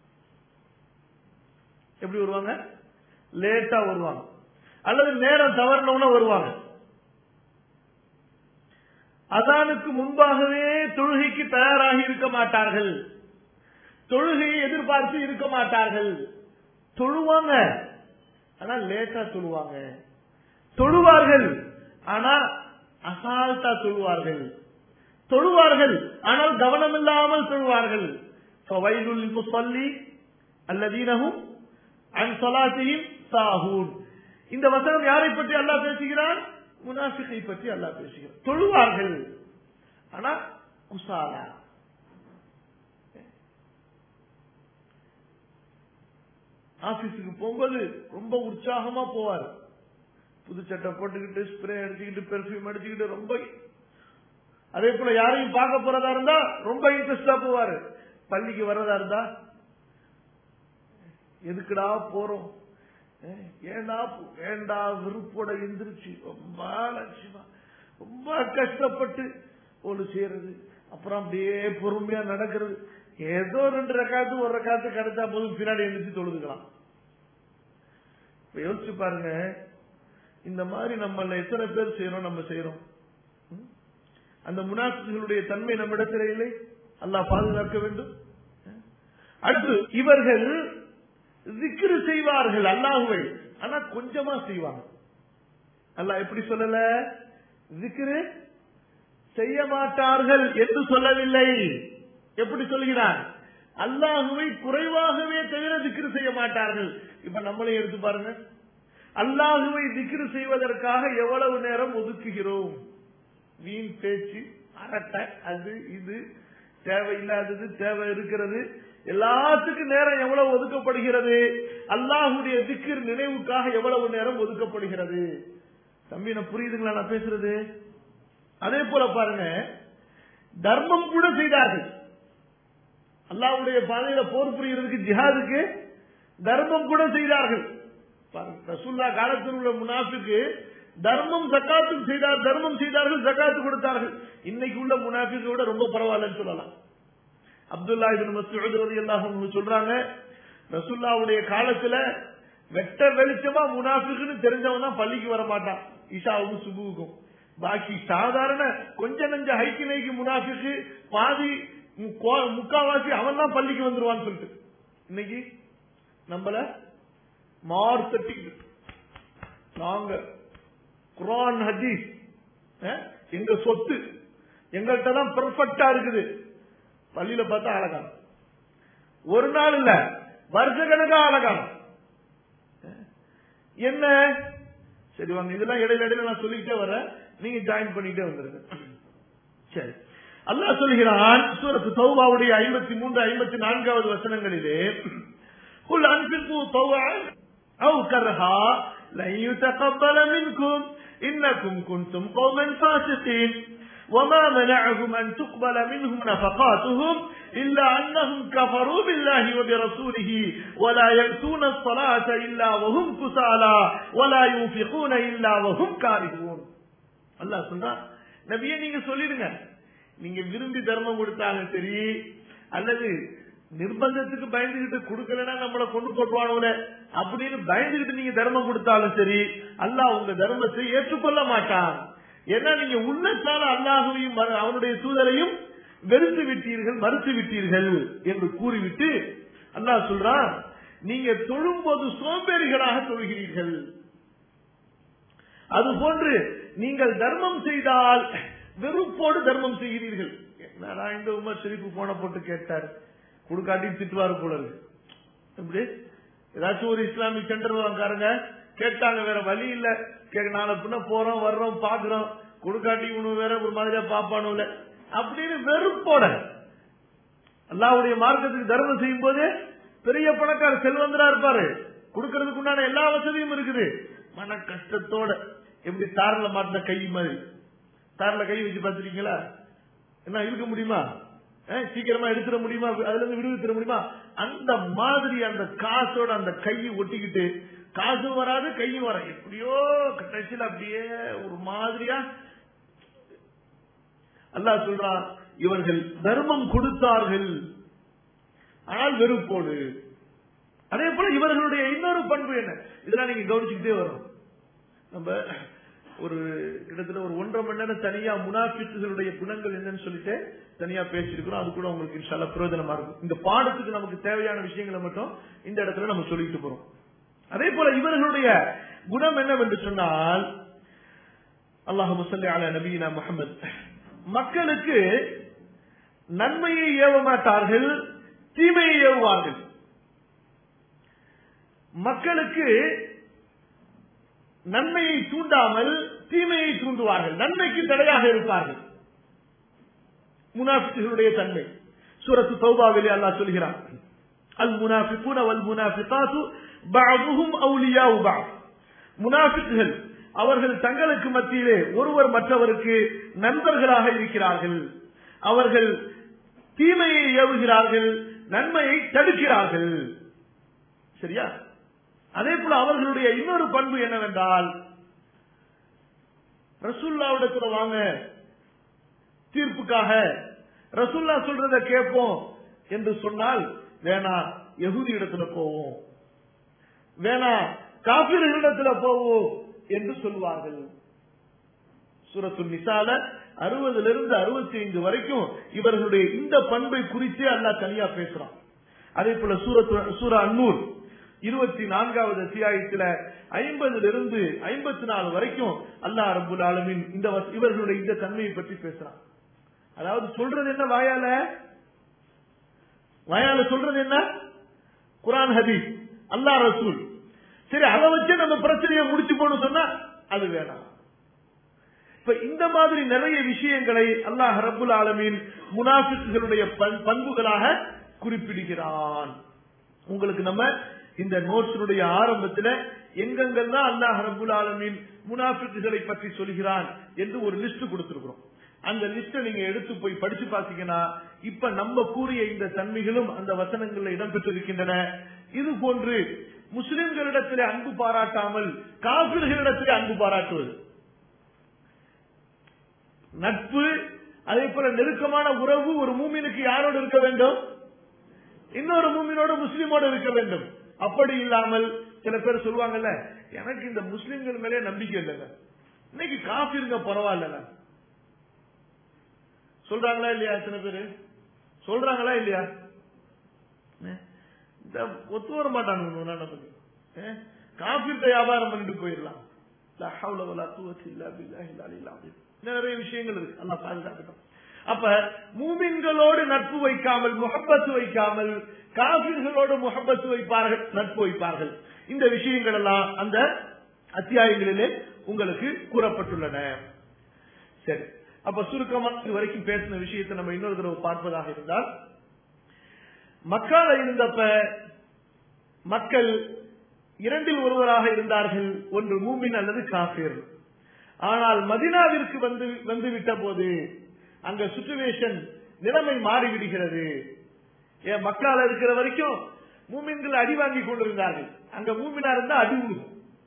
எப்படி வருவாங்க லேட்டா வருவாங்க அல்லது நேரம் தவறினவுன வருவாங்க அதானுக்கு முன்பாகவே தொழுகைக்கு தயாராகி இருக்க மாட்டார்கள் தொழுகையை எதிர்பார்த்து இருக்க மாட்டார்கள் தொழுவாங்க ஆனா லேட்டா தொழுவாங்க தொழுவார்கள் ஆனா அசால்ட்டா தொழுவார்கள் தொழுவார்கள் ஆனால் கவனம் இல்லாமல் தொழுவார்கள் வயலுல் முசல்லி அல்லதீனகும் அன் சலாத்தையும் சாகூன் இந்த வசனம் யாரை பற்றி அல்லாஹ் பேசுகிறான் முனாஃபிகை பற்றி அல்லாஹ் பேசுகிறான் தொழுவார்கள் ஆனா குசாலா ஆபீஸுக்கு போகும்போது ரொம்ப உற்சாகமா போவார் புது சட்டை போட்டுக்கிட்டு ஸ்ப்ரே அடிச்சுக்கிட்டு பெர்ஃபியூம் அடிச்சுக்கிட்டு ரொம்ப அதே போல யாரையும் பார்க்க போறதா இருந்தா ரொம்ப இன்ட்ரெஸ்டா போவாரு பள்ளிக்கு வர்றதா இருந்தா எதுக்குடா போறோம் ஏண்டா ஏண்டா விருப்போட எந்திரிச்சு ரொம்ப லட்சியமா ரொம்ப கஷ்டப்பட்டு ஒரு செய்யறது அப்புறம் அப்படியே பொறுமையா நடக்கிறது ஏதோ ரெண்டு ரக்காத்து ஒரு ரக்காத்து கிடைச்சா போதும் பின்னாடி எழுந்திரிச்சு தொழுதுக்கலாம் இப்ப யோசிச்சு பாருங்க இந்த மாதிரி நம்மள எத்தனை பேர் செய்யறோம் நம்ம செய்யறோம் ம்? அந்த முனாஃபிகளுடைய தன்மை நம்மிடத்தில் இல்லை அல்லாஹ் பாதுகாக்க வேண்டும் அடுத்து இவர்கள் திக்ரு செய்வார்கள் அல்லாஹுவை ஆனா கொஞ்சமா செய்வாங்க அல்லாஹ் எப்படி சொல்லல திக்ரு செய்ய மாட்டார்கள் என்று சொல்லவில்லை எப்படி சொல்கிறார் அல்லாஹுவை குறைவாகவே தவிர திக்ரு செய்ய மாட்டார்கள் இப்ப நம்மளே எடுத்து பாருங்க அல்லாஹுவை திக்ரு செய்வதற்காக எவ்வளவு நேரம் ஒதுக்குகிறோம் வீண் பேச்சு அரட்டை அது இது தேவையில்லாதது தேவை இருக்கிறது எல்லாத்துக்கும் நேரம் எவ்வளவு ஒதுக்கப்படுகிறது அல்லாஹுடைய திக்கிர் நினைவுக்காக எவ்வளவு நேரம் ஒதுக்கப்படுகிறது தம்பி நான் புரியுதுங்களா நான் பேசுறது அதே போல பாருங்க தர்மம் கூட செய்தார்கள் அல்லாஹ்வுடைய பாதையில போர் புரியறதுக்கு ஜிஹாதுக்கு தர்மம் கூட செய்தார்கள் பாருங்க, ரசூல்லா காலத்தில் உள்ள முனாஃபிக்கு தர்மம் ஜக்காத்தும் செய்தார் தர்மம் செய்தார்கள் ஜக்காத்து கொடுத்தார்கள் இன்னைக்கு உள்ள முனாஃபிக்கை விட ரொம்ப பரவாயில்லன்னு சொல்லலாம் அப்துல்லா இபின் மசூத் ரலியல்லாஹு அன்ஹு சொல்றாங்க ரசூல்லாவுடைய காலத்துல வெட்ட வெளிச்சமா முனாஃபிக்குன்னு தெரிஞ்சவன் தான் பள்ளிக்கு வர மாட்டான் இஷாவுக்கும் சுபுவுக்கும் பாக்கி சாதாரண கொஞ்ச நஞ்ச ஹைக்கு நைக்கு முனாஃபிக்கு பாதி மு- கோ- முக்காவாசி அவன் தான் பள்ளிக்கு வந்துருவான்னு சொல்லிட்டு இன்னைக்கு நம்மள மார்த்தட்டி நாங்க குரான் ஹதீஸ் அஹ், எங்க சொத்து எங்கள்கிட்ட தான் பெர்ஃபெக்டா இருக்குது பள்ளியில பார்த்தா அழகான ஒரு நாள் இல்ல வருஷ கணக்கா அழகான என்ன சரி வாங்க இதெல்லாம் இடையில இடையில நான் சொல்லிக்கிட்டே வரேன் நீங்க ஜாயின் பண்ணிட்டே வந்துருங்க சரி அல்லாஹ் சொல்கிறான் சூரத்து தௌபாவுடைய ஐம்பத்தி மூன்று ஐம்பத்தி நான்காவது வசனங்களிலே قل أنفقوا طوعا أو كرها لن يتقبل منكم إنكم كنتم قوما فاسقين وما منعهم أن تقبل منهم نفقاتهم إلا أنهم كفروا بالله وبرسوله ولا يأتون الصلاة إلا وهم كسالى ولا ينفقون إلا وهم كارهون அல்லாஹ் சொல்றான் நபியே நீங்க சொல்லிடுங்க நீங்க விரும்பி தர்மம் கொடுத்தாலும் சரி அல்லது நிர்பந்தத்துக்கு பயந்துகிட்டு கொடுக்கலன்னா நம்மளை கொண்டு போட்டுவானுல அப்படின்னு பயந்துகிட்டு நீங்க தர்மம் கொடுத்தாலும் சரி அல்லாஹ் உங்க தர்மத்தை ஏற்றுக்கொள்ள மாட்டான் ஏன்னா நீங்க உள்ளத்தால அல்லாஹுவையும் மறு- அவனுடைய தூதரையும் வெறுத்து விட்டீர்கள் மறுத்து விட்டீர்கள் என்று கூறிவிட்டு அல்லாஹ் சொல்றான் நீங்க தொழும்போது சோம்பேறிகளாக தொழுகிறீர்கள் அதுபோன்று நீங்கள் தர்மம் செய்தால் வெறுப்போடு தர்மம் செய்கிறீர்கள் என்னடா இந்த உமர் சிரிப்பு போன போட்டு கேட்டார் கொடுக்காட்டி திட்டுவாரு போல இருக்கு எப்படி ஏதாச்சும் ஒரு இஸ்லாமிக் சென்டர் வாங்காருங்க கேட்டாங்க வேற வழி இல்ல கே நாளை பின்ன போறோம் வர்றோம் பாக்குறோம் கொடுக்காட்டி இவனு வேற ஒரு மாதிரியா பாப்பானுல அப்படின்னு வெறுப்போட அல்லாவுடைய மார்க்கத்துக்கு தர்மம் செய்யும் போது பெரிய பணக்கார செல்வந்தரா இருப்பாரு கொடுக்கறதுக்கு உண்டான எல்லா வசதியும் இருக்குது மன கஷ்டத்தோட எப்படி தாரில மாட்டின கை மாதிரி தாரில கை வச்சு பார்த்திருக்கீங்களா என்ன இருக்க முடியுமா அஹ், சீக்கிரமா எடுத்துட முடியுமா அதுல இருந்து விடுவித்துட முடியுமா அந்த மாதிரி அந்த காசோட அந்த கையை ஒட்டிக்கிட்டு காசும் வராது கையும் வர எப்படியோ கடைசியில் அப்படியே ஒரு மாதிரியா அல்லாஹ் சொல்றான் இவர்கள் தர்மம் கொடுத்தார்கள் ஆனால் வெறுப்போடு அதே போல இவர்களுடைய இன்னொரு பண்பு என்ன இதெல்லாம் நீங்க கவனிச்சுக்கிட்டே வரும் நம்ம ஒரு கிட்டத்தட்ட ஒரு ஒன்றரை மணி நேரம் தனியா முனாஃபித்துகளுடைய குணங்கள் என்னன்னு சொல்லிட்டு தனியா பேசியிருக்கிறோம் அது கூட உங்களுக்கு இன்ஷால்லா பிரயோஜனமா இருக்கும் இந்த பாடத்துக்கு நமக்கு தேவையான விஷயங்களை மட்டும் இந்த இடத்துல நம்ம சொல்லிட்டு போறோம் அதே போல இவர்களுடைய குணம் என்னவென்று சொன்னால் அல்லாஹ் முசல்லி அலா நபீனா முஹம்மது மக்களுக்கு நன்மையை ஏவ மாட்டார்கள் தீமையை ஏவுவார்கள் மக்களுக்கு நன்மையை தூண்டாமல் தீமையை தூண்டுவார்கள் நன்மைக்கு தடையாக இருப்பார்கள் முனாஃபிக்குகளுடைய தன்மை சூரத்து தௌபாவிலே அல்லாஹ் சொல்கிறான் அல் முனாஃபிகுன வல் முனாஃபிகாத்து பஅதுஹும் அவுலியாஉ பஅத் முனாஃபிக்குகள் அவர்கள் தங்களுக்கு மத்தியிலே ஒருவர் மற்றவருக்கு நண்பர்களாக இருக்கிறார்கள் அவர்கள் தீமையை ஏவுகிறார்கள் நன்மையை தடுக்கிறார்கள் சரியா அதே போல அவர்களுடைய இன்னொரு பண்பு என்னவென்றால் ரசூல்லாவிடத்துல வாங்க தீர்ப்புக்காக ரசூல்லா சொல்றத கேட்போம் என்று சொன்னால் வேணா யகுதி இடத்துல போவோம் வேணா காபிர்களிடத்துல போவோம் என்று சொல்வார்கள் சூரத்து நிசால அறுபதுல இருந்து அறுபத்தி ஐந்து வரைக்கும் இவர்களுடைய இந்த பண்பை குறித்தே அல்லாஹ் தனியா பேசுறான் அதே போல சூரத்து சூரா அன்னூர் இருபத்தி நான்காவது அத்தியாயத்துல ஐம்பதுல இருந்து ஐம்பத்தி நாலு வரைக்கும் அல்லாஹ் ரபுல் ஆலமின் இந்த வச- இவர்களுடைய இந்த தன்மையை பற்றி பேசுறான் அதாவது சொல்றது என்ன வாயால வாயால சொல்றது என்ன குரான் ஹதீஸ் அல்லாஹ் ரசூல் சரி அதை வச்சு நம்ம பிரச்சனையை முடிச்சு போன்னு சொன்னா அது வேணாம் இப்ப இந்த மாதிரி நிறைய விஷயங்களை அல்லாஹ் ரபுல் ஆலமீன் முனாஃபிக்குகளுடைய பண்- பண்புகளாக குறிப்பிடுகிறான் உங்களுக்கு நம்ம இந்த நோட்ஸினுடைய ஆரம்பத்துல எங்கெங்கெல்லாம் அல்லாஹ் ரபுல் ஆலமீன் முனாஃபிக்குகளை பற்றி சொல்கிறான் என்று ஒரு லிஸ்ட் கொடுத்திருக்கிறோம் அந்த லிஸ்ட நீங்க எடுத்து போய் படிச்சு பாத்தீங்கன்னா இப்ப நம்ம கூறிய இந்த தன்மைகளும் அந்த வசனங்கள்ல இடம்பெற்றிருக்கின்றன இது போன்று முஸ்லிம்களிடத்திலே அன்பு பாராட்டாமல் காபிர்களிடத்திலே அன்பு பாராட்டுவது நட்பு அதே போல நெருக்கமான உறவு ஒரு மூமினுக்கு யாரோடு இருக்க வேண்டும் இன்னொரு மூமினோடு முஸ்லிமோடு இருக்க வேண்டும் அப்படி இல்லாமல் சில பேர் சொல்லுவாங்கல்ல எனக்கு இந்த முஸ்லிம்கள் மேலே நம்பிக்கை இல்லைங்க இன்னைக்கு காஃபிருங்க பரவாயில்ல சொல்றாங்களா இல்லையா சில பேரு சொல்றாங்களா இல்லையா அஹ், இந்த ஒத்து வர மாட்டாங்க நமக்கு அஹ், காஃபிர்ட்ட வியாபாரம் பண்ணிட்டு போயிடலாம் லா ஹவ்ல வலா குவத்த இல்லா பில்லாஹில் அலில் அஸீம். நிறைய விஷயங்கள் இருக்கு அல்லாஹ் பாதுகாக்கட்டும் அப்ப மூமின்களோடு நட்பு வைக்காமல் முகப்பத்து வைக்காமல் காபிர்களோடு முகப்பத்து வைப்பார்கள் நட்பு வைப்பார்கள் இந்த விஷயங்கள் எல்லாம் அந்த அத்தியாயங்களிலே உங்களுக்கு கூறப்பட்டுள்ளன சரி அப்ப சுருக்கமா இது வரைக்கும் பேசின விஷயத்தை நம்ம இன்னொரு தடவை பார்ப்பதாக இருந்தால் மக்கால இருந்தப்ப மக்கள் இரண்டில் ஒருவராக இருந்தார்கள் ஒன்று மூமின் அல்லது காஃபிர் ஆனால் மதினாவிற்கு வந்து வந்து விட்ட போது அங்க சுச்சுவேஷன் நிலைமை மாறிவிடுகிறது ஏன் மக்கால இருக்கிற வரைக்கும் மூமின்கள் அடி வாங்கி கொண்டிருந்தார்கள் அங்க மூமினா இருந்தா அடி உழுகும்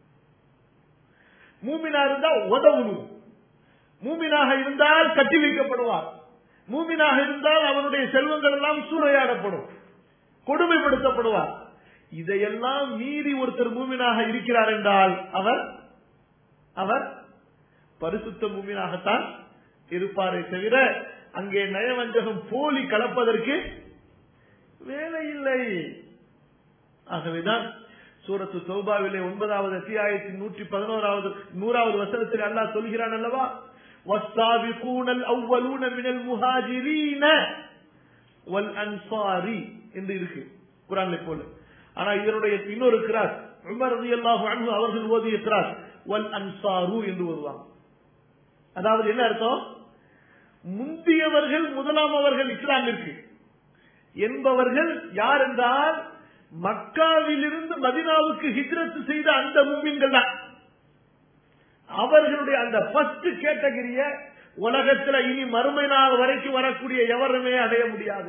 மூமினா இருந்தா உத உழுகும் மூமினாக இருந்தால் கட்டி வைக்கப்படுவார் மூமினாக இருந்தால் அவனுடைய செல்வங்கள் எல்லாம் சூறையாடப்படும் கொடுமைப்படுத்தப்படுவார் இதையெல்லாம் மீறி ஒருத்தர் மூமினாக இருக்கிறார் என்றால் அவர் அவர் பரிசுத்த மூமினாகத்தான் இருப்பாரே தவிர அங்கே நயவஞ்சகம் போலி கலப்பதற்கு வேலை இல்லை ஆகவேதான் சூரத்து சௌபாவிலே ஒன்பதாவது அத்தியாயத்தின் நூற்றி பதினோராவது நூறாவது வசனத்தில் அல்லாஹ் சொல்கிறான் அல்லவா والسابقون الأولون من المهاجرين والأنصار என்று இருக்கு குரான்ல போல ஆனா இதனுடைய இன்னொரு கிராஸ் உமர் ரலியல்லாஹு அன்ஹு அவர்கள் ஓதிய கிராஸ் வல் அன்சாரு என்று வருவாங்க அதாவது என்ன அர்த்தம் முந்தியவர்கள் முதலாம் அவர்கள் இஸ்லாமிற்கு என்பவர்கள் யார் என்றால் மக்காவிலிருந்து மதினாவுக்கு ஹிஜ்ரத் செய்த அந்த மூமின்கள் தான் அவர்களுடைய அந்த ஃபர்ஸ்ட் கேட்டகரிய உலகத்துல இனி மறுமை நாள் வரைக்கும் வரக்கூடிய எவருமே அடைய முடியாது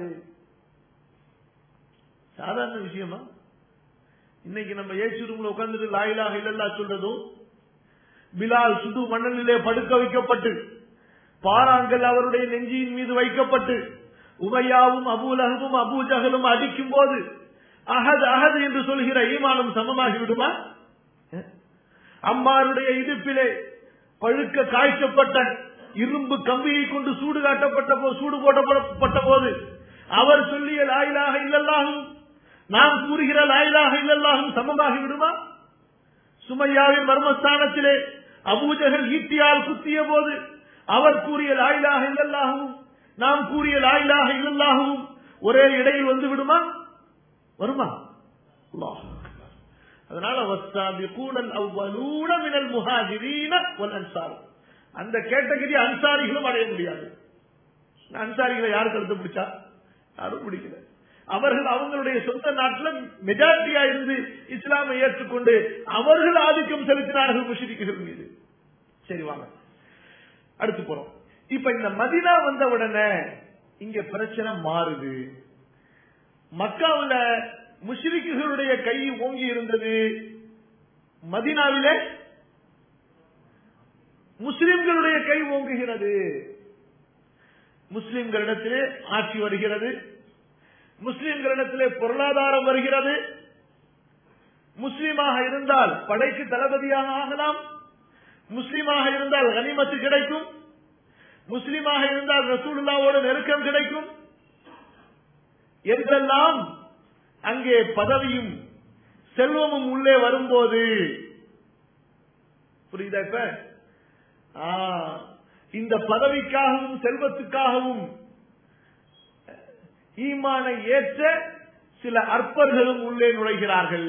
சாதாரண விஷயமா இன்னைக்கு நம்ம ஏசி ரூம்ல உட்கார்ந்துட்டு லாயிலாக இல்லல்லா சொல்றதும் பிலால் சுடு மணலிலே படுக்க வைக்கப்பட்டு பாறாங்கல் அவருடைய நெஞ்சியின் மீது வைக்கப்பட்டு உமையாவும் அபூலகமும் அபூஜகலும் அடிக்கும் போது அகது அகது என்று சொல்கிற ஈமானம் சமமாகி விடுமா அம்மாருடைய இடுப்பிலே பழுக்க காய்ச்சப்பட்ட இரும்பு கம்பியை கொண்டு சூடு காட்டப்பட்ட போது சூடு போட்டப்பட்ட போது அவர் சொல்லிய லாயிலாக இல்லல்லாகும் நாம் கூறுகிற லாயிலாக இல்லல்லாகும் சமமாகி விடுமா சுமையாவின் மர்மஸ்தானத்திலே அபூஜகல் ஈட்டியால் குத்திய போது அவர் கூறிய லாயிலாக இல்லல்லாகவும் நாம் கூறிய லாயிலாக இல்லல்லாகவும் ஒரே இடையில் வந்து விடுமா வருமா அல்லாஹ் அதனால வஸ்தாபிகூனல் அவ்வலூன மினல் முஹாஜிரீன வல் அன்சார் அந்த கேட்டகரி அன்சாரிகளும் அடைய முடியாது அன்சாரிகளை யாரு கருத்து பிடிச்சா யாரும் பிடிக்கல அவர்கள் அவங்களுடைய சொந்த நாட்டில் மெஜாரிட்டியா இருந்து இஸ்லாமை ஏற்றுக்கொண்டு அவர்கள் ஆதிக்கம் செலுத்தினார்கள் முஷிரிக்குகள் மீது சரி வாங்க அடுத்து போறோம் இப்ப இந்த மதினா வந்த உடனே இங்க பிரச்சனை மாறுது மக்காவுல முஷ்ரிக்குகளுடைய கை ஓங்கி இருந்தது மதினாவிலே முஸ்லிம்களுடைய கை ஓங்குகிறது முஸ்லிம்களிடத்திலே ஆட்சி வருகிறது முஸ்லிம்களிடத்திலே பொருளாதாரம் வருகிறது முஸ்லீமாக இருந்தால் படைக்கு தளபதியாக ஆகலாம் முஸ்லிமாக இருந்தால் கனிமத்து கிடைக்கும் முஸ்லிமாக இருந்தால் ரசூலுல்லாவோட நெருக்கம் கிடைக்கும் என்றெல்லாம் அங்கே பதவியும் செல்வமும் உள்ளே வரும்போது புரியுதா இப்ப ஆ, இந்த பதவிக்காகவும் செல்வத்துக்காகவும் ஈமானை ஏற்ற சில அற்பர்களும் உள்ளே நுழைகிறார்கள்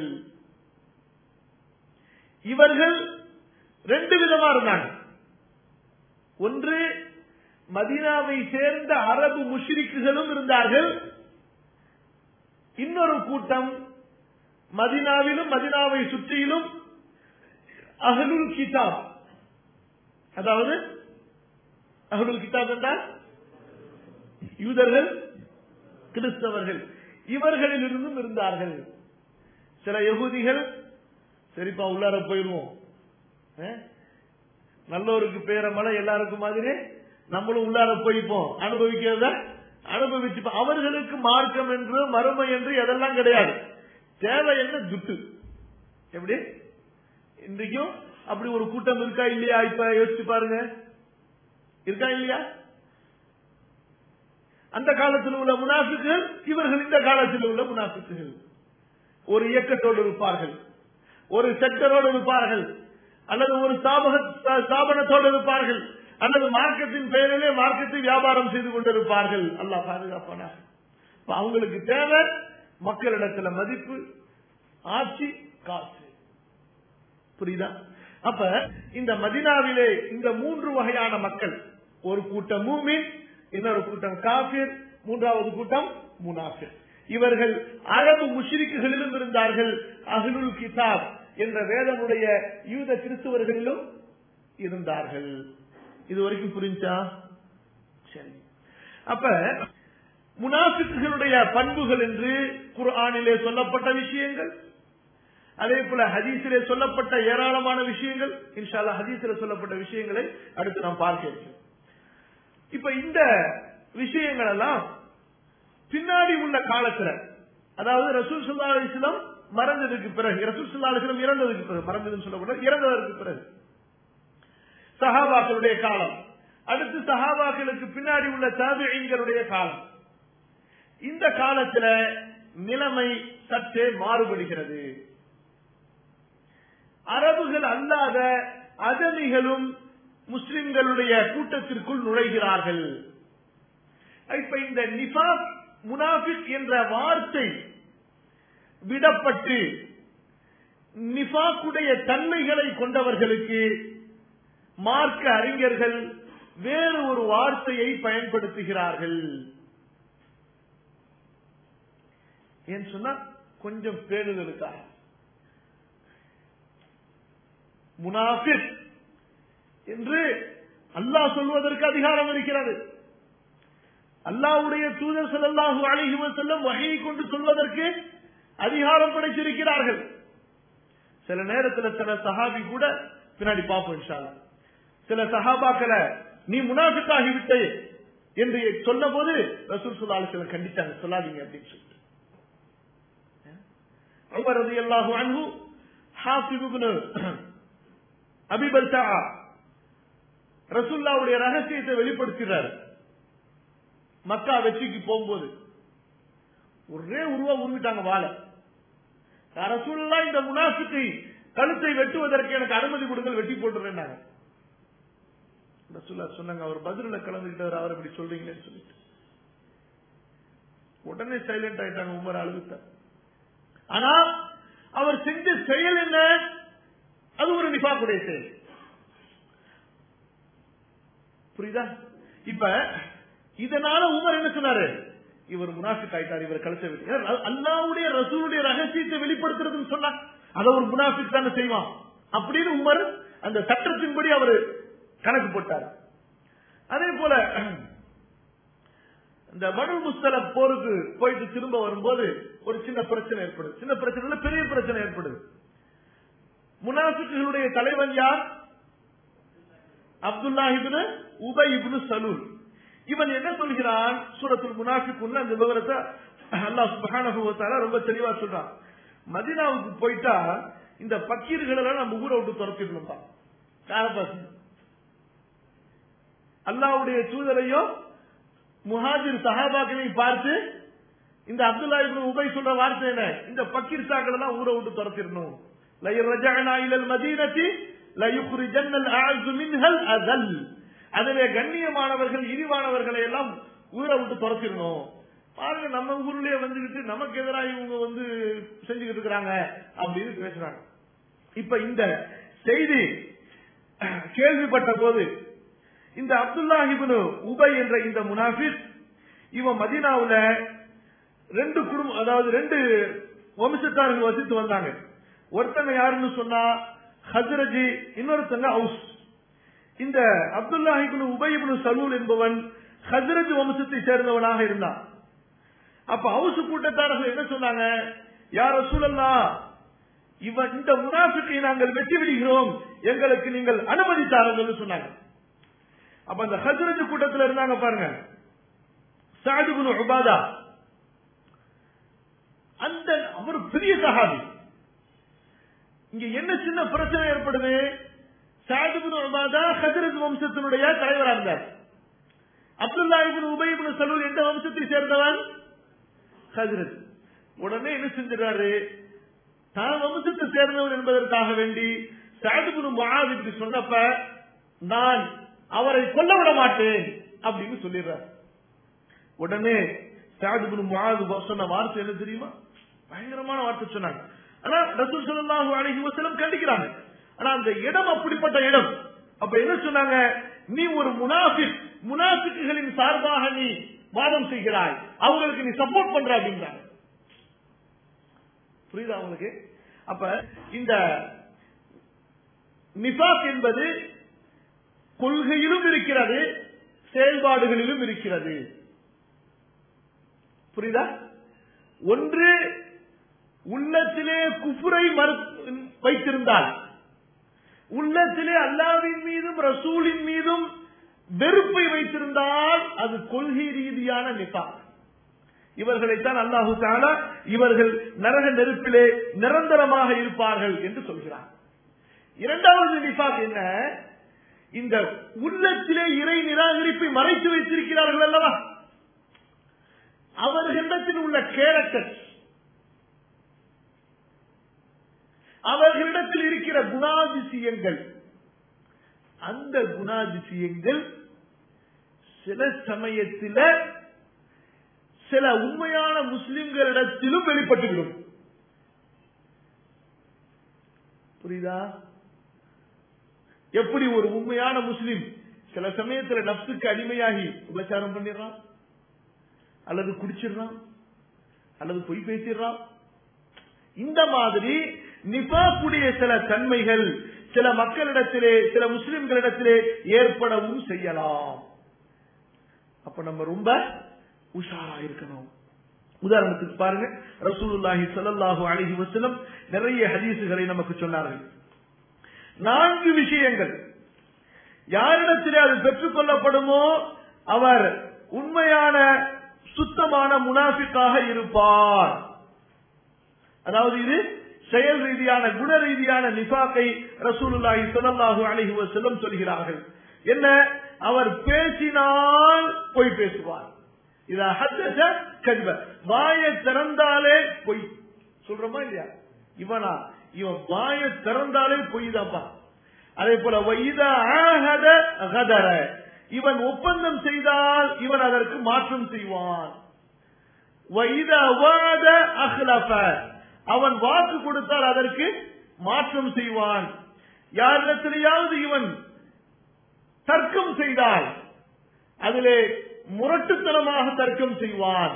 இவர்கள் ரெண்டு விதமா இருந்தாங்க ஒன்று மதீனாவை சேர்ந்த அரபு முஷ்ரிக்குகளும் இருந்தார்கள் இன்னொரு கூட்டம் மதினாவிலும் மதினாவை சுற்றிலும் அகலுல் கிதாப் அதாவது அகலுல் கிதாப் என்றால் யூதர்கள் கிறிஸ்தவர்கள் இவர்களிலிருந்தும் இருந்தார்கள் சில யகுதிகள் சரிப்பா உள்ளார போயிருவோம் அஹ்? நல்லோருக்கு பேர மழை எல்லாருக்கும் மாதிரி நம்மளும் உள்ளார போய்ப்போம் அனுபவிக்கிறத அனுபவிச்சுப்போம் அவர்களுக்கு மார்க்கம் என்று மறுமை என்று எதெல்லாம் கிடையாது தேவை என்ன துட்டு எப்படி இன்றைக்கும் அப்படி ஒரு கூட்டம் இருக்கா இல்லையா இப்ப யோசிச்சு பாருங்க இருக்கா இல்லையா அந்த காலத்தில் உள்ள முனாஃபிக்குகள் இவர்கள் இந்த காலத்தில் உள்ள முனாஃபிக்குகள் ஒரு இயக்கத்தோடு இருப்பார்கள் ஒரு செக்டரோடு இருப்பார்கள் அல்லது ஒரு ஸ்தாபக ஸ்தாபனத்தோடு இருப்பார்கள் அல்லது மார்க்கத்தின் பெயரிலே மார்க்கத்தை வியாபாரம் செய்து கொண்டிருப்பார்கள் அல்லாஹ் பாதுகாப்பானாக இப்ப அவங்களுக்கு தேவை மக்களிடத்துல மதிப்பு ஆட்சி காசு புரியுதா அப்ப இந்த மதினாவிலே இந்த மூன்று வகையான மக்கள் ஒரு கூட்டம் மூமின் இன்னொரு கூட்டம் காபிர் மூன்றாவது கூட்டம் முனாஃபிர் இவர்கள் அரபு முஷ்ரிக்குகளிலும் இருந்தார்கள் அஹ்லுல் கிதாப் என்ற வேதமுடைய யூத கிறிஸ்துவர்களிலும் இருந்தார்கள் இது வரைக்கும் புரிஞ்சா சரி அப்ப முனாஃபிக்குகளுடைய பண்புகள் என்று குர்ஆனிலே சொல்லப்பட்ட விஷயங்கள் அதே போல ஹதீஸிலே சொல்லப்பட்ட ஏராளமான விஷயங்கள் இன்ஷால்லா ஹதீஸிலே சொல்லப்பட்ட விஷயங்களை அடுத்து நாம் பார்க்க இருக்கிறோம் இப்ப இந்த விஷயங்கள் எல்லாம் பின்னாடி உள்ள காலத்துல அதாவது ரசூல் சுல்லா அலிஸ்லாம் மறந்ததுக்கு பிறகு ரசூல் சுல்லா அலிஸ்லாம் இறந்ததுக்கு பிறகு மறந்ததுன்னு சொல்லக்கூடாது இறந்ததற்கு பிறகு சஹாபாக்களுடைய காலம் அடுத்து சஹாபாக்களுக்கு பின்னாடி உள்ள தாபியங்களுடைய காலம் இந்த காலத்துல நிலைமை சற்றே மாறுபடுகிறது அரபுகள் அல்லாத அகதிகளும் முஸ்லிம்களுடைய கூட்டத்திற்குள் நுழைகிறார்கள் இப்ப இந்த நிஃபாக் முனாஃபிக் என்ற வார்த்தை விடப்பட்டு நிஃபாக்குடைய தன்மைகளை கொண்டவர்களுக்கு மார்க்க அறிஞர்கள் வேறு ஒரு வார்த்தையை பயன்படுத்துகிறார்கள் ஏன்னு சொன்னா கொஞ்சம் பேணுதலுக்காக முனாஃபிக் என்று அல்லாஹ் சொல்வதற்கு அதிகாரம் இருக்கிறது அல்லாஹ்வுடைய தூதர் ஸல்லல்லாஹு அலைஹி வஸல்லம் வஹீயை கொண்டு சொல்வதற்கு அதிகாரம் படைத்திருக்கிறார்கள் சில நேரத்துல சில சஹாபி கூட பின்னாடி பார்ப்போம் இன்ஷா அல்லாஹ். சில சஹாபாக்களை நீ முனாஃபிக்காகி விட்டே என்று சொன்ன போது ரசூல் ஸல்லல்லாஹு அலைஹி வஸல்லம் கண்டிச்சாங்க சொல்லாதீங்க அப்படின்னு சொல்லிட்டு உமர் ரலியல்லாஹு அன்ஹு ஹாஃபிஸ் இப்னு அபி பல்தா ரசூல்லாவுடைய ரகசியத்தை வெளிப்படுத்துகிறார் மக்கா வெற்றிக்கு போகும்போது ஒரே உருவா உருவிட்டாங்க வாழை ரசூல்லா இந்த முனாஃபிக்கை கழுத்தை வெட்டுவதற்கு எனக்கு அனுமதி கொடுங்கள் வெட்டி போட்டுறேன் ரசூல்லா சொன்னாங்க அவர் பதில கலந்துகிட்டார் அவர் இப்படி சொல்றீங்களேன்னு சொல்லிட்டு உடனே சைலண்ட் ஆயிட்டாங்க உமர் அழுதுட்டார் ஆனா அவர் செஞ்ச செயல் என்ன அது ஒரு நிஃபாக்குடைய செயல் புரியுதா இப்ப இதனால உமர் என்ன சொன்னாரு இவர் முனாஃபிக் ஆயிட்டார் இவர் கழுத்தை வெட்டி ஏன்னா, அல்லாவுடைய ரசூலுடைய ரகசியத்தை வெளிப்படுத்துறதுன்னு சொன்னா அதை ஒரு முனாஃபிக் தானே செய்வான் அப்படின்னு உமர் அந்த சட்டத்தின்படி அவர் கணக்கு போட்டார் அதே போல இந்த மனு முஸ்தல போருக்கு போயிட்டு திரும்ப வரும்போது ஒரு சின்ன பிரச்சனை ஏற்படுது சின்ன பிரச்சனை இல்ல, பெரிய பிரச்சனை ஏற்படுது முனாஃபிக்குகளுடைய தலைவன் யார் அப்துல்லா இப்னு உபை இப்னு சலூல் இவன் என்ன சொல்கிறான் சூரத்துல் முனாஃபிக்குன்னு அந்த விவரத்தை அல்லாஹ் சுப்ஹானஹு வ தஆலா ரொம்ப தெளிவா சொல்றான் மதீனாவுக்கு போயிட்டா இந்த பக்கீர்கள் எல்லாம் நம்ம ஊரை விட்டு துரத்திடணும்பா காரபாசி அல்லாவுடைய தூதரையும் முஹாஜிர் சஹாபாக்களையும் பார்த்து இந்த அப்துல்லா இப்னு உபை சொல்ற வார்த்தை என்ன இந்த பக்கீர் சாக்கள் எல்லாம் ஊரை விட்டு துரத்திடணும் லயர் ரஜஅனா இலல் மதீனத்தி லயுக்ரிஜன்னல் அஅஸு மின்ஹல் அஸல் அதிலே கண்ணியமானவர்கள் இழிவானவர்களை எல்லாம் ஊரை விட்டு துரத்திடணும் பாருங்க நம்ம ஊர்லயே வந்துகிட்டு நமக்கு எதிராக இவங்க வந்து செஞ்சுக்கிட்டு இருக்கிறாங்க அப்படின்னு பேசுறாங்க இப்ப இந்த செய்தி கேள்விப்பட்ட போது இந்த அப்துல்லா இப்னு உபை என்ற இந்த முனாஃபிஸ் இவன் மதீனாவுல ரெண்டு குடும்பம் அதாவது ரெண்டு வம்சத்தார்கள் வசித்து வந்தாங்க ஒருத்தங்க யாருன்னு சொன்னா ஹஜரஜி இன்னொருத்தங்க ஹவுஸ் இந்த அப்துல்லா இப்னு உபை இப்னு சலூல் என்பவன் ஹஜரஜ் வம்சத்தை சேர்ந்தவனாக இருந்தான் அப்ப ஹவுஸ் கூட்டத்தாரர்கள் என்ன சொன்னாங்க யார் சூழல்லா இவன் இந்த முனாஃபிக்கை நாங்கள் வெட்டி விடுகிறோம் எங்களுக்கு நீங்கள் அனுமதி தாருங்கள் சொன்னாங்க அப்ப அந்த ஹஜரஜ் கூட்டத்தில் இருந்தாங்க பாருங்க சாதிபுன் உபாதா அந்த அவர் பெரிய சஹாபி இங்க என்ன சின்ன பிரச்சனை ஏற்படுது சாதிபுன் உபாதா ஹஜரத் வம்சத்தினுடைய தலைவராக இருந்தார் Abdullah ibn Ubayy ibn Salul எந்த வம்சத்தை சேர்ந்தவன் ஹஜரத் உடனே என்ன செஞ்சிடறாரு தான் வம்சத்தை சேர்ந்தவன் என்பதற்காக வேண்டி சாதிபுன் மகாத் இப்படி சொன்னப்ப நான் அவரை கொல்ல விட மாட்டேன் அப்படின்னு சொல்லிடுறார் உடனே சாதிபுன் மகாது சொன்ன வார்த்தை என்ன தெரியுமா பயங்கரமான வார்த்தை சொன்னாங்க ஆனா ரசூல் ஸல்லல்லாஹு அலைஹி வஸல்லம் கண்டிக்கிறாங்க ஆனா அந்த இடம் அப்படிப்பட்ட இடம் அப்ப என்ன சொன்னாங்க நீ ஒரு முனாஃபிக் முனாஃபிக்குகளின் சார்பாக நீ வாதம் செய்கிறாய் அவங்களுக்கு நீ சப்போர்ட் பண்ற அப்படின்றாங்க புரியுதா உங்களுக்கு அப்ப இந்த நிஃபாக் என்பது கொள்கையிலும் இருக்கிறது செயல்பாடுகளிலும் இருக்கிறது புரியுதா ஒன்று உள்ளத்திலே குஃபுரை வைத்திருந்தால் உள்ளத்திலே அல்லாவின் மீதும் ரசூலின் மீதும் வெறுப்பை வைத்திருந்தால் அது கொள்கை ரீதியான நிஃபாக் இவர்களைத்தான் அல்லாஹு தாலா இவர்கள் நரக நெருப்பிலே நிரந்தரமாக இருப்பார்கள் என்று சொல்கிறார் இரண்டாவது நிஃபாக் என்ன இந்த உள்ளத்திலே இறை நிராகரிப்பை மறைத்து வைத்திருக்கிறார்கள் அல்லவா அவர்களிடத்தில் உள்ள கேரக்டர் அவர்களிடத்தில் இருக்கிற குணாதிசயங்கள் அந்த குணாதிசயங்கள் சில சமயத்தில் சில உண்மையான முஸ்லிம்களிடத்திலும் வெளிப்பட்டுவிடும் புரியுதா எப்படி ஒரு உண்மையான முஸ்லிம் சில சமயத்துல நப்சுக்கு அடிமையாகி உபச்சாரம் பண்ணிடுறான் அல்லது குடிச்சிடுறான் அல்லது பொய் பேசிடுறான் இந்த மாதிரி நிபாக்குடைய சில தன்மைகள் சில மக்களிடத்திலே சில முஸ்லிம்களிடத்திலே ஏற்படவும் செய்யலாம் அப்ப நம்ம ரொம்ப உஷாரா இருக்கணும் உதாரணத்துக்கு பாருங்க ரசூலுல்லாஹி ஸல்லல்லாஹு அலைஹி வஸல்லம் நிறைய ஹதீசுகளை நமக்கு சொன்னார்கள் நான்கு விஷயங்கள் யாரிடத்திலே அது பெற்றுக் கொள்ளப்படுமோ அவர் உண்மையான சுத்தமான முனாஃபிக்காக இருப்பார் அதாவது இது செயல் ரீதியான குண ரீதியான நிஃபாக்கை ரசூலுல்லாஹி ஸல்லல்லாஹு அலைஹி வஸல்லம் சொல்கிறார்கள் என்ன அவர் பேசினால் பொய் பேசுவார் இத ஹத்தஸ கذب வாயை திறந்தாலே பொய் சொல்றோமா இல்லையா இவனா இவன் வாயை திறந்தாலே பொய் தான்ப்பா அதே போல வைத ஆஹத கதர இவன் ஒப்பந்தம் செய்தால் இவன் அதற்கு மாற்றம் செய்வான் வைத வாத அஹ்லஃப அவன் வாக்கு கொடுத்தால் அதற்கு மாற்றம் செய்வான் யாரிடத்திலேயாவது இவன் தர்க்கம் செய்தால் அதிலே முரட்டுத்தனமாக தர்க்கம் செய்வான்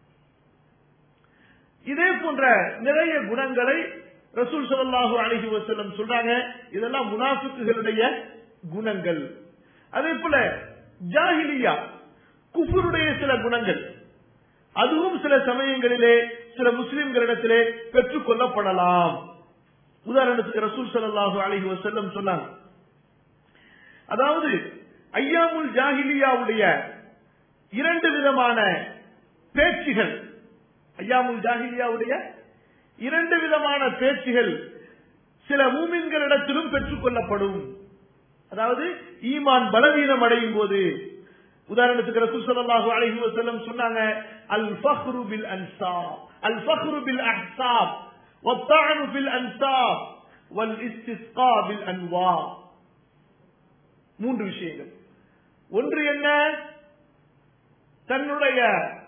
இதே போன்ற நிறைய குணங்களை ரசூல் ஸல்லல்லாஹு அலைஹி வஸல்லம் சொல்றாங்க இதெல்லாம் முனாஃபிக்குகளுடைய குணங்கள் அதே போல ஜாஹிலியா குஃபருடைய சில குணங்கள் அதுவும் சில சமயங்களிலே சில முஸ்லிம்களிடத்திலே பெற்றுக் கொள்ளப்படலாம் உதாரணத்துக்கு ரசூல் ஸல்லல்லாஹு அலைஹி வஸல்லம் சொன்னாங்க அதாவது ஐயாமுல் ஜாஹிலியாவுடைய இரண்டு விதமான பேச்சுகள் ஐயாமுல் ஜாஹிலியாவுடைய இரண்டு விதமான பேச்சுகள் சில மூமின்களிடத்திலும் பெற்றுக் கொள்ளப்படும் அதாவது ஈமான் பலவீனம் அடையும் போது உதாரணத்துக்கு ரசூல் ஸல்லல்லாஹு அலைஹி வஸல்லம் சொன்னாங்க அல் ஃபக்ரு பில் அன்சாப் அல் ஃபக்ரு பில் அஹ்சாப் والطعن في الأنساب والاستسقاء بالأنواع மூன்று விஷயங்கள் ஒன்று என்ன தன்னுடைய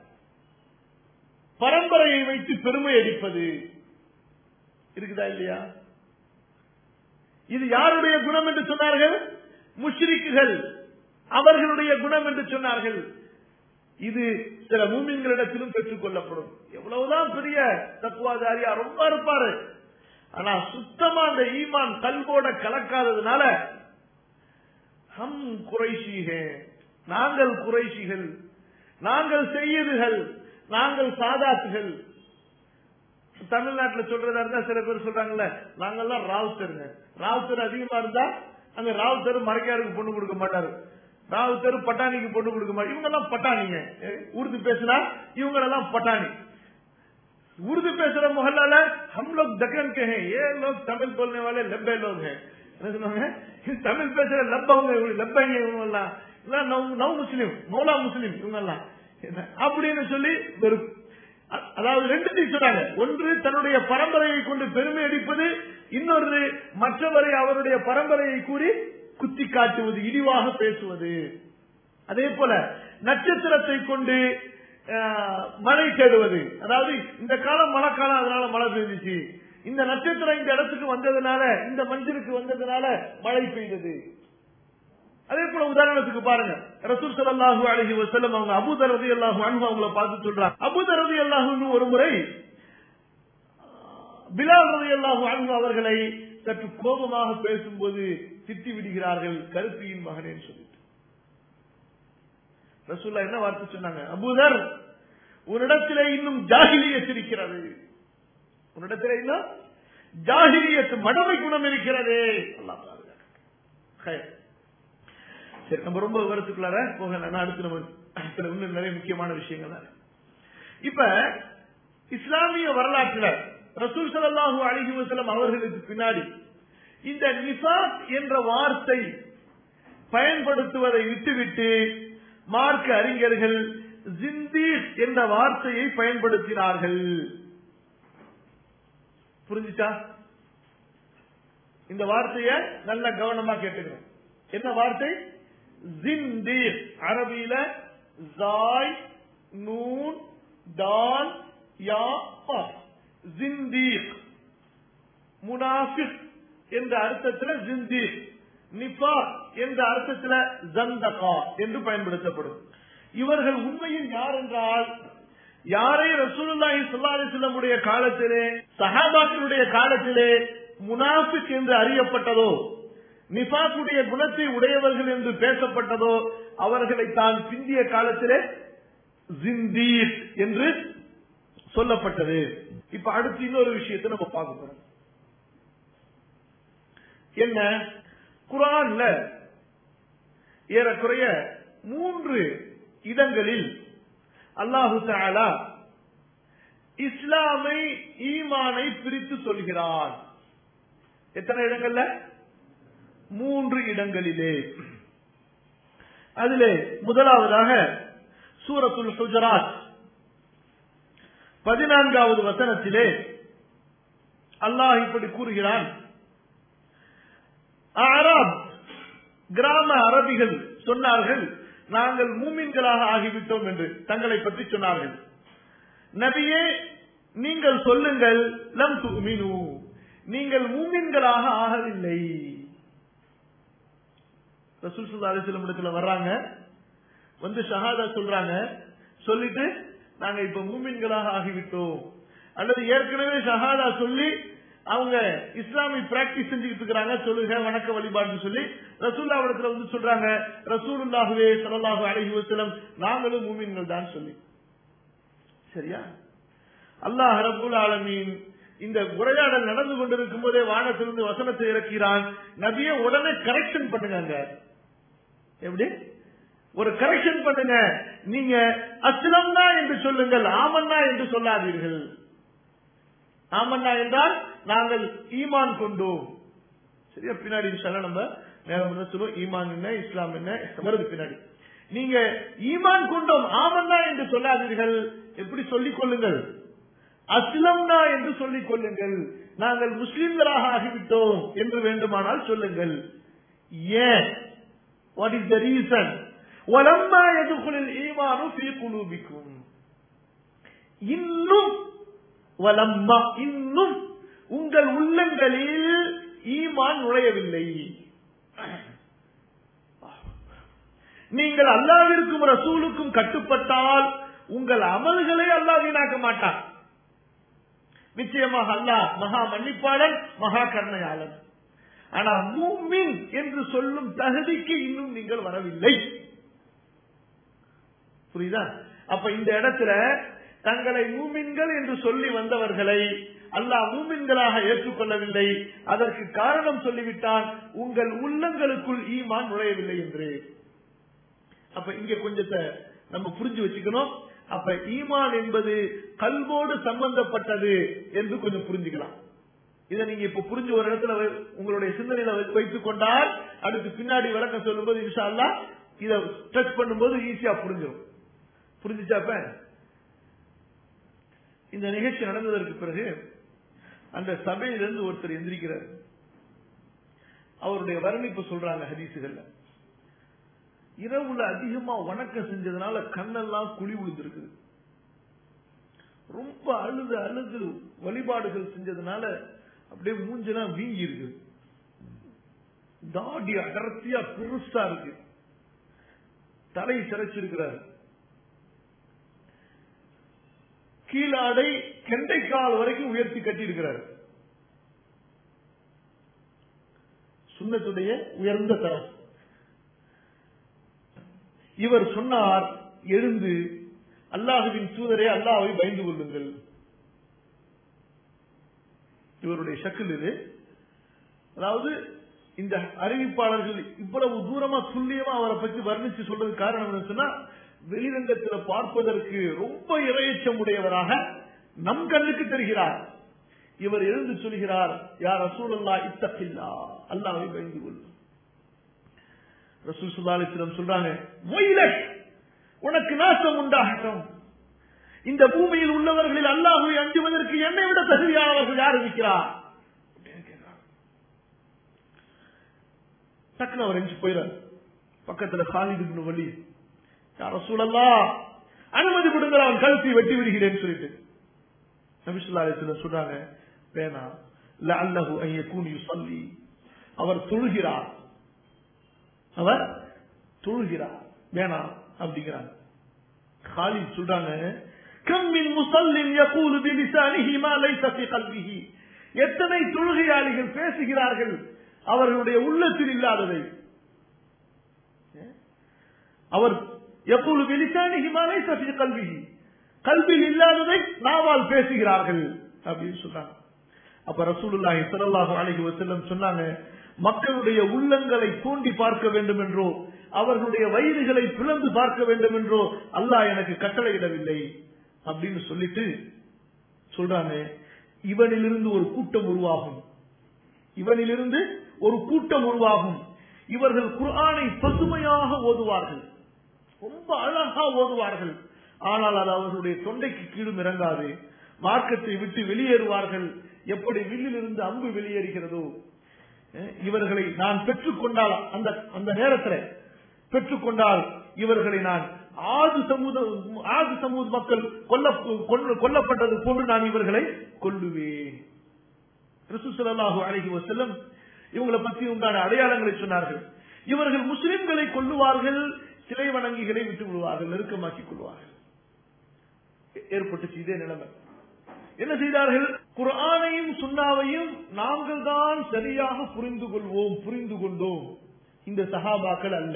பரம்பரையை வைத்து பெருமை அடிப்பது இருக்குதா இல்லையா இது யாருடைய குணம் என்று சொன்னார்கள் முஷ்ரிக்குகள் அவர்களுடைய குணம் என்று சொன்னார்கள் இது சில மூமின்களிடத்திலும் பெற்றுக் கொள்ளப்படும் எவ்வளவுதான் பெரிய தக்குவாதாரியா ரொம்ப இருப்பாரு ஆனா சுத்தமா அந்த ஈமான் கல்வோட கலக்காததுனால ஹம் குறைஷிகே நாங்கள் குறைஷிகள் நாங்கள் செய்யதுகள் நாங்கள் சாதாத்துகள் தமிழ்நாட்டுல சொல்றதா இருந்தா சில பேர் சொல்றாங்கல்ல நாங்கெல்லாம் ராவுத்தருங்க ராவுத்தர் அதிகமா இருந்தா அங்க ராவுத்தர் மறைக்காருக்கு பொண்ணு கொடுக்க மாட்டாரு ராவுத்தர் பட்டாணிக்கு பொண்ணு கொடுக்க மாட்டாரு இவங்க எல்லாம் பட்டாணிங்க உருது பேசினா இவங்க எல்லாம் பட்டாணி उर्दू पे सर मोहल्ला हम लोग दक्कन के हैं ये लोग तमिल बोलने वाले लब्बे लोग हैं தமிழ் பேசுற லப்பவங்க லப்பங்க இவங்க எல்லாம் நவ் முஸ்லீம் மௌலா முஸ்லீம் இவங்க எல்லாம் அப்படின்னு சொல்லி வெறும் அதாவது ரெண்டு சொன்னாங்க ஒன்று தன்னுடைய பரம்பரையை கொண்டு பெருமை அடிப்பது இன்னொன்று மற்றவரை அவருடைய பரம்பரையை கூறி குத்தி காட்டுவது இழிவாக பேசுவது அதே போல நட்சத்திரத்தை கொண்டு மழை தேடுவது அதாவது இந்த காலம் மழை காலம் அதனால மழை பெய்ஞ்சிச்சு இந்த நட்சத்திரம் இந்த இடத்துக்கு வந்ததுனால இந்த மஞ்சளுக்கு வந்ததுனால மழை பெய்தது அதே போல உதாரணத்துக்கு பாருங்க ரசூல் சல்லாஹூ அலஹி வசல்லம் அவங்க அபுதர் ரதி அல்லாஹூ அன்பு அவங்கள பார்த்து சொல்றாங்க அபுதர் ரதி அல்லாஹூன்னு ஒரு முறை பிலால் ரதி அல்லாஹூ அன்பு அவர்களை சற்று கோபமாக பேசும்போது திட்டி விடுகிறார்கள் கருப்பியின் மகனேன்னு சொல்லிட்டு ரசூல்லா என்ன வார்த்தை சொன்னாங்க அபுதர் உன்னிடத்திலே இன்னும் ஜாகிலியத் இருக்கிறது உன்னிடத்திலே இன்னும் ஜாகிலியத் மடமை குணம் இருக்கிறது சரி நம்ம ரொம்ப விவரத்துக்குள்ளார போகல அடுத்து நம்ம இன்னும் நிறைய முக்கியமான விஷயங்கள் இப்ப இஸ்லாமிய வரலாற்றுல ரசூல் சல்லாஹூ அலிஹி வசலம் அவர்களுக்கு பின்னாடி இந்த நிசாத் என்ற வார்த்தை பயன்படுத்துவதை விட்டுவிட்டு மார்க்க அறிஞர்கள் ஜிந்தீர் என்ற வார்த்தையை பயன்படுத்தினார்கள் புரிஞ்சுச்சா இந்த வார்த்தைய நல்ல கவனமா கேட்டுக்கிறோம் என்ன வார்த்தை ஜிந்தீர் அரபியில ஜாய் நூன் டால் யா ஜிந்தீர் முனாஃபிக் என்ற அர்த்தத்தில் ஜிந்தீர் நிபா என்ற அர்த்தத்தில் ஜந்தகா என்று பயன்படுத்தப்படும் இவர்கள் உண்மையில் யார் என்றால் யாரை ரசூலுல்லாஹி ஸல்லல்லாஹு செல்லமுடைய காலத்திலே சஹாபாக்களுடைய காலத்திலே முனாஃபிக் என்று அறியப்பட்டதோ நிபாக்குடைய குணத்தை உடையவர்கள் என்று பேசப்பட்டதோ அவர்களை தான் பிந்திய காலத்திலே ஜிந்தீர் என்று சொல்லப்பட்டது இப்ப அடுத்து இன்னொரு விஷயத்தை நம்ம பார்க்க போறோம் என்ன குரான்ல ஏறக்குறைய மூன்று இடங்களில் அல்லாஹு தாலா இஸ்லாமை ஈமானை பிரித்து சொல்கிறான் எத்தனை இடங்கள்ல மூன்று இடங்களிலே அதிலே முதலாவதாக சூரத்துல் ஹுஜராத் பதினான்காவது வசனத்திலே அல்லாஹ் இப்படி கூறுகிறான் அராப் கிராம அரபிகள் சொன்னார்கள் நாங்கள் மூமின்களாக ஆகிவிட்டோம் என்று தங்களை பற்றி சொன்னார்கள் நபியே நீங்கள் சொல்லுங்கள் லம் துமினு நீங்கள் மூமின்களாக ஆகவில்லை ரசூல் சுல்லா அலிஸ்லம் இடத்துல வர்றாங்க வந்து ஷஹாதா சொல்றாங்க சொல்லிட்டு நாங்க இப்ப மூமின்களாக ஆகிவிட்டோம் அல்லது ஏற்கனவே ஷஹாதா சொல்லி அவங்க இஸ்லாமிய பிராக்டிஸ் செஞ்சுக்கிட்டு இருக்கிறாங்க சொல்லுங்க வணக்க வழிபாடுன்னு சொல்லி ரசூல்லா இடத்துல வந்து சொல்றாங்க ரசூலுல்லாஹுவே சல்லாஹு அலஹி வசலம் நாங்களும் மூமின்கள் தான் சொல்லி சரியா அல்லாஹ் ரபுல் ஆலமீன் இந்த உரையாடல் நடந்து கொண்டிருக்கும் போதே வானத்திலிருந்து வசனத்தை இறக்கிறான் நபிய உடனே கரெக்ஷன் பண்ணுங்க எப்படி ஒரு கரெக்ஷன் பண்ணுங்க நீங்க அஸ்லம்னா என்று சொல்லுங்கள் ஆமன்னா என்று சொல்லாதீர்கள் ஆமன்னா என்றால் நாங்கள் ஈமான் கொண்டோம் சரியா பின்னாடி இன்ஷால்லா நம்ம நேரம் என்ன சொல்லுவோம் ஈமான் என்ன இஸ்லாம் என்ன வருது பின்னாடி நீங்க ஈமான் கொண்டோம் ஆமன்னா என்று சொல்லாதீர்கள் எப்படி சொல்லிக் கொள்ளுங்கள் அஸ்லம்னா என்று சொல்லிக் கொள்ளுங்கள் நாங்கள் முஸ்லிம்களாக ஆகிவிட்டோம் என்று வேண்டுமானால் சொல்லுங்கள் ஏன் வாட் இஸ் த ரீசன் வலம்மா எதுகுலில் ஈமானு ஃபீ குலூபிக்கும் இன்னும் வலம்மா இன்னும் உங்கள் உள்ளங்களில் ஈமான் நுழையவில்லை நீங்கள் அல்லாவிற்கும் ரசூலுக்கும் கட்டுப்பட்டால் உங்கள் அமல்களை அல்லாஹ் வீணாக்க மாட்டான் நிச்சயமாக அல்லாஹ் மகா மன்னிப்பாளன் மகா கருணையாளன் ஆனா மூமின் என்று சொல்லும் தகுதிக்கு இன்னும் நீங்கள் வரவில்லை புரியுதா அப்ப இந்த இடத்துல தங்களை மூமின்கள் என்று சொல்லி வந்தவர்களை அல்லாஹ் மூமின்களாக ஏற்றுக்கொள்ளவில்லை அதற்கு காரணம் சொல்லிவிட்டான் உங்கள் உள்ளங்களுக்குள் ஈமான் நுழையவில்லை என்று அப்ப இங்க கொஞ்சத்தை நம்ம புரிஞ்சு வச்சுக்கணும் அப்ப ஈமான் என்பது கல்வோடு சம்பந்தப்பட்டது என்று கொஞ்சம் புரிஞ்சுக்கலாம் இதை நீங்க இப்ப புரிஞ்சு ஒரு இடத்துல வை- உங்களுடைய சிந்தனையில வை- வைத்துக் கொண்டால் அடுத்து பின்னாடி விளக்கம் சொல்லும்போது இன்ஷா அல்லாஹ் இதை டச் பண்ணும்போது ஈஸியா புரிஞ்சிடும் புரிஞ்சுச்சாப்ப இந்த நிகழ்ச்சி நடந்ததற்கு பிறகு அந்த சபையிலிருந்து ஒருத்தர் எந்திரிக்கிறார் அவருடைய வர்ணிப்பு சொல்றாங்க ஹதீசுகள்ல இரவுல அதிகமா வணக்கம் செஞ்சதுனால கண்ணெல்லாம் குழி விழுந்திருக்குது ரொம்ப அழுது அழுது வழிபாடுகள் செஞ்சதுனால அப்படியே மூஞ்செல்லாம் வீங்கி இருக்குது தாடி அடர்த்தியா பெருசா இருக்கு தலை சிறைச்சிருக்கிறார் கீழாடை கெண்டைக்கால் வரைக்கும் உயர்த்தி கட்டி இருக்கிறார் சுண்ணத்துடைய உயர்ந்த தரம் இவர் சொன்னார் எழுந்து அல்லாஹுவின் தூதரே அல்லாஹ்வை பயந்து கொள்ளுங்கள் இவருடைய ஷக்கில் இது அதாவது இந்த அறிவிப்பாளர்கள் இவ்வளவு தூரமா துல்லியமா அவரை பற்றி வர்ணிச்சு சொல்றது காரணம் என்ன சொன்னா வெளிரங்கத்துல பார்ப்பதற்கு ரொம்ப இரையச்சம் உடையவராக நம் கண்ணுக்கு தெரிகிறார் இவர் எழுந்து சொல்கிறார் யார் ரசூலல்லா இத்தகில்லா அல்லாஹ்வை பயந்து கொள்ளும் ரசூல் சுல்லா அலிஸ்லம் சொல்றாங்க "வொய்லக், உனக்கு நாசம் உண்டாகட்டும் இந்த பூமியில் உள்ளவர்களில் அல்லாஹுவை அஞ்சுவதற்கு என்னை விட தகுதியானவர்கள் யார் இருக்கிறார் அப்படின்னு கேட்கிறார். டக்குனு அவர் எஞ்சி போயிறார் பக்கத்துல காலிது இப்னு வலி யார சூழல்லா அனுமதி கொடுங்க அவன் கழுத்தை வெட்டி விடுகிறேன்னு சொல்லிட்டு நபிசுல்லா அலிஸ்லம் சொல்றாங்க வேணா லஅல்லஹு அன் யகூன் யுஸல்லி அவர் தொழுகிறார் அவர் தொழுகிறார் வேணாம் அப்படிங்கிறாங்க காலித் சொல்றாங்க கம் மின் முஸல்லின் யகூலு பிலிசானிஹி மா லைஸ ஃபீ கல்பிஹி எத்தனை தொழுகையாளிகள் பேசுகிறார்கள் அவர்களுடைய உள்ளத்தில் இல்லாததை அவர் யகூலு பிலிசானிஹி மா லைஸ ஃபீ கல்பிஹி கல்வியில் இல்லாததை நாவால் பேசுகிறார்கள் அப்படின்னு சொல்றாங்க அப்ப ரசூலுல்லாஹி ஸல்லல்லாஹு அலைஹி வஸல்லம் சொன்னாங்க மக்களுடைய உள்ளங்களை தூண்டி பார்க்க வேண்டும் என்றோ அவர்களுடைய வயிறுகளை பிளந்து பார்க்க வேண்டும் என்றோ அல்லாஹ் எனக்கு கட்டளையிடவில்லை அப்படின்னு சொல்லிட்டு சொல்றாங்க இவனிலிருந்து ஒரு கூட்டம் உருவாகும் இவனிலிருந்து ஒரு கூட்டம் உருவாகும் இவர்கள் குர்ஆனை பசுமையாக ஓதுவார்கள் ரொம்ப அழகா ஓதுவார்கள் ஆனால் அது அவர்களுடைய தொண்டைக்கு கீழும் இறங்காது மார்க்கத்தை விட்டு வெளியேறுவார்கள் எப்படி வில்லிலிருந்து அம்பு வெளியேறுகிறதோ அஹ் இவர்களை நான் பெற்றுக்கொண்டால் அந்த அந்த நேரத்தில் பெற்றுக்கொண்டால் இவர்களை நான் ஆது சமூக ஆது சமூக மக்கள் கொல்ல கொல்ல- கொல்லப்பட்டது போன்று நான் இவர்களை கொல்லுவேன் ரிசுசலாஹு அழகி வசல்லம் இவங்களை பற்றி உண்டான அடையாளங்களை சொன்னார்கள் இவர்கள் முஸ்லிம்களை கொல்லுவார்கள் சிலை வணங்கிகளை விட்டு விடுவார்கள் நெருக்கமாக்கிக் கொள்வார்கள் ஏற்பட்டுச்சு இதே நிலைமை என்ன செய்தார்கள் குர்ஆனையும் சுன்னாவையும் நாங்கள் தான் சரியாக புரிந்து கொள்வோம் புரிந்து கொண்டோம் இந்த சஹாபாக்கள் அல்ல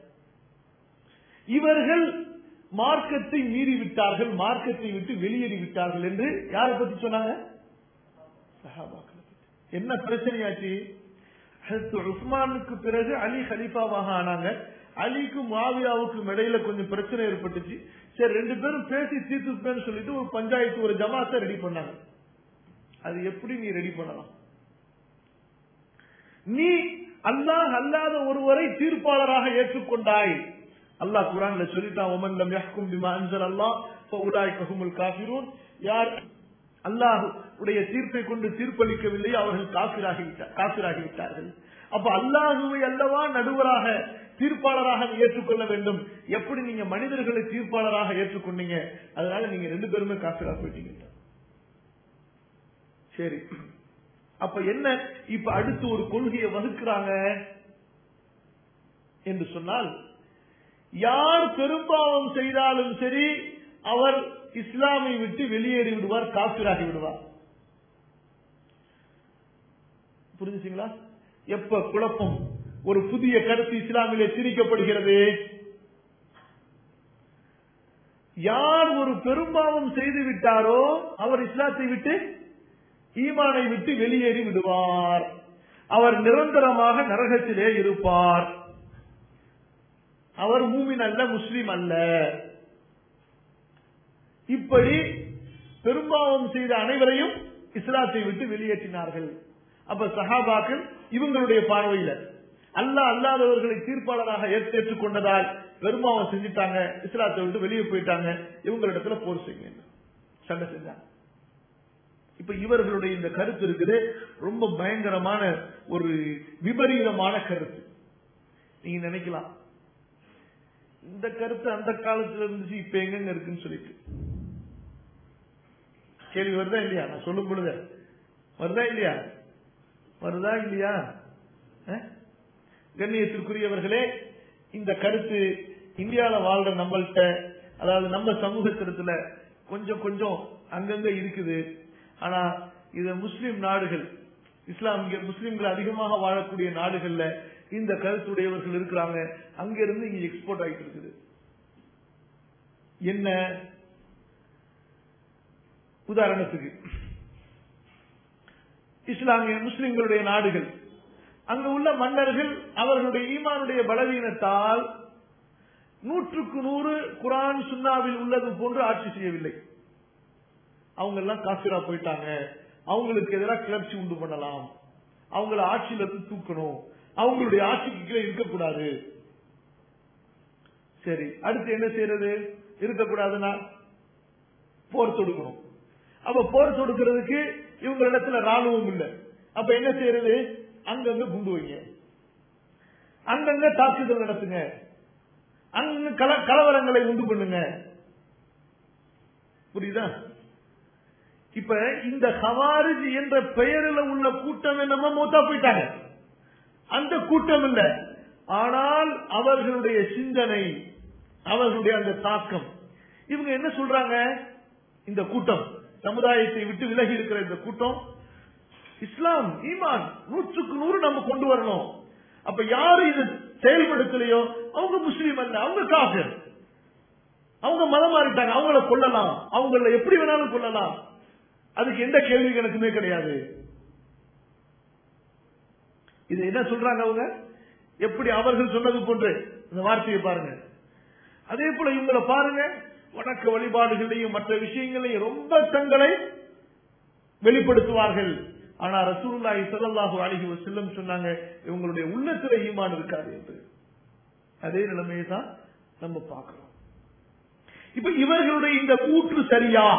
இவர்கள் மார்க்கத்தை மீறி விட்டார்கள் மார்க்கத்தை விட்டு வெளியேறி விட்டார்கள் என்று யாரை பத்தி சொன்னாங்க சஹாபாக்களை பத்தி. என்ன பிரச்சனையாச்சு ஹஜ்ரத் உஸ்மானுக்கு பிறகு அலி ஹலீஃபாவாக ஆனாங்க அலிக்கும் மாவியாவுக்கும் இடையில கொஞ்சம் பிரச்சனை ஏற்பட்டுச்சு சரி ரெண்டு பேரும் பேசி தீர்த்துப்பேன்னு சொல்லிட்டு ஒரு பஞ்சாயத்து ஒரு ஜமாத்தை ரெடி பண்ணாங்க அது எப்படி நீ ரெடி பண்ணலாம் நீ அல்லாஹ் அல்லாத ஒருவரை தீர்ப்பாளராக ஏற்றுக்கொண்டாய் அல்லாஹ் குரான்ல சொல்லிட்டான் ஒமன் லம் யஹ்கும் பிமா அன்சல் அல்லாஹ் ஃபஉலாயிக ஹுமுல் காஃபிரூன் யார் அல்லாஹ் உடைய தீர்ப்பை கொண்டு தீர்ப்பளிக்கவில்லை அவர்கள் காபிராகி விட்டார் காபிராகி விட்டார்கள் அப்ப அல்லாஹுவை அல்லவா நடுவராக தீர்ப்பாளராக ஏற்றுக்கொள்ள வேண்டும் எப்படி நீங்க மனிதர்களை தீர்ப்பாளராக ஏற்றுக்கொண்டீங்க அதனால நீங்க ரெண்டு பேருமே காபிரா போயிட்டீங்க சரி அப்ப என்ன இப்ப அடுத்து ஒரு கொள்கையை வகுக்கிறாங்க என்று சொன்னால் யார் பெரும்பாவம் செய்தாலும் சரி அவர் இஸ்லாமை விட்டு வெளியேறி விடுவார் காபிராகி விடுவார் புரிஞ்சுங்களா எப்ப குழப்பம் ஒரு புதிய கருத்து இஸ்லாமிலே திணிக்கப்படுகிறது யார் ஒரு பெரும்பாவம் செய்து விட்டாரோ அவர் இஸ்லாத்தை விட்டு ஈமானை விட்டு வெளியேறி விடுவார் அவர் நிரந்தரமாக நரகத்திலே இருப்பார் அவர் மூமின் அல்ல முஸ்லிம் அல்ல இப்படி பெரும்பாவம் செய்த அனைவரையும் இஸ்லாத்தை விட்டு வெளியேற்றினார்கள் அப்ப சஹாபாக்கள் இவங்களுடைய பார்வையில அல்லாஹ் அல்லாதவர்களை தீர்ப்பாளராக ஏற்றேற்றுக் கொண்டதால் பெரும்பாவம் செஞ்சுட்டாங்க இஸ்லாத்தை விட்டு வெளியே போயிட்டாங்க இவங்களிடத்துல போர் செய்யுங்க சண்டை செஞ்சாங்க இப்ப இவர்களுடைய இந்த கருத்து இருக்குது ரொம்ப பயங்கரமான ஒரு விபரீதமான கருத்து நீங்க நினைக்கலாம் இந்த கருத்து அந்த காலத்துல இருந்துச்சு இப்ப எங்கெங்க இருக்குன்னு சொல்லிட்டு கேள்வி வருதா இல்லையா நான் சொல்லும் பொழுது வருதா இல்லையா வருதா இல்லையா அஹ்? கண்ணியத்திற்குரியவர்களே இந்த கருத்து இந்தியால வாழ்ற நம்மள்கிட்ட அதாவது நம்ம சமூகத்திடத்துல கொஞ்சம் கொஞ்சம் அங்கங்க இருக்குது ஆனா இது முஸ்லிம் நாடுகள் இஸ்லாமிய முஸ்லிம்கள் அதிகமாக வாழக்கூடிய நாடுகள்ல இந்த கருத்துடையவர்கள் இருக்கிறாங்க அங்க இருந்து இங்க எக்ஸ்போர்ட் ஆகிட்டு இருக்குது என்ன உதாரணத்துக்கு இஸ்லாமிய முஸ்லிம்களுடைய நாடுகள் அங்கு உள்ள மன்னர்கள் அவர்களுடைய ஈமானுடைய பலவீனத்தால் நூற்றுக்கு நூறு குரான் சுன்னாவில் உள்ளது போன்று ஆட்சி செய்யவில்லை அவங்க எல்லாம் காசிரா போயிட்டாங்க அவங்களுக்கு எதிராக கிளர்ச்சி உண்டு பண்ணலாம் அவங்கள ஆட்சியில இருந்து தூக்கணும் அவங்களுடைய ஆட்சிக்கு கீழே இருக்கக்கூடாது சரி அடுத்து என்ன செய்யறது இருக்கக்கூடாதுன்னா போர் தொடுக்கணும் அப்ப போர் தொடுக்கிறதுக்கு இவங்க இடத்துல ராணுவம் இல்ல அப்ப என்ன செய்யறது அங்கங்க குண்டு வைங்க அங்கங்க தாக்குதல் நடத்துங்க அங்க கல- கலவரங்களை உண்டு பண்ணுங்க புரியுதா இப்ப இந்த ஹவாரிஜ் என்ற பெயரில் உள்ள கூட்டம் என்னமோ மூத்தா போயிட்டாங்க அந்த கூட்டம் இல்ல ஆனால் அவர்களுடைய சிந்தனை அவர்களுடைய அந்த தாக்கம் இவங்க என்ன சொல்றாங்க இந்த கூட்டம் சமுதாயத்தை விட்டு விலகி இருக்கிற இந்த கூட்டம் இஸ்லாம் ஈமான் நூற்றுக்கு நூறு நம்ம கொண்டு வரணும் அப்ப யாரு இது செயல்படுத்தலையோ அவங்க முஸ்லீம் அல்ல அவங்க காஃபிர் அவங்க மதம் மாறிட்டாங்க அவங்கள கொல்லலாம் அவங்கள எப்படி வேணாலும் கொல்லலாம் அதுக்கு எந்த கேள்வி கணக்குமே கிடையாது இது என்ன சொல்றாங்க அவங்க எப்படி அவர்கள் சொன்னது போன்று இந்த வார்த்தையை பாருங்க அதே போல இவங்களை பாருங்க வணக்க வழிபாடுகளையும் மற்ற விஷயங்களையும் ரொம்ப தங்களை வெளிப்படுத்துவார்கள் ஆனா ரசூலுல்லாஹி ஸல்லல்லாஹு அலைஹி வஸல்லம் சொன்னாங்க இவங்களுடைய உள்ளத்துல ஈமான் இருக்காது என்று அதே நிலைமையை தான் நம்ம பார்க்கிறோம் இப்ப இவர்களுடைய இந்த கூற்று சரியா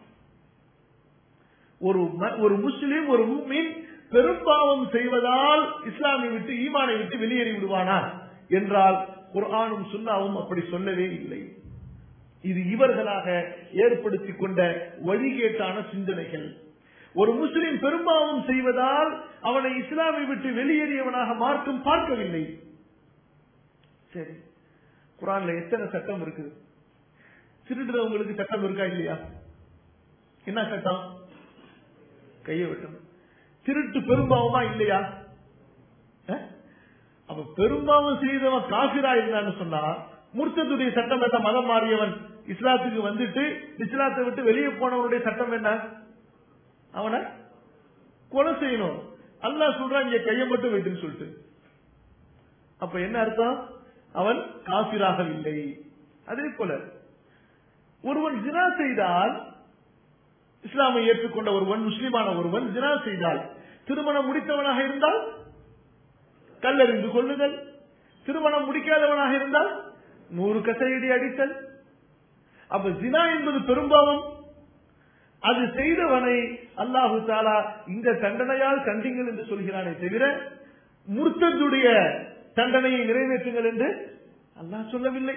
ஒரு ம- ஒரு முஸ்லிம் ஒரு முஸ்லிம் பெரும்பாவம் செய்வதால் இஸ்லாமை விட்டு ஈமானை விட்டு வெளியேறி விடுவானா என்றால் குர்ஆனும் சுன்னாவும் அப்படி சொல்லவே இல்லை இது இவர்களாக ஏற்படுத்திக் கொண்ட வழிகேட்டான சிந்தனைகள் ஒரு முஸ்லிம் பெரும்பாவம் செய்வதால் அவனை இஸ்லாமை விட்டு வெளியேறியவனாக மார்க்கம் பார்க்கவில்லை சரி குரான்ல எத்தனை சட்டம் இருக்குது திருடுறவங்களுக்கு சட்டம் இருக்கா இல்லையா என்ன சட்டம் கையை வெட்டணும் திருட்டு பெரும்பாவமா இல்லையா அஹ்? அப்ப பெரும்பாவம் செய்தவன் காசிரா இருந்தான்னு சொன்னா முர்த்தத்துடைய சட்டம் என்ன மதம் மாறியவன் இஸ்லாத்துக்கு வந்துட்டு இஸ்லாத்தை விட்டு வெளியே போனவனுடைய சட்டம் என்ன அவனை கொலை செய்யணும் அல்லாஹ் சொல்றான் இங்க கையை மட்டும் வெட்டுன்னு சொல்லிட்டு அப்ப என்ன அர்த்தம் அவன் காபிராகவில்லை அதே போல ஒருவன் ஜினா செய்தால் இஸ்லாமை ஏற்றுக்கொண்ட ஒருவன் முஸ்லிமான ஒருவன் ஜினா செய்தால் திருமணம் முடித்தவனாக இருந்தால் கல்லறிந்து கொள்ளுதல் திருமணம் முடிக்காதவனாக இருந்தால் நூறு கசையடி அடித்தல் அப்ப ஜினா என்பது பெரும்பாவம் அது செய்தவனை அல்லாஹு தாலா இந்த தண்டனையால் கண்டிங்கள் என்று சொல்கிறானே தவிர முர்த்தத்துடைய தண்டனையை நிறைவேற்றுங்கள் என்று அல்லாஹ் சொல்லவில்லை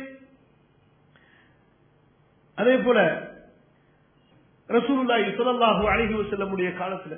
அதே போல ரசூலுல்லாஹி ஸல்லல்லாஹு அலைஹி வஸல்லமுடைய காலத்துல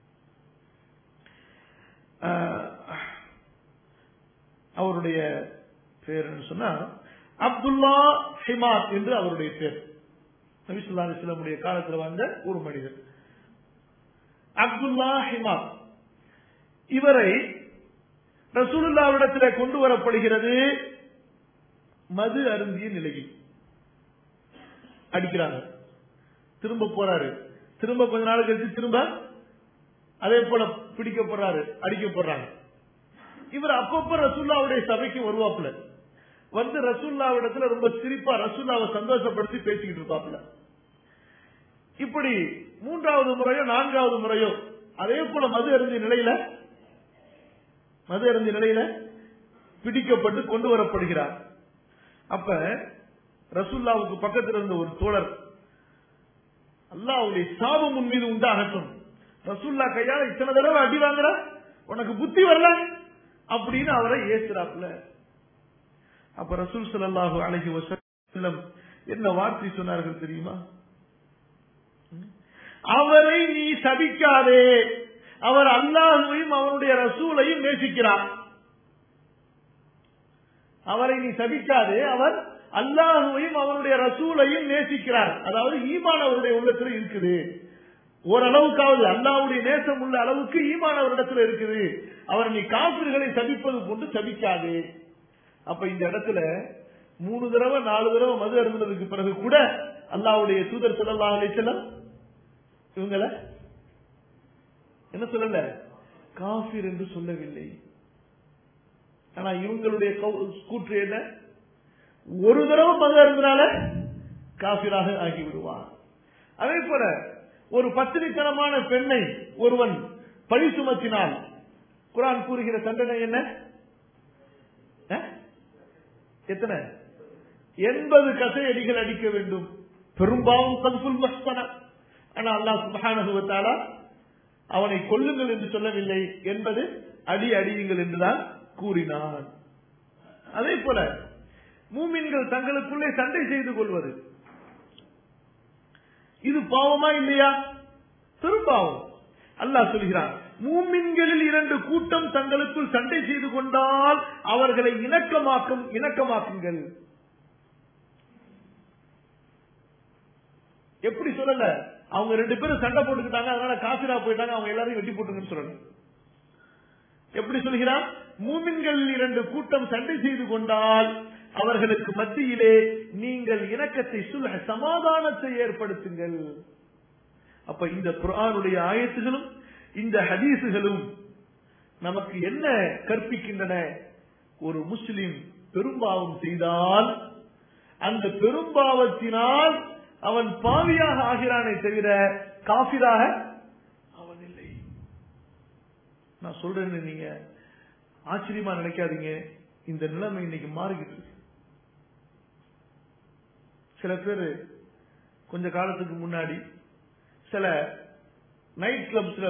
அவருடைய பேர் சொன்னா அப்துல்லா ஹிமார் என்று அவருடைய பேர் நபிசுல்லா அலிஸ்லமுடைய காலத்தில் வாழ்ந்த ஒரு மனிதர் அப்துல்லா ஹிமார் இவரை ரசூலுல்லாவிடத்தில் கொண்டு வரப்படுகிறது மது அருந்திய நிலையில் அடிக்கிறாங்க திரும்ப போறாரு திரும்ப கொஞ்ச நாள் கழிச்சு திரும்ப அதே போல பிடிக்கப்படுறாரு அடிக்கப்படுறாங்க இவர் அப்பப்ப ரசூல்லாவுடைய சபைக்கு வருவாப்புல வந்து ரசூல்லாவிடத்துல ரொம்ப சிரிப்பா ரசூல்லாவை சந்தோஷப்படுத்தி பேசிக்கிட்டு இருப்பாப்புல இப்படி மூன்றாவது முறையோ நான்காவது முறையோ அதே போல மது அருந்திய நிலையில மது அருந்திய நிலையில பிடிக்கப்பட்டு கொண்டு வரப்படுகிறார் அப்ப ரசூல்லாவுக்கு பக்கத்தில் இருந்த ஒரு தோழர் அல்லாவுடைய சாபம் உன் மீது உண்டாகட்டும் ரசூல்லா கையால இத்தனை தடவை அடி வாங்குற உனக்கு புத்தி வரல அப்படின்னு அவரை ஏசுறாப்புல அப்ப ரசூல் சல்லாஹூ அழகி வசல்லம் என்ன வார்த்தை சொன்னார்கள் தெரியுமா அவரை நீ சபிக்காதே அவர் அல்லாஹுவையும் அவனுடைய ரசூலையும் நேசிக்கிறார் அவரை நீ சபிக்காதே அவர் அல்லாஹுவையும் அவனுடைய ரசூலையும் நேசிக்கிறார் அதாவது ஈமான் அவருடைய உள்ளத்துல இருக்குது ஓரளவுக்காவது அல்லாவுடைய நேசம் உள்ள அளவுக்கு ஈமான் அவரிடத்துல இருக்குது அவர் நீ காப்பிர்களை சபிப்பது கொண்டு சபிக்காது அப்ப இந்த இடத்துல மூணு தடவை நாலு தடவை மது அருந்ததுக்கு பிறகு கூட அல்லாவுடைய தூதர் சொல்லலாம் அலைச்சலம் இவங்கள என்ன சொல்லல காஃபிர் என்று சொல்லவில்லை ஆனா இவங்களுடைய கூற்று என்ன ஒரு தடவை மது அருந்தினால காபிராக ஆகிவிடுவான் அதே போல ஒரு பத்திரித்தனமான பெண்ணை ஒருவன் பழி சுமத்தினால் குரான் கூறுகிற தண்டனை என்ன எத்தனை எண்பது கசையடிகள் அடிக்க வேண்டும் பெரும்பாலும் கல்புல் மஸ்தன ஆனா அல்லாஹ் சுபஹானகுவத்தாலா அவனை கொல்லுங்கள் என்று சொல்லவில்லை என்பது அடி அடியுங்கள் என்றுதான் கூறினான் அதே போல மூமின்கள் தங்களுக்குள்ளே சண்டை செய்து கொள்வது இது பாவமா இல்லையா பெரும்பாவம் அல்லாஹ் சொல்கிறான் மூமின்களில் இரண்டு கூட்டம் தங்களுக்குள் சண்டை செய்து கொண்டால் அவர்களை இணக்கமாக்கும் இணக்கமாக்குங்கள் எப்படி சொல்லல அவங்க ரெண்டு பேரும் சண்டை போட்டுக்கிட்டாங்க அதனால காசிரா போயிட்டாங்க அவங்க எல்லாரையும் வெட்டி போட்டுங்கன்னு சொல்லணும் எப்படி சொல்கிறான் மூமின்கள் இரண்டு கூட்டம் சண்டை செய்து கொண்டால் அவர்களுக்கு மத்தியிலே நீங்கள் இணக்கத்தை சொல்ல சமாதானத்தை ஏற்படுத்துங்கள் அப்ப இந்த குரானுடைய ஆயத்துகளும் இந்த ஹதீசுகளும் நமக்கு என்ன கற்பிக்கின்றன ஒரு முஸ்லிம் பெரும்பாவம் செய்தால் அந்த பெரும்பாவத்தினால் அவன் பாவியாக ஆகிறானே தவிர காபிராக அவன் இல்லை நான் சொல்றேன்னு நீங்க ஆச்சரியமா நினைக்காதீங்க இந்த நிலைமை இன்னைக்கு மாறிக்கிட்டு இருக்கு சில பேர் கொஞ்ச காலத்துக்கு முன்னாடி சில நைட் கிளப்ஸ்ல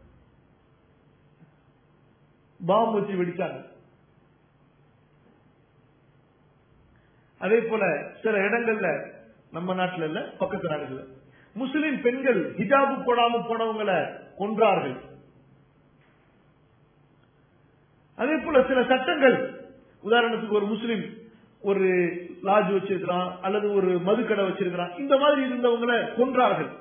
பாம்பு வச்சு வெடிச்சாங்க அதே போல சில இடங்கள்ல நம்ம நாட்டில் இல்ல பக்கத்து நாடுகள்ல முஸ்லிம் பெண்கள் ஹிஜாபு போடாம போனவங்களை கொன்றார்கள் அதே போல சில சட்டங்கள் உதாரணத்துக்கு ஒரு முஸ்லிம் ஒரு லாட்ஜ் வச்சிருக்கிறான் அல்லது ஒரு மதுக்கடை வச்சிருக்கிறான் இந்த மாதிரி இருந்தவங்களை கொன்றார்கள்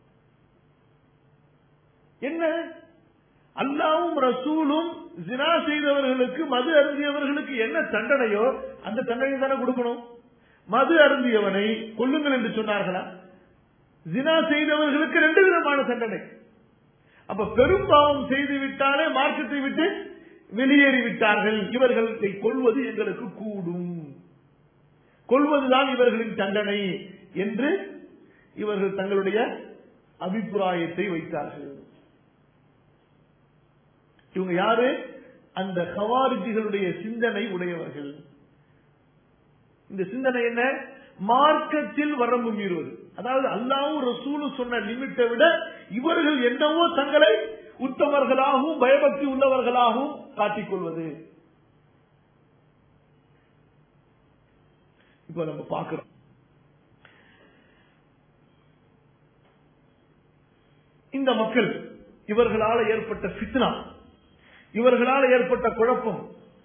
என்ன அல்லாவும் ரசூலும் ஜினா செய்தவர்களுக்கு மது அருந்தியவர்களுக்கு என்ன தண்டனையோ அந்த தண்டனை தானே கொடுக்கணும் மது அருந்தியவனை கொல்லுங்கள் என்று சொன்னார்களா ஜினா செய்தவர்களுக்கு ரெண்டு விதமான தண்டனை அப்ப பெரும்பாவம் செய்து விட்டாலே மார்க்கத்தை விட்டு வெளியேறி விட்டார்கள் இவர்களை கொள்வது எங்களுக்கு கூடும் கொள்வதுதான் இவர்களின் தண்டனை என்று இவர்கள் தங்களுடைய அபிப்பிராயத்தை வைத்தார்கள் இவங்க யாரு அந்த கவாரிஜிகளுடைய சிந்தனை உடையவர்கள் இந்த சிந்தனை என்ன மார்க்கத்தில் வரம்பு மீறுவது அதாவது அல்லாவும் ரசூலும் சொன்ன லிமிட்டை விட இவர்கள் என்னவோ தங்களை உத்தமர்களாகவும் பயபக்தி உள்ளவர்களாகவும் காட்டிக்கொள்வது இப்ப நம்ம பார்க்கிறோம் இந்த மக்கள் இவர்களால் ஏற்பட்ட ஃபித்னா இவர்களால் ஏற்பட்ட குழப்பம்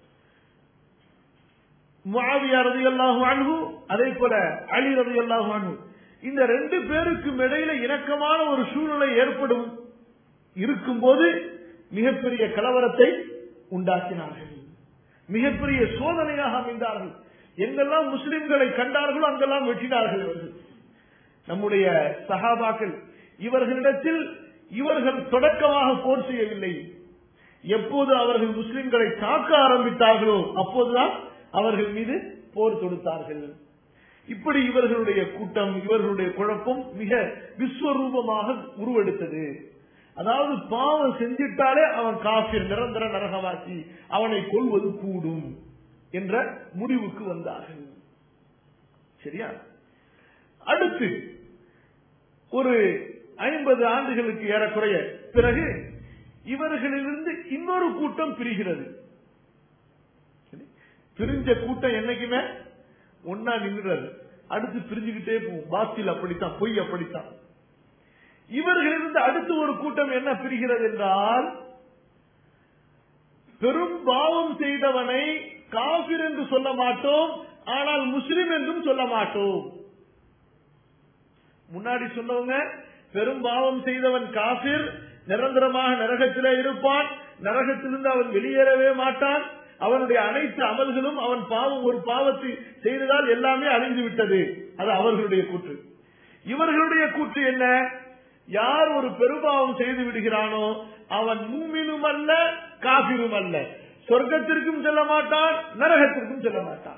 முஆவியா ரலியல்லாஹு அன்ஹு அதே போல அலி ரலியல்லாஹு அன்ஹு இந்த ரெண்டு பேருக்கும் இடையில இணக்கமான ஒரு சூழ்நிலை ஏற்படும் இருக்கும்போது மிகப்பெரிய கலவரத்தை உண்டாக்கினார்கள் மிகப்பெரிய சோதனையாக அமைந்தார்கள் எங்கெல்லாம் முஸ்லிம்களை கண்டார்களோ அங்கெல்லாம் வெட்டினார்கள் இவர்கள் நம்முடைய சஹாபாக்கள் இவர்களிடத்தில் இவர்கள் தொடக்கமாக போர் செய்யவில்லை எப்போது அவர்கள் முஸ்லிம்களை தாக்க ஆரம்பித்தார்களோ அப்போதுதான் அவர்கள் மீது போர் தொடுத்தார்கள் இப்படி இவர்களுடைய கூட்டம் இவர்களுடைய குழப்பம் மிக விஸ்வரூபமாக உருவெடுத்தது அதாவது பாவம் செஞ்சிட்டாலே அவன் காஃபிர் நிரந்தர நரகவாசி அவனை கொள்வது கூடும் என்ற முடிவுக்கு வந்தார்கள் சரியா அடுத்து ஒரு ஐம்பது ஆண்டுகளுக்கு ஏறக்குறைய பிறகு இவர்களிலிருந்து இன்னொரு கூட்டம் பிரிகிறது சரி? பிரிஞ்ச கூட்டம் என்னைக்குமே ஒன்னா நின்றுறது அடுத்து பிரிஞ்சுக்கிட்டே போகும் பாத்தில் அப்படித்தான் பொய் அப்படித்தான் இவர்களிலிருந்து அடுத்து ஒரு கூட்டம் என்ன பிரிகிறது என்றால் பெரும் பாவம் செய்தவனை காபிர் என்று சொல்ல மாட்டோம் ஆனால் முஸ்லிம் என்றும் சொல்ல மாட்டோம் முன்னாடி சொன்னவங்க பெரும் பாவம் செய்தவன் காபிர் நிரந்தரமாக நரகத்திலே இருப்பான் நரகத்திலிருந்து அவன் வெளியேறவே மாட்டான் அவனுடைய அனைத்து அமல்களும் அவன் பாவம் ஒரு பாவத்தை செய்ததால் எல்லாமே அழிந்து விட்டது அது அவர்களுடைய கூற்று இவர்களுடைய கூற்று என்ன யார் ஒரு பெருபாவம் செய்து விடுகிறானோ அவன் மும்மினும் அல்ல காபிரும் அல்ல சொர்க்கத்திற்கும் செல்ல மாட்டான் நரகத்திற்கும் செல்ல மாட்டான்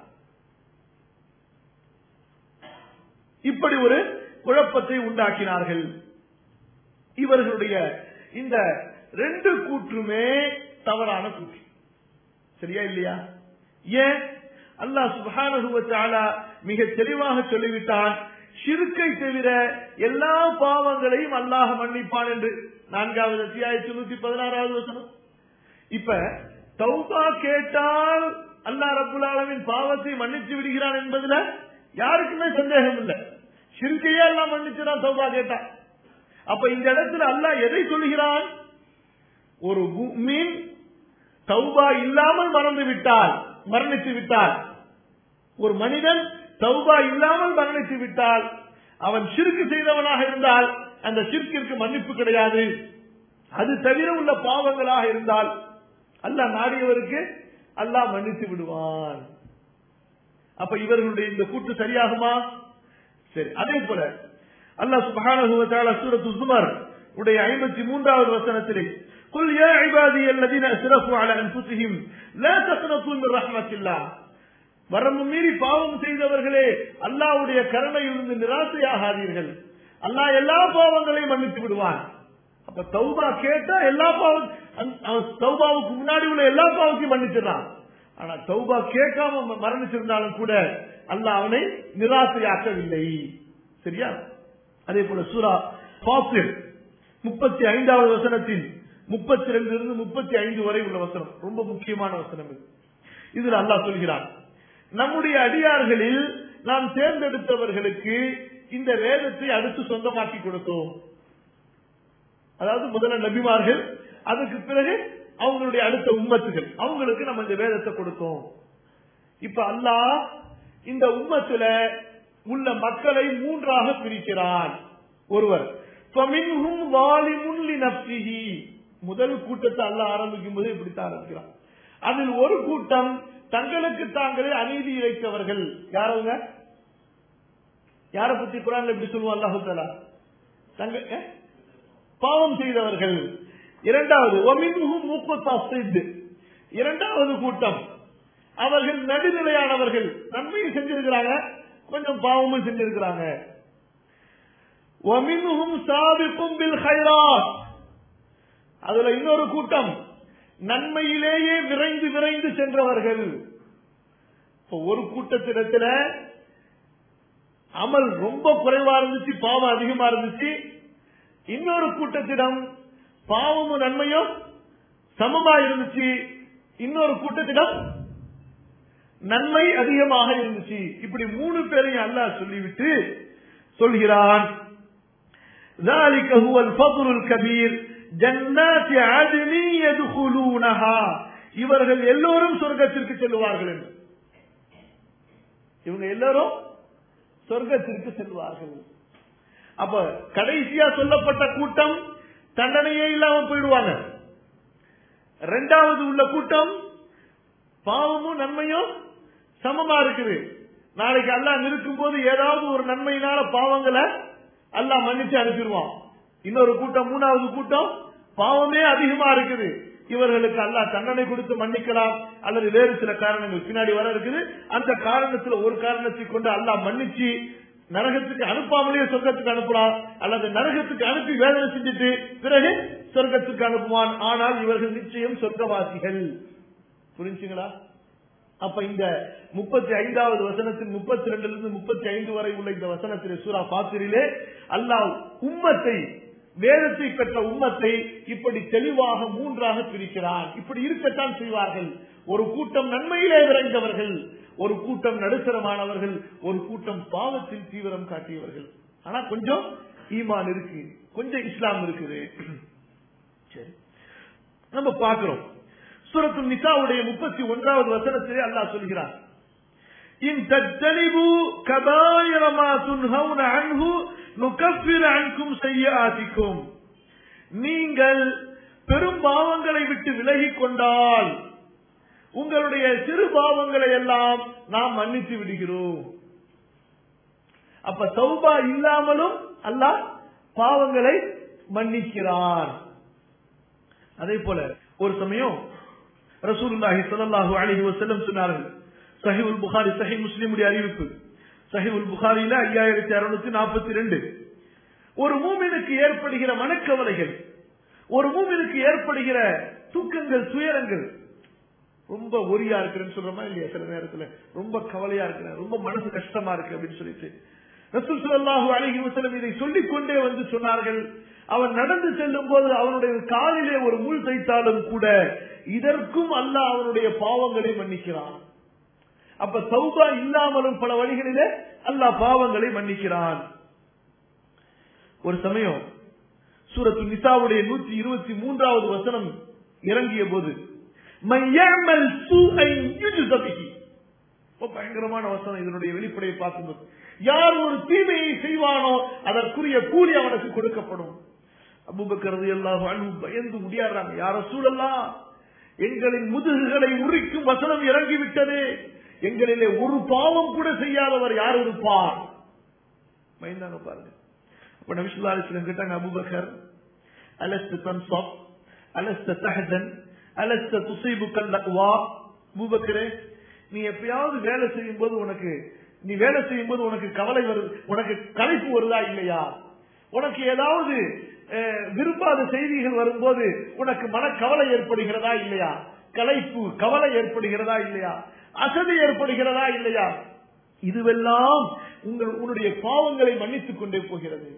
இப்படி ஒரு குழப்பத்தை உண்டாக்கினார்கள் இவர்களுடைய இந்த ரெண்டு கூற்றுமே தவறான கூற்று சரியா இல்லையா ஏன் அல்லாஹ் சுப்ஹானஹு வ தஆலா மிக தெளிவாக சொல்லிவிட்டான் ஷிர்க்கை தவிர எல்லா பாவங்களையும் அல்லாஹ் மன்னிப்பான் என்று நான்காவது அத்தியாயத்தி நூத்தி பதினாறாவது வசனம் இப்ப தௌபா கேட்டால் அல்லாஹ் ரப்புல் ஆலமின் பாவத்தை மன்னித்து விடுகிறான் என்பதுல யாருக்குமே சந்தேகம் இல்லை ஷிர்கையே எல்லாம் மன்னிச்சுதான் தௌபா கேட்டான் அப்ப இந்த இடத்துல அல்லாஹ் எதை சொல்கிறான் ஒரு மீன் தௌபா இல்லாமல் மறந்து விட்டால் மரணித்து விட்டால் ஒரு மனிதன் தௌபா இல்லாமல் மரணித்து விட்டால் அவன் சிறுக்கு செய்தவனாக இருந்தால் அந்த சிற்கிற்கு மன்னிப்பு கிடையாது அது தவிர உள்ள பாவங்களாக இருந்தால் அல்லாஹ் நாடியவருக்கு அல்லாஹ் மன்னித்து விடுவான் அப்ப இவர்களுடைய இந்த கூட்டு சரியாகுமா சரி அதே போல அல்லாஹ் சுப்ஹானஹு வ தஆலா சூரத்து ஸுமர் உடைய 53வது வசனத்திலே قل يا عبادي الذين اسرفوا على انفسهم لا تقنطوا من رحمة الله வரம்பு மீறி பாவம் செய்தவர்களே அல்லாஹ்வுடைய கருணையிலிருந்து நிராசையாகாதீர்கள் அல்லாஹ் எல்லா பாவங்களையும் மன்னித்து விடுவான் அப்ப தௌபா கேட்டா எல்லா பாவம் தௌபாவுக்கு முன்னாடி உள்ள எல்லா பாவத்தையும் மன்னிச்சிடறான் ஆனா தௌபா கேட்காம மரணிச்சிருந்தாலும் கூட அல்லாஹ் அவனை நிராசையாக்கவில்லை சரியா அதே போல சூரா பாசிர் முப்பத்தி ஐந்தாவது வசனத்தில் முப்பத்தி ரெண்டு இருந்து முப்பத்தி ஐந்து வரை உள்ள வசனம் ரொம்ப முக்கியமான வசனம் இது இதுல அல்லாஹ் சொல்கிறான் நம்முடைய அடியார்களில் நாம் தேர்ந்தெடுத்தவர்களுக்கு இந்த வேதத்தை அடுத்து சொந்தமாக்கி கொடுத்தோம் அதாவது முதல்ல நபிமார்கள் அதுக்கு பிறகு அவங்களுடைய அடுத்த உம்மத்துகள் அவங்களுக்கு நம்ம இந்த வேதத்தை கொடுத்தோம் இப்ப அல்லாஹ் இந்த உம்மத்துல உள்ள மக்களை மூன்றாக பிரிக்கிறான் ஒருவர் முதல் கூட்டத்தை அல்ல ஆரம்பிக்கும் போது இப்படித்தான் ஆரம்பிக்கிறான் அதில் ஒரு கூட்டம் தங்களுக்கு தாங்களே அநீதி இழைத்தவர்கள் யாரவங்க யார பத்தி குரான்ல எப்படி சொல்லுவோம் அல்லாஹு தாலா தங்க பாவம் செய்தவர்கள் இரண்டாவது இரண்டாவது கூட்டம் அவர்கள் நடுநிலையானவர்கள் நன்மையும் செஞ்சிருக்கிறாங்க கொஞ்சம் பாவமும் செஞ்சிருக்கிறாங்க அதுல இன்னொரு கூட்டம் நன்மையிலேயே விரைந்து விரைந்து சென்றவர்கள் இப்ப ஒரு கூட்டத்திடத்துல அமல் ரொம்ப குறைவா இருந்துச்சு பாவம் அதிகமா இருந்துச்சு இன்னொரு கூட்டத்திடம் பாவமும் நன்மையும் சமமா இருந்துச்சு இன்னொரு கூட்டத்திடம் நன்மை அதிகமாக இருந்துச்சு இப்படி மூணு பேரையும் அல்லாஹ் சொல்லிவிட்டு சொல்கிறான் ذلك هو الفضل الكبير جنات عدن يدخلونها இவர்கள் எல்லோரும் சொர்க்கத்திற்கு செல்வார்கள் என்று இவங்க எல்லாரும் சொர்க்கத்திற்கு செல்வார்கள் அப்ப கடைசியா சொல்லப்பட்ட கூட்டம் தண்டனையே இல்லாம போயிடுவாங்க ரெண்டாவது உள்ள கூட்டம் பாவமும் நன்மையும் சமமா இருக்குது நாளைக்கு அல்லாஹ் நிற்கும் போது ஏதாவது ஒரு நன்மையினால பாவங்களை அல்லாஹ் மன்னிச்சு அனுப்பிடுவான் இன்னொரு கூட்டம் மூணாவது கூட்டம் பாவமே அதிகமா இருக்குது இவர்களுக்கு அல்லாஹ் தண்டனை கொடுத்து மன்னிக்கலாம் அல்லது வேறு சில காரணங்கள் பின்னாடி வர இருக்குது அந்த காரணத்துல ஒரு காரணத்தை கொண்டு அல்லாஹ் மன்னிச்சு நரகத்துக்கு அனுப்பாமலேயே சொர்க்கத்துக்கு அனுப்பலாம் அல்லது நரகத்துக்கு அனுப்பி வேதனை செஞ்சுட்டு பிறகு சொர்க்கத்துக்கு அனுப்புவான் ஆனால் இவர்கள் நிச்சயம் சொர்க்கவாசிகள் புரிஞ்சுங்களா அப்ப இந்த முப்பத்தி ஐந்தாவது வசனத்தின் முப்பத்தி ரெண்டுல இருந்து முப்பத்தி ஐந்து வரை உள்ள இந்த வசனத்திலே சூரா பாத்திரிலே அல்லாஹ் உம்மத்தை வேதத்தை பெற்ற உம்மத்தை இப்படி தெளிவாக மூன்றாக பிரிக்கிறான் இப்படி இருக்கத்தான் செய்வார்கள் ஒரு கூட்டம் நன்மையிலே விரைந்தவர்கள் ஒரு கூட்டம் நடுத்தரமானவர்கள் ஒரு கூட்டம் பாவத்தில் தீவிரம் காட்டியவர்கள் ஆனா கொஞ்சம் ஈமான் இருக்கு கொஞ்சம் இஸ்லாம் இருக்குது சரி நம்ம பார்க்கிறோம் சூரத்து நிசாவுடைய முப்பத்தி ஒன்றாவது வசனத்திலே அல்லாஹ் சொல்கிறார் இன் தத்தலிபு கபாயிர மா துன்ஹவுன அன்ஹு நுகஃபிர் அன்கும் செய்யாதிக்கும் நீங்கள் பெரும் பாவங்களை விட்டு விலகிக் கொண்டால் உங்களுடைய சிறு பாவங்களை எல்லாம் நாம் மன்னித்து விடுகிறோம் அப்ப சௌபா இல்லாமலும் அல்லாஹ் பாவங்களை மன்னிக்கிறார் அதே போல ஒரு சமயம் ரசூலுல்லாஹி ஸல்லல்லாஹு அலைஹி வஸல்லம் சொன்னார்கள் சஹீஹுல் புகாரி சஹீஹ் முஸ்லிமுடைய அறிவிப்பு சஹீஹுல் புகாரியில 5642 ஒரு மூமினுக்கு ஏற்படுகிற மனக்கவலைகள் ஒரு மூமினுக்கு ஏற்படுகிற தூக்கங்கள் துயரங்கள் ரொம்ப ஒரியா இருக்கிறேன்னு சொல்றோமா இல்லையா சில நேரத்துல ரொம்ப கவலையா இருக்கிறேன் ரொம்ப மனசு கஷ்டமா இருக்கு அப்படின்னு சொல்லிட்டு ரசூல் ஸல்லல்லாஹு அலைஹி வஸல்லம் இதை சொல்லிக் கொண்டே வந்து சொன்னார்கள் அவன் நடந்து செல்லும் போது அவனுடைய காலிலே ஒரு முள் தைத்தாலும் கூட இதற்கும் அல்லாஹ் அவனுடைய பாவங்களை மன்னிக்கிறான் அப்ப சௌபா இல்லாமலும் பல வழிகளிலே அல்லாஹ் பாவங்களை மன்னிக்கிறான் ஒரு சமயம் சூரத்து நிசாவுடைய நூற்றி இருபத்தி மூன்றாவது வசனம் இறங்கிய போது மையமல் சூஐ யுஜ்ஸபிஹி ரொம்ப பயங்கரமான வசனம் இதனுடைய வெளிப்படையை பார்க்கும்போது யார் ஒரு தீமையை செய்வானோ அதற்குரிய கூலி அவனுக்கு கொடுக்கப்படும் அபுபக்கரது எல்லாம் பயந்து முடியாடுறாங்க யார சூழல்லாம் எங்களின் முதுகுகளை உரிக்கும் வசனம் இறங்கிவிட்டதே எங்களிலே ஒரு பாவம் கூட செய்யாதவர் யார் இருப்பார் பயந்தாங்க பாருங்க அப்ப நபிசுல்லா அலிஸ்லம் கேட்டாங்க அபுபக்கர் அலஸ்து தன்சாப் அலஸ்த தஹதன் அலஸ்த துசைபுக்கல் லக்வா அபூபக்கரே நீ எப்பயாவது வேலை செய்யும் போது உனக்கு நீ வேலை செய்யும் போது உனக்கு கவலை வருது உனக்கு களைப்பு வருதா இல்லையா உனக்கு ஏதாவது அஹ், விரும்பாத செய்திகள் வரும்போது உனக்கு மனக்கவலை ஏற்படுகிறதா இல்லையா களைப்பு கவலை ஏற்படுகிறதா இல்லையா அசதி ஏற்படுகிறதா இல்லையா இதுவெல்லாம் உங்கள் உன்னுடைய பாவங்களை மன்னித்துக் கொண்டே போகிறது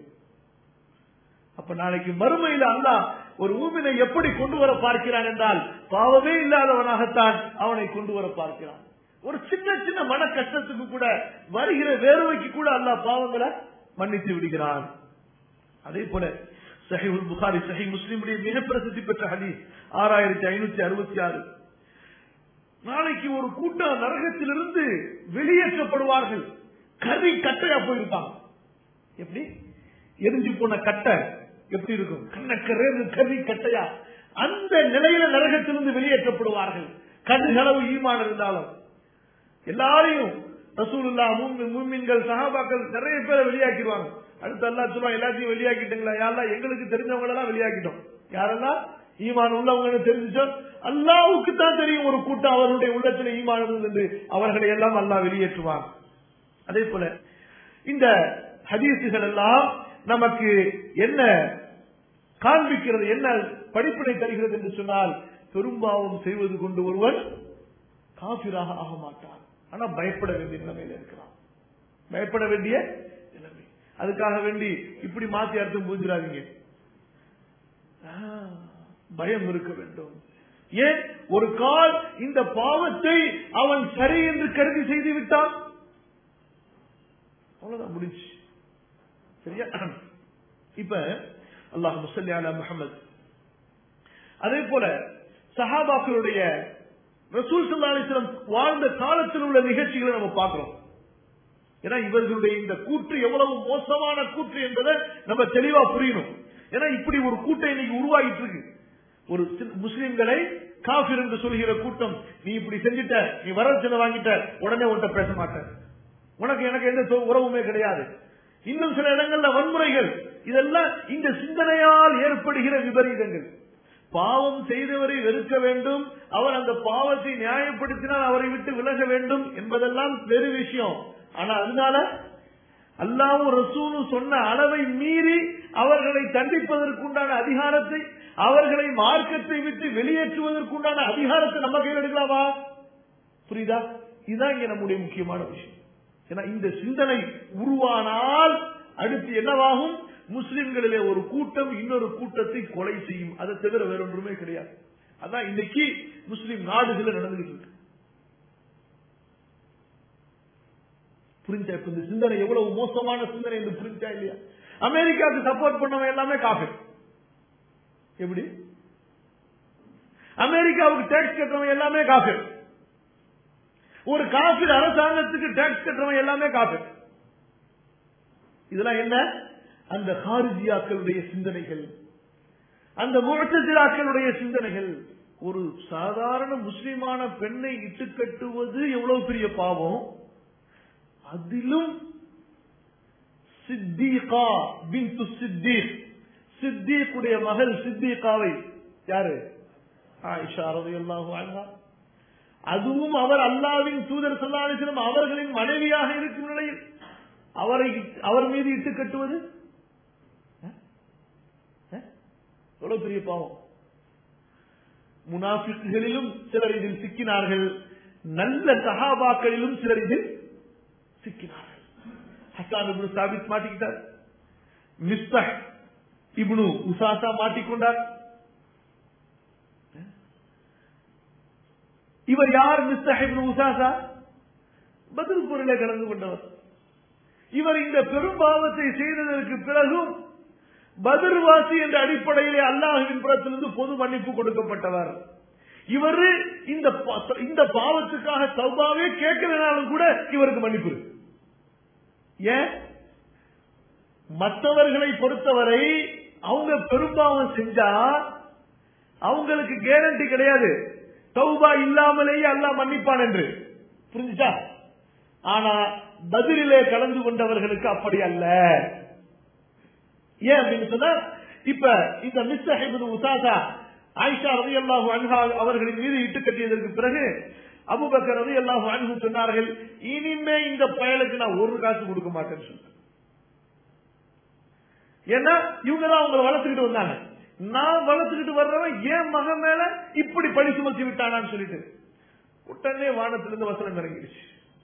அப்ப நாளைக்கு மறுமையில் அல்லாஹ் ஒரு ஊமினை எப்படி கொண்டு வர பார்க்கிறான் என்றால் பாவமே இல்லாதவனாகத்தான் அவனை கொண்டு வர பார்க்கிறான் ஒரு சின்ன சின்ன மன கஷ்டத்துக்கு கூட வருகிற வேர்வைக்கு கூட அல்லாஹ் பாவங்களை மன்னித்து விடுகிறான் அதே போல சஹிவுல் புகாரி சஹி முஸ்லிமுடைய மிக பிரசித்தி பெற்ற ஹதீஸ் ஆறாயிரத்தி ஐநூத்தி அறுபத்தி ஆறு நாளைக்கு ஒரு கூட்டம் நரகத்திலிருந்து வெளியேற்றப்படுவார்கள் கறி கட்டையா போயிருப்பாங்க எப்படி எரிஞ்சு போன கட்டை எப்படி இருக்கும் கண்ணக்கரேறு கறி கட்டையா அந்த நிலையில நரகத்திலிருந்து வெளியேற்றப்படுவார்கள் கடுகளவு ஈமான் இருந்தாலும் எல்லாரையும் ரசூலுல்லா மூமின் மூமின்கள் சஹாபாக்கள் நிறைய பேரை வெளியாக்கிடுவாங்க அடுத்து அல்லாஹ் சொல்லுவான் எல்லாத்தையும் வெளியாக்கிட்டீங்களா யாரெல்லாம் எங்களுக்கு தெரிஞ்சவங்க எல்லாம் வெளியாக்கிட்டோம் யாரெல்லாம் ஈமான் உள்ளவங்கன்னு தெரிஞ்சுச்சோ அல்லாவுக்கு தான் தெரியும் ஒரு கூட்டம் அவர்களுடைய உள்ளத்தில் ஈமான் இருந்தது என்று அவர்களை எல்லாம் அல்லாஹ் வெளியேற்றுவான் அதே போல இந்த ஹதீசுகள் எல்லாம் நமக்கு என்ன காண்பிக்கிறது என்ன படிப்பினை தருகிறது என்று சொன்னால் பெரும்பாவம் செய்வது கொண்டு ஒருவன் காபிராக ஆக மாட்டான் ஆனா பயப்பட வேண்டிய நிலைமையில இருக்கிறான் பயப்பட வேண்டிய நிலைமை அதுக்காக வேண்டி இப்படி மாத்தி அர்த்தம் புரிஞ்சிடாதீங்க ஆ, பயம் இருக்க வேண்டும் ஏன் ஒரு கால் இந்த பாவத்தை அவன் சரி என்று கருதி செய்து விட்டான் அவ்வளவுதான் முடிஞ்சு சரியா இப்ப அல்லாஹ் முசல்லி அலா முஹம்மது அதே போல சஹாபாக்களுடைய ரசூல் சல்லா அலிஸ்லம் வாழ்ந்த காலத்தில் உள்ள நிகழ்ச்சிகளை நம்ம பார்க்கிறோம் ஏன்னா இவர்களுடைய இந்த கூற்று எவ்வளவு மோசமான கூற்று என்பதை நம்ம தெளிவா புரியணும் ஏன்னா இப்படி ஒரு கூட்டம் இன்னைக்கு உருவாகிட்டு இருக்கு ஒரு சி- முஸ்லிம்களை காஃபிர் என்று சொல்கிற கூட்டம் நீ இப்படி செஞ்சிட்ட நீ வரதட்சணை வாங்கிட்ட உடனே உன்கிட்ட பேச மாட்டேன் உனக்கு எனக்கு எந்த தொ- உறவுமே கிடையாது இன்னும் சில இடங்கள்ல வன்முறைகள் இதெல்லாம் இந்த சிந்தனையால் ஏற்படுகிற விபரீதங்கள் பாவம் செய்தவரை வெறுக்க வேண்டும் அவர் அந்த பாவத்தை நியாயப்படுத்தினால் அவரை விட்டு விலக வேண்டும் என்பதெல்லாம் வேறு விஷயம் ஆனா அதனால அல்லாவும் ரசூலும் சொன்ன அளவை மீறி அவர்களை தண்டிப்பதற்குண்டான அதிகாரத்தை அவர்களை மார்க்கத்தை விட்டு வெளியேற்றுவதற்குண்டான அதிகாரத்தை நம்ம கையில் எடுக்கலாமா புரியுதா இதுதான் இங்க நம்முடைய முக்கியமான விஷயம் ஏன்னா இந்த சிந்தனை உருவானால் அடுத்து என்னவாகும் முஸ்லிம்களிலே ஒரு கூட்டம் இன்னொரு கூட்டத்தை கொலை செய்யும் அதை தவிர வேற ஒன்றுமே கிடையாது அதான் இன்னைக்கு முஸ்லிம் நாடுகள் நடந்துகிட்டு இருக்கு புரிஞ்சா இப்ப இந்த சிந்தனை எவ்வளவு மோசமான சிந்தனை என்று புரிஞ்சா இல்லையா அமெரிக்காவுக்கு சப்போர்ட் பண்ணவன் எல்லாமே காஃபி எப்படி அமெரிக்காவுக்கு டேக்ஸ் கட்டுறவன் எல்லாமே காஃபி ஒரு காஃபிர் அரசாங்கத்துக்கு டேக்ஸ் கட்டுறவன் எல்லாமே காஃபிர் இதெல்லாம் என்ன அந்த ஹாரிஜியாக்களுடைய சிந்தனைகள் அந்த முழத்திராக்களுடைய சிந்தனைகள் ஒரு சாதாரண முஸ்லிமான பெண்ணை இட்டுக்கட்டுவது எவ்வளவு பெரிய பாவம் அதிலும் சித்தீகா பின்து சித்தீக் சித்தீக்குடைய மகள் சித்தீகாவை யாரு ஆயிஷா ரலியல்லாஹு அன்ஹா அதுவும் அவர் அல்லாவின் தூதர் சல்லாஹிஸ்லம் அவர்களின் மனைவியாக இருக்கும் நிலையில் அவரை அவர் மீது இட்டு கட்டுவது அஹ்? அஹ்? எவ்வளவு பெரிய பாவம் முனாஃபிக்குகளிலும் சிலர் இதில் சிக்கினார்கள் நல்ல சஹாபாக்களிலும் சிலர் இதில் சிக்கினார்கள் ஹசான் இப்னு சாபித் மாட்டிக்கிட்டார் மிஸ்தஹ் இப்னு உசாசா மாட்டிக்கொண்டார் இவர் யார் மிஸ்தஹ் இப்னு உசாசா பதில் பொருளை கலந்து கொண்டவர் இவர் இந்த பெரும் பாவத்தை செய்ததற்கு பிறகும் பதிர்வாசி என்ற அடிப்படையிலே அல்லாஹுவின் புறத்திலிருந்து பொது மன்னிப்பு கொடுக்கப்பட்டவர் இவரு இந்த பா- இந்த பாவத்துக்காக தௌபாவே கேட்கலனாலும் கூட இவருக்கு மன்னிப்பு இருக்கு. ஏன் மற்றவர்களை பொறுத்தவரை அவங்க பெரும்பாவம் செஞ்சா அவங்களுக்கு கேரண்டி கிடையாது தௌபா இல்லாமலேயே அல்லாஹ் மன்னிப்பான் என்று புரிஞ்சுச்சா ஆனா பதிலிலே கலந்து கொண்டவர்களுக்கு அப்படி அல்ல ஏன் அப்படின்னு சொன்னா இப்ப இந்த மிஸ்ஸஹிபின் உசாசா ஆயிஷா ரவி அல்லாஹு அன்ஹா அவர்களின் மீது இட்டு கட்டியதற்கு பிறகு அபுபக்கர் ரவி அல்லாஹு அன்ஹு சொன்னார்கள் இனிமே இந்த பயலுக்கு நான் ஒரு காசு கொடுக்க மாட்டேன்னு சொன்னேன் ஏன்னா இவங்க தான் அவங்களை வளர்த்துக்கிட்டு வந்தாங்க நான் வளர்த்துக்கிட்டு வர்றவன் என் மகன் மேல இப்படி பழி சுமத்தி விட்டானான்னு சொல்லிட்டு உடனே வானத்திலிருந்து வசனம் இறங்கிடுச்சு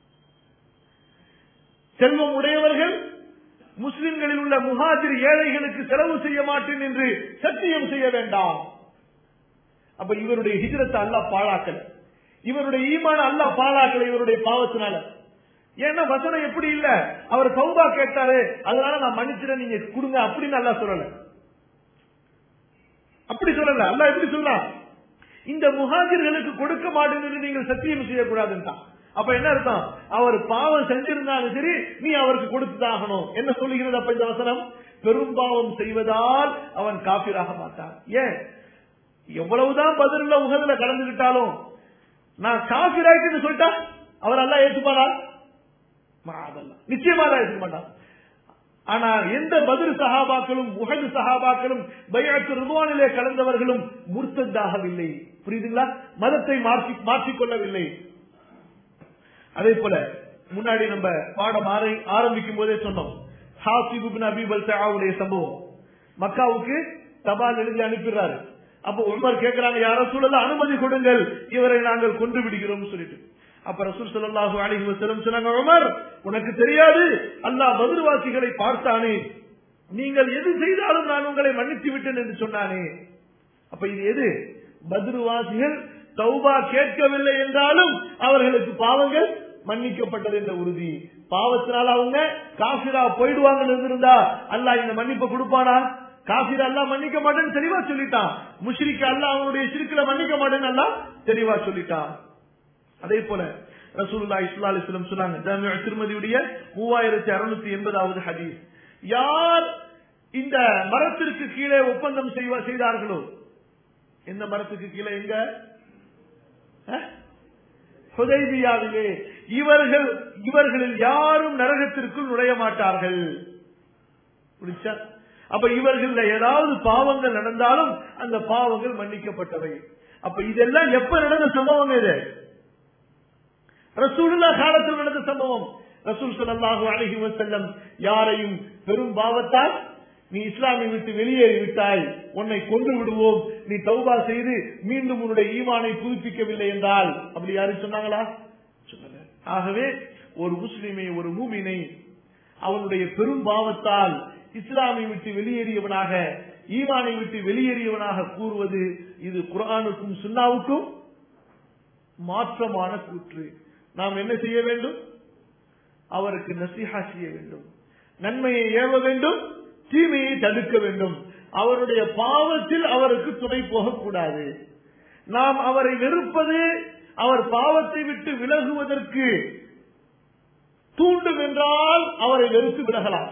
செல்வம் உடையவர்கள் முஸ்லிம்களில் உள்ள முஹாஜிர் ஏழைகளுக்கு செலவு செய்ய மாட்டேன் என்று சத்தியம் செய்ய வேண்டாம் அப்ப இவருடைய ஹிஜரத்தை அல்லாஹ் பாழாக்கல இவருடைய ஈமான அல்லாஹ் பாழாக்கல இவருடைய பாவத்தினால ஏன்னா வசனம் எப்படி இல்ல அவர் சௌபா கேட்டாரு அதனால நான் மன்னிச்சிட நீங்க கொடுங்க அப்படின்னு அல்லாஹ் சொல்லல அப்படி சொல்லல அல்லாஹ் எப்படி சொல்லலாம் இந்த முஹாஜிர்களுக்கு கொடுக்க மாட்டேன் என்று நீங்கள் சத்தியம் செய்யக்கூடாதுன்றான் அப்ப என்ன அர்த்தம் அவர் பாவம் செஞ்சிருந்தாலும் சரி நீ அவருக்கு கொடுத்துதான் ஆகணும் என்ன சொல்லுகிறது அப்ப இந்த வசனம் பெரும்பாவம் செய்வதால் அவன் காபிராக மாட்டான் ஏன் எவ்வளவுதான் பதில உகதுல கலந்துகிட்டாலும் நான் காபிராயிட்டு சொல்லிட்டா அவர் எல்லாம் ஏற்றுப்பாரா அதெல்லாம் நிச்சயமா தான் ஏற்றுக்க மாட்டான் ஆனா எந்த பதில் சகாபாக்களும் உகது சகாபாக்களும் பையாத்து ருவானிலே கலந்தவர்களும் முர்த்ததாகவில்லை புரியுதுங்களா மதத்தை மாற்றி மாற்றிக்கொள்ளவில்லை அதே போல முன்னாடி நம்ம பாடம் ஆர- ஆரம்பிக்கும் போதே சொன்னோம் ஹாசிப் இப்னு அபி பல்தாவுடைய சம்பவம் மக்காவுக்கு தபால் எழுதி அனுப்பிடுறாரு அப்ப உமர் கேட்கிறாங்க யார சூழல அனுமதி கொடுங்கள் இவரை நாங்கள் கொண்டு விடுகிறோம் சொல்லிட்டு அப்ப ரசூல் ஸல்லல்லாஹு அலைஹி வஸல்லம் சொன்னாங்க உமர் உனக்கு தெரியாது அல்லாஹ் பதிர்வாசிகளை பார்த்தானே நீங்கள் எது செய்தாலும் நான் உங்களை மன்னித்து விட்டேன் என்று சொன்னானே அப்ப இது எது பத்ருவாசிகள் தௌபா கேட்கவில்லை என்றாலும் அவர்களுக்கு பாவங்கள் மன்னிக்கப்பட்டது என்ற உறுதி பாவத்தினால அவங்க காசிரா போயிடுவாங்கன்னு இருந்தா அல்லாஹ் இந்த மன்னிப்பை கொடுப்பானா காசிரா அல்லாஹ் மன்னிக்க மாட்டேன்னு தெளிவா சொல்லிட்டான் முஷ்ரிக்க அல்லாஹ் அவனுடைய சிறுக்கில மன்னிக்க மாட்டேன்னு அல்லாஹ் தெளிவா சொல்லிட்டான் அதே போல ரசூலுல்லாஹி ஸல்லல்லாஹு அலைஹி வஸல்லம் சொன்னாங்க ஜாமிஉ திருமதியுடைய 3680வது ஹதீஸ் யார் இந்த மரத்திற்கு கீழே ஒப்பந்தம் செய்வ செய்தார்களோ எந்த மரத்துக்கு கீழே எங்க அஹ்? ஹுதைபியாவிலே இவர்கள் இவர்களில் யாரும் நரகத்திற்குள் நுழைய மாட்டார்கள் புரிச்சா அப்ப இவர்கள ஏதாவது பாவங்கள் நடந்தாலும் அந்த பாவங்கள் மன்னிக்கப்பட்டவை அப்ப இதெல்லாம் எப்ப நடந்த சம்பவம் இது ரசூலுல்லா காலத்தில் நடந்த சம்பவம் ரசூல் ஸல்லல்லாஹு அலைஹி வஸல்லம் யாரையும் பெரும் பாவத்தால் நீ இஸ்லாமை விட்டு வெளியேறி விட்டாய் உன்னை கொண்டு விடுவோம் நீ தௌபா செய்து மீண்டும் உன்னுடைய ஈமானை புதுப்பிக்கவில்லை என்றால் அப்படி யாரும் சொன்னாங்களா சொல்லல ஆகவே ஒரு முஸ்லிமை ஒரு மூமினை அவனுடைய பெரும் பாவத்தால் இஸ்லாமை விட்டு வெளியேறியவனாக ஈமானை விட்டு வெளியேறியவனாக கூறுவது இது குர்ஆனுக்கும் சுன்னாவுக்கும் மாற்றமான கூற்று நாம் என்ன செய்ய வேண்டும் அவருக்கு நசிஹா செய்ய வேண்டும் நன்மையை ஏவ வேண்டும் தீமையை தடுக்க வேண்டும் அவருடைய பாவத்தில் அவருக்கு துணை போகக்கூடாது நாம் அவரை வெறுப்பது அவர் பாவத்தை விட்டு விலகுவதற்கு தூண்டும் என்றால் அவரை வெறுத்து விலகலாம்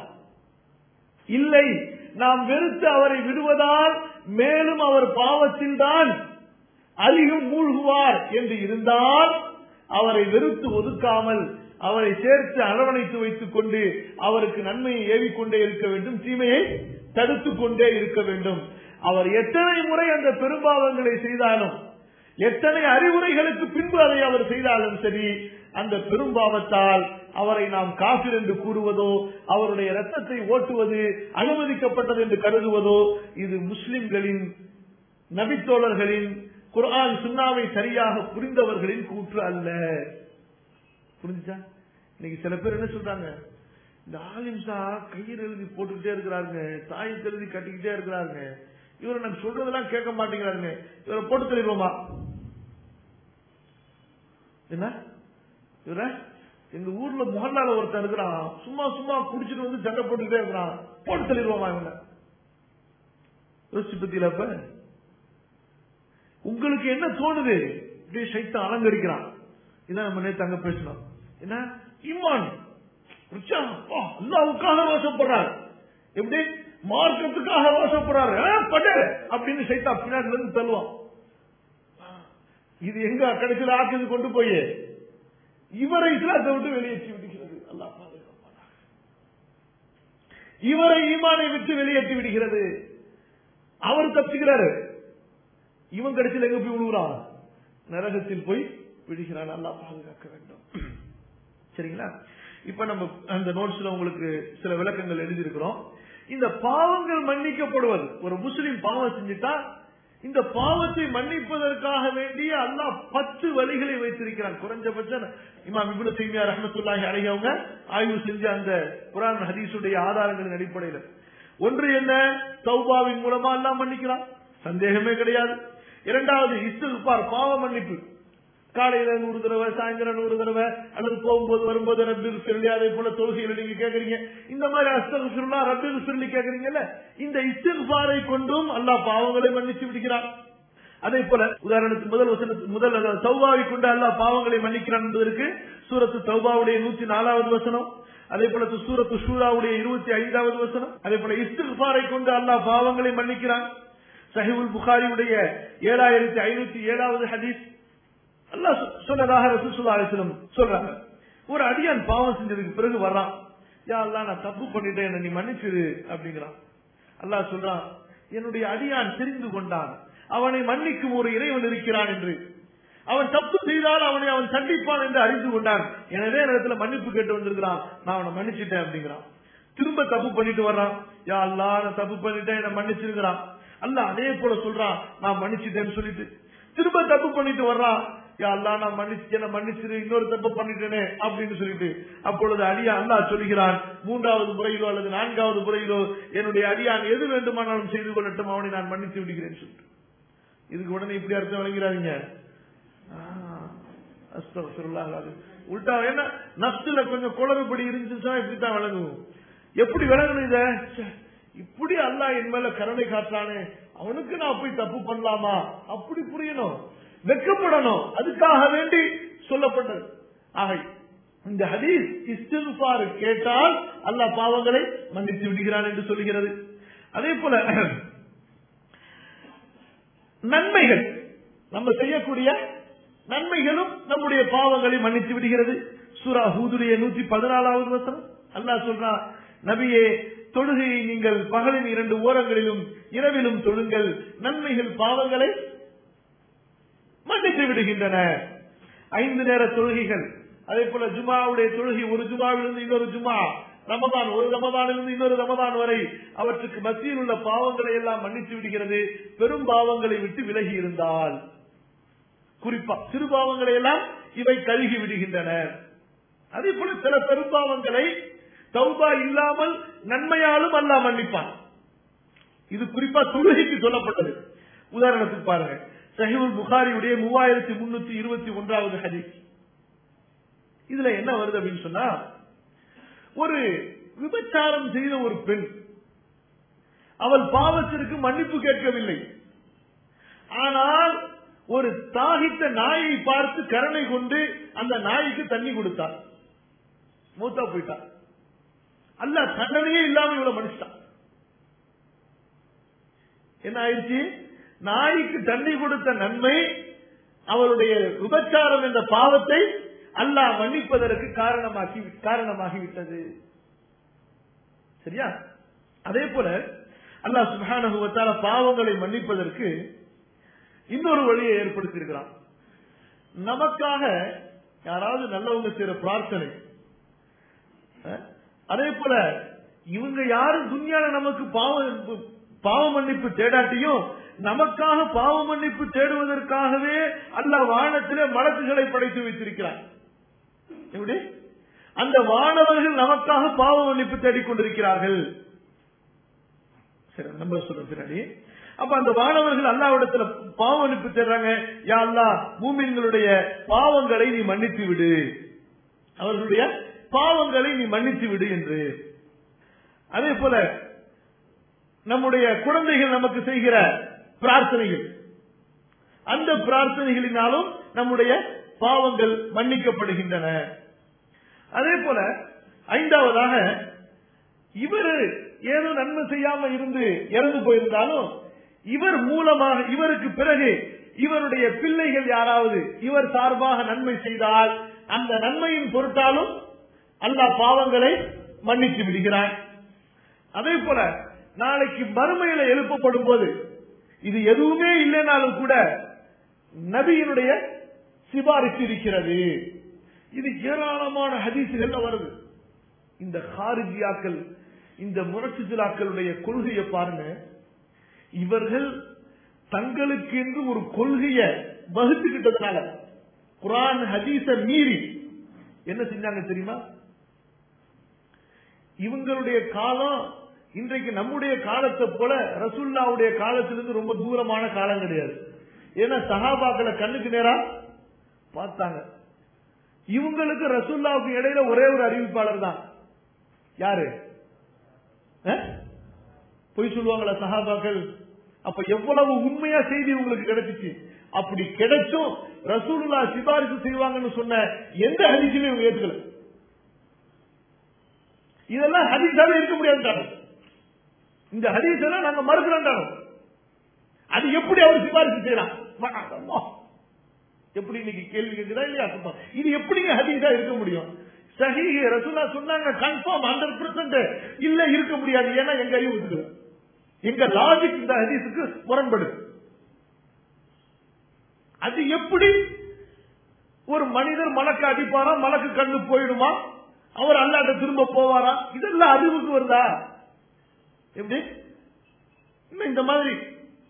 இல்லை நாம் வெறுத்து அவரை விடுவதால் மேலும் அவர் பாவத்தில் தான் அதிகம் மூழ்குவார் என்று இருந்தால் அவரை வெறுத்து ஒதுக்காமல் அவரை சேர்த்து அரவணைத்து வைத்துக் கொண்டு அவருக்கு நன்மையை ஏவிக்கொண்டே இருக்க வேண்டும் தீமையை தடுத்துக் கொண்டே இருக்க வேண்டும் அவர் எத்தனை முறை அந்த பெரும்பாவங்களை செய்தாலும் எத்தனை அறிவுரைகளுக்கு பின்பு அதை அவர் செய்தாலும் சரி அந்த பெரும்பாவத்தால் அவரை நாம் காபிர் என்று கூறுவதோ அவருடைய ரத்தத்தை ஓட்டுவது அனுமதிக்கப்பட்டது என்று கருதுவதோ இது முஸ்லிம்களின் நபித்தோழர்களின் குர்ஆன் சுன்னாவை சரியாக புரிந்தவர்களின் கூற்று அல்ல புரிஞ்சுச்சா இன்னைக்கு சில பேர் என்ன சொல்றாங்க இந்த ஆலிம்சா கையில் எழுதி போட்டுக்கிட்டே இருக்கிறாருங்க தாயத்தை எழுதி கட்டிக்கிட்டே இருக்கிறாருங்க இவர் நம்ம சொல்றதெல்லாம் கேட்க மாட்டேங்கிறாருங்க இவரை போட்டு தள்ளிடுவோமா என்ன இவர எங்க ஊர்ல முகல்லால ஒருத்தன் இருக்கிறான் சும்மா சும்மா குடிச்சிட்டு வந்து சண்டை போட்டுக்கிட்டே இருக்கிறான் போட்டு தள்ளிடுவோமா இவனை யோசிச்சு பத்தியில அப்ப உங்களுக்கு என்ன தோணுது இப்படியே சைத்தான் அலங்கரிக்கிறான் இதான் நம்ம நேத்து அங்க பேசணும் என்ன ஈமான் ரிச்சா, அப்பா, அல்லாவுக்காக ரோசப்படுறார் எப்படி மார்க்கத்துக்காக ரோசப்படுறாரு ஆ, பட்டு அப்படின்னு சைத்தா பின்னாடி இருந்து தள்ளுவான் இது எங்க கடைசியில் ஆக்கியது கொண்டு போய் இவரை இஸ்லாத்தை விட்டு வெளியேற்றி விடுகிறது அல்லாஹ் பாதுகாப்பானாக இவரை ஈமானை விட்டு வெளியேற்றி விடுகிறது அவர் தப்பிக்கிறாரு இவன் கடைசியில் எங்க போய் விழுகிறான் நரகத்தில் போய் விடுகிறான் அல்லாஹ் பாதுகாக்க வேண்டும் சரிங்களா இப்ப நம்ம அந்த நோட்ஸ்ல உங்களுக்கு சில விளக்கங்கள் எழுதியிருக்கிறோம் இந்த பாவங்கள் மன்னிக்கப்படுவது ஒரு முஸ்லிம் பாவம் செஞ்சுட்டா இந்த பாவத்தை மன்னிப்பதற்காக வேண்டிய அல்லாஹ் பத்து வழிகளை வைத்திருக்கிறான் குறைஞ்சபட்சம் இமாம் இப்னு தீமியா ரஹ்மத்துல்லாஹி அலைஹி அவங்க ஆய்வு செஞ்ச அந்த குர்ஆன் ஹதீஸுடைய ஆதாரங்களின் அடிப்படையில் ஒன்று என்ன தௌபாவின் மூலமா அல்லாஹ் மன்னிக்கலாம் சந்தேகமே கிடையாது இரண்டாவது இஸ்திக்பார் பாவ மன்னிப்பு காலையில நூறு தடவை சாயந்தரம் நூறு தடவை அல்லது போகும்போது வரும்போது ரப்பில் சொல்லி அதே போல தொழுகையில நீங்க கேக்குறீங்க இந்த மாதிரி அஸ்தகுல்லா ரப்பில் சொல்லி கேக்குறீங்கல்ல இந்த இஸ்திக்பாரை கொண்டும் அல்லாஹ் பாவங்களை மன்னிச்சு விடுகிறான் அதே போல உதாரணத்துக்கு முதல் வசனத்து முதல் அதாவது தௌபாவை கொண்டு அல்லாஹ் பாவங்களை மன்னிக்கிறான் என்பதற்கு சூரத்து தௌபாவுடைய நூத்தி நாலாவது வசனம் அதே போல சூரத்து ஷூராவுடைய இருபத்தி ஐந்தாவது வசனம் அதே போல இஸ்திக்பாரை கொண்டு அல்லாஹ் பாவங்களை மன்னிக்கிறான் சஹிபுல் புகாரியுடைய ஏழாயிரத்தி ஐநூத்தி ஏழாவது ஹதீஸ் அல்லாஹ் சொ- சொன்னதாக ரசூலுல்லாஹி அலைஹி வஸல்லம் சொல்றாங்க ஒரு அடியான் பாவம் செஞ்சதுக்கு பிறகு வர்றான் யா அல்லாஹ் நான் தப்பு பண்ணிட்டேன் என்னை நீ மன்னிச்சிரு அப்படிங்கிறான் அல்லாஹ் சொல்றான் என்னுடைய அடியான் தெரிந்து கொண்டான் அவனை மன்னிக்கும் ஒரு இறைவன் இருக்கிறான் என்று அவன் தப்பு செய்தால் அவனை அவன் தண்டிப்பான் என்று அறிந்து கொண்டான் எனவே இடத்துல மன்னிப்பு கேட்டு வந்திருக்கிறான் நான் அவனை மன்னிச்சிட்டேன் அப்படிங்கிறான் திரும்ப தப்பு பண்ணிட்டு வர்றான் யா அல்லாஹ் நான் தப்பு பண்ணிட்டேன் என்னை மன்னிச்சிருக்கிறான் அல்லாஹ் அதே போல சொல்றான் நான் மன்னிச்சுட்டேன்னு சொல்லிட்டு திரும்ப தப்பு பண்ணிட்டு வர்றான் யா அல்லாஹ் நான் மன்னிச்சு என்ன மன்னிச்சிரு இன்னொரு தப்பு பண்ணிட்டேனே அப்படின்னு சொல்லிட்டு அப்பொழுது அடியா அல்லாஹ் சொல்கிறான் மூன்றாவது முறையிலோ அல்லது நான்காவது முறையிலோ என்னுடைய அடியான் எது வேண்டுமானாலும் செய்து கொள்ளட்டும் அவனை நான் மன்னித்து விடுகிறேன் சொல்லிட்டு இதுக்கு உடனே இப்படி அர்த்தம் விளங்கிறாதீங்க அஸ்தகுல்லாஹ் அலீம். உல்டா என்ன நப்சுல கொஞ்சம் குளறுபடி இருந்துச்சுன்னா இப்படித்தான் விளங்கும் எப்படி விளங்கணும் இத ச்சே, இப்படி அல்லாஹ் என் மேல கருணை காட்டானே அவனுக்கு நான் போய் தப்பு பண்ணலாமா அப்படி புரியணும் வெக்கப்படணும் அதுக்காக வேண்டி சொல்லப்பட்டது ஆக இந்த ஹதீஸ் இஸ்திஃபார் கேட்டால் அல்லாஹ் பாவங்களை மன்னித்து விடுகிறான் என்று சொல்கிறது அதே போல நன்மைகள் நம்ம செய்யக்கூடிய நன்மைகளும் நம்முடைய பாவங்களை மன்னித்து விடுகிறது சூரா ஹூதுடைய நூற்றி பதினாலாவது வசனம் அல்லாஹ் சொல்றான் நபியே தொழுகையை நீங்கள் பகலின் இரண்டு ஓரங்களிலும் இரவிலும் தொழுங்கள் நன்மைகள் பாவங்களை மன்னித்து விடுகின்றன ஐந்து நேர தொழுகைகள் அதே போல ஜுமாவுடைய தொழுகை ஒரு ஜுமாவிலிருந்து இன்னொரு ஜுமா ரமதான் ஒரு ரமதானிலிருந்து இன்னொரு ரமதான் வரை அவற்றுக்கு மத்தியில் உள்ள பாவங்களை எல்லாம் மன்னித்து விடுகிறது பெரும் பாவங்களை விட்டு விலகி இருந்தால் குறிப்பா சிறு பாவங்களை எல்லாம் இவை கழுகி விடுகின்றன அதே போல சில பெரும்பாவங்களை தௌபா இல்லாமல் நன்மையாலும் அல்லா மன்னிப்பான் இது குறிப்பா தொழுகைக்கு சொல்லப்பட்டது உதாரணத்துக்கு பாருங்க சஹிபுல் புகாரியுடைய மூவாயிரத்தி முன்னூத்தி இருபத்தி ஒன்றாவது ஹதீஸ் இதுல என்ன வருது அப்படின்னு சொன்னா ஒரு விபச்சாரம் செய்த ஒரு பெண் அவள் பாவத்திற்கு மன்னிப்பு கேட்கவில்லை ஆனால் ஒரு தாகித்த நாயை பார்த்து கருணை கொண்டு அந்த நாய்க்கு தண்ணி கொடுத்தார் மூத்தா போயிட்டார் அல்ல தண்டனையே இல்லாம இவ்வளவு மனுஷன் என்ன ஆயிடுச்சு நாய்க்கு தண்ணி கொடுத்த நன்மை அவருடைய விபச்சாரம் என்ற பாவத்தை அல்லாஹ் மன்னிப்பதற்கு காரணமாக்கி காரணமாகிவிட்டது சரியா அதே போல அல்லாஹ் சுபானுவத்தால பாவங்களை மன்னிப்பதற்கு இன்னொரு வழியை ஏற்படுத்தியிருக்கிறான் நமக்காக யாராவது நல்லவங்க செய்யற பிரார்த்தனை அஹ், அதே போல இவங்க யாரும் துன்யால நமக்கு பாவ பாவ மன்னிப்பு தேடாட்டியும் நமக்காக பாவ மன்னிப்பு தேடுவதற்காகவே அல்லாஹ் வானத்திலே மலக்குகளை படைத்து வைத்திருக்கிறார் எப்படி அந்த வானவர்கள் நமக்காக பாவ மன்னிப்பு தேடிக்கொண்டிருக்கிறார்கள் சரி நம்பர் சொல்ற பின்னாடி அப்ப அந்த வானவர்கள் அல்லாவிடத்துல பாவ மன்னிப்பு தேடுறாங்க யா அல்லாஹ் மூமின்களுடைய பாவங்களை நீ மன்னித்து விடு அவர்களுடைய பாவங்களை நீ மன்னித்து விடு என்று அதே போல நம்முடைய குழந்தைகள் நமக்கு செய்கிற பிரார்த்தனைகள் அந்த பிரார்த்தனைகளினாலும் நம்முடைய பாவங்கள் மன்னிக்கப்படுகின்றன அதே போல ஐந்தாவதாக இவர் ஏதோ நன்மை செய்யாம இருந்து இறந்து போயிருந்தாலும் இவர் மூலமாக இவருக்கு பிறகு இவருடைய பிள்ளைகள் யாராவது இவர் சார்பாக நன்மை செய்தால் அந்த நன்மையின் பொருட்டாலும் அல்லாஹ் பாவங்களை மன்னித்து விடுகிறான் அதே போல நாளைக்கு மறுமையில எழுப்பப்படும் போது இது எதுவுமே இல்லைனாலும் கூட நபியினுடைய சிபாரிசு இருக்கிறது இது ஏராளமான ஹதீசுகள்ல வருது இந்த ஹாரிஜியாக்கள் இந்த முரசுஜிலாக்களுடைய கொள்கையை பாருங்க இவர்கள் தங்களுக்கு என்று ஒரு கொள்கையை வகுத்துக்கிட்டதுனால குரான் ஹதீஸ மீறி என்ன செஞ்சாங்க தெரியுமா இவங்களுடைய காலம் இன்றைக்கு நம்முடைய காலத்தை போல ரசுல்லாவுடைய காலத்திலிருந்து ரொம்ப தூரமான காலம் கிடையாது ஏன்னா சஹாபாக்களை கண்ணுக்கு நேரா பார்த்தாங்க இவங்களுக்கு ரசுல்லாவுக்கு இடையில ஒரே ஒரு அறிவிப்பாளர் தான் யாரு அஹ்? பொய் சொல்லுவாங்களா சஹாபாக்கள் அப்ப எவ்வளவு உண்மையா செய்தி உங்களுக்கு கிடைச்சிச்சு அப்படி கிடைச்சும் ரசூலுல்லா சிபாரிசு செய்வாங்கன்னு சொன்ன எந்த ஹதீஸுமே இவங்க ஏத்துக்கல இதெல்லாம் ஹதீஸாவே இருக்க முடியாது இந்த ஹதீஸ் எல்லாம் நாங்க மறுக்கிறோம் அது எப்படி அவர் சிபாரிசு செய்யலாம் மகாதல்லா. எப்படி இன்னைக்கு கேள்வி கேட்குதா இல்லையா சும்மா. இது எப்படிங்க ஹதீஸா இருக்க முடியும் சஹி ரசூலா சொன்னாங்க கன்ஃபார்ம் ஹண்ட்ரட் பர்சன்ட் இல்ல இருக்க முடியாது ஏன்னா எங்க அறிவு இருக்குது எங்க லாஜிக் இந்த ஹதீஸுக்கு முரண்படுது அது எப்படி ஒரு மனிதர் மலக்கு அடிப்பாரா மலக்கு கண்ணு போயிடுமா அவர் அல்லாட்ட திரும்ப போவாரா இதெல்லாம் அறிவுக்கு வருதா எப்படி இன்னும் இந்த மாதிரி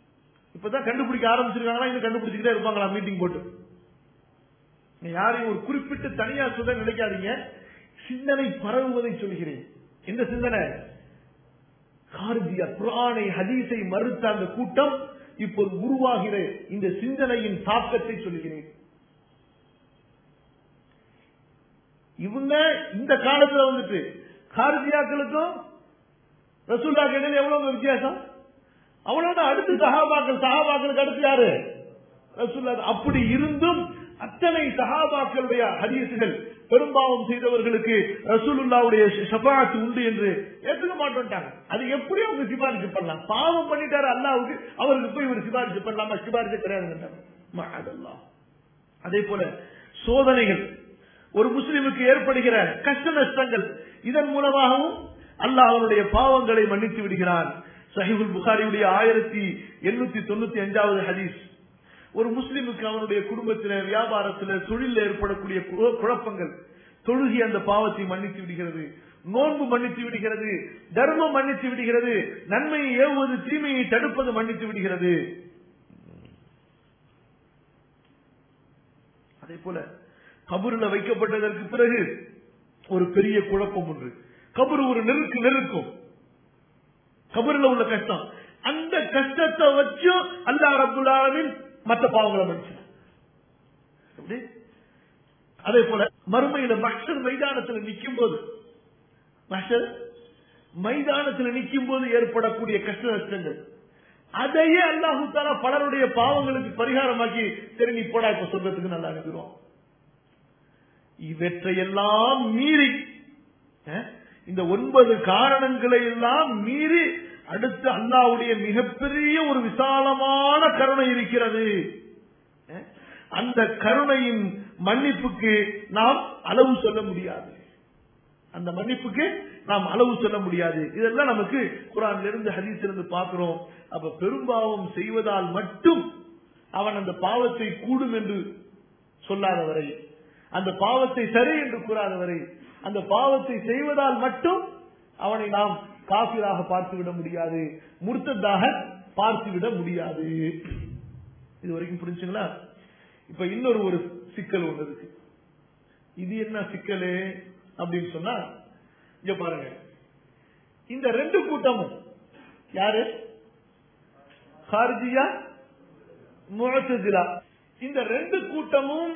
இப்பதான் கண்டுபிடிக்க ஆரம்பிச்சிருக்காங்களா இன்னும் கண்டுபிடிச்சுக்கிட்டே இருப்பாங்களா மீட்டிங் போட்டு நீங்க யாரையும் ஒரு குறிப்பிட்டு தனியா சொல்ல நினைக்காதீங்க சிந்தனை பரவுவதை சொல்கிறேன் எந்த சிந்தனை கார்ஜியா குரானை ஹதீஸை மறுத்த அந்த கூட்டம் இப்போது உருவாகிற இந்த சிந்தனையின் தாக்கத்தை சொல்கிறேன் இவங்க இந்த காலத்துல வந்துட்டு கார்ஜியாக்களுக்கும் ரசூல்லாக்கு இடையில எவ்வளவு வித்தியாசம் அவ்வளவுதான் அடுத்து சஹாபாக்கள் சஹாபாக்களுக்கு அடுத்து யாரு ரசூல்லா அப்படி இருந்தும் அத்தனை சஹாபாக்களுடைய ஹதீசுகள் பெரும்பாவம் செய்தவர்களுக்கு ரசூலுல்லாவுடைய ஷபாத் உண்டு என்று ஏற்றுக்க மாட்டோம்ட்டாங்க அது எப்படி அவங்க சிபாரிசு பண்ணலாம் பாவம் பண்ணிட்டாரு அல்லாவுக்கு அவருக்கு போய் இவர் சிபாரிசு பண்ணலாமா சிபாரிசு கிடையாது அதே போல சோதனைகள் ஒரு முஸ்லிமுக்கு ஏற்படுகிற கஷ்ட நஷ்டங்கள் இதன் மூலமாகவும் அல்லாஹ் அவனுடைய பாவங்களை மன்னித்து விடுகிறான் சஹிபுல் புகாரியுடைய ஆயிரத்தி எண்ணூத்தி தொண்ணூத்தி அஞ்சாவது ஹதீஸ் ஒரு முஸ்லிமுக்கு அவனுடைய குடும்பத்தில வியாபாரத்தில தொழில ஏற்படக்கூடிய குழப்பங்கள் தொழுகி அந்த பாவத்தை மன்னித்து விடுகிறது நோன்பு மன்னித்து விடுகிறது தர்மம் மன்னித்து விடுகிறது நன்மையை ஏவுவது தீமையை தடுப்பது மன்னித்து விடுகிறது அதே போல கபூரில் வைக்கப்பட்டதற்கு பிறகு ஒரு பெரிய குழப்பம் ஒன்று கபூர் ஒரு நெருக்கு நெருக்கும் கபூரில் உள்ள கஷ்டம் அந்த கஷ்டத்தை வச்சும் அல்லா ரபுல்லாவின் மற்ற பாவங்களை மன்னிச்சு அதே போல மறுமையில மஷர் மைதானத்தில் நிற்கும் போது மஷர் மைதானத்தில் நிற்கும் போது ஏற்படக்கூடிய கஷ்ட நஷ்டங்கள் அதையே அல்லாஹு தாலா பலருடைய பாவங்களுக்கு பரிகாரமாக்கி சரி நீ போடா இப்ப சொல்றதுக்கு நல்லா அனுப்பிடுவோம் இவற்றையெல்லாம் மீறி இந்த ஒன்பது காரணங்களை எல்லாம் மீறி அடுத்து அல்லாவுடைய மிகப்பெரிய ஒரு விசாலமான கருணை இருக்கிறது அந்த கருணையின் மன்னிப்புக்கு நாம் அளவு சொல்ல முடியாது அந்த மன்னிப்புக்கு நாம் அளவு சொல்ல முடியாது இதெல்லாம் நமக்கு குரான்ல இருந்து ஹதீஸிலிருந்து பார்க்கிறோம் அப்ப பெரும்பாவம் செய்வதால் மட்டும் அவன் அந்த பாவத்தை கூடும் என்று சொல்லாதவரை அந்த பாவத்தை சரி என்று கூறாதவரை அந்த பாவத்தை செய்வதால் மட்டும் அவனை நாம் காபிராக பார்த்துவிட முடியாது முர்த்ததாக பார்த்துவிட முடியாது இது வரைக்கும் புரிஞ்சுங்களா இப்ப இன்னொரு ஒரு சிக்கல் ஒன்று இருக்கு இது என்ன சிக்கல் அப்படின்னு சொன்னா இங்க பாருங்க இந்த ரெண்டு கூட்டமும் யாரு ஹார்ஜியா முழத்துதிலா இந்த ரெண்டு கூட்டமும்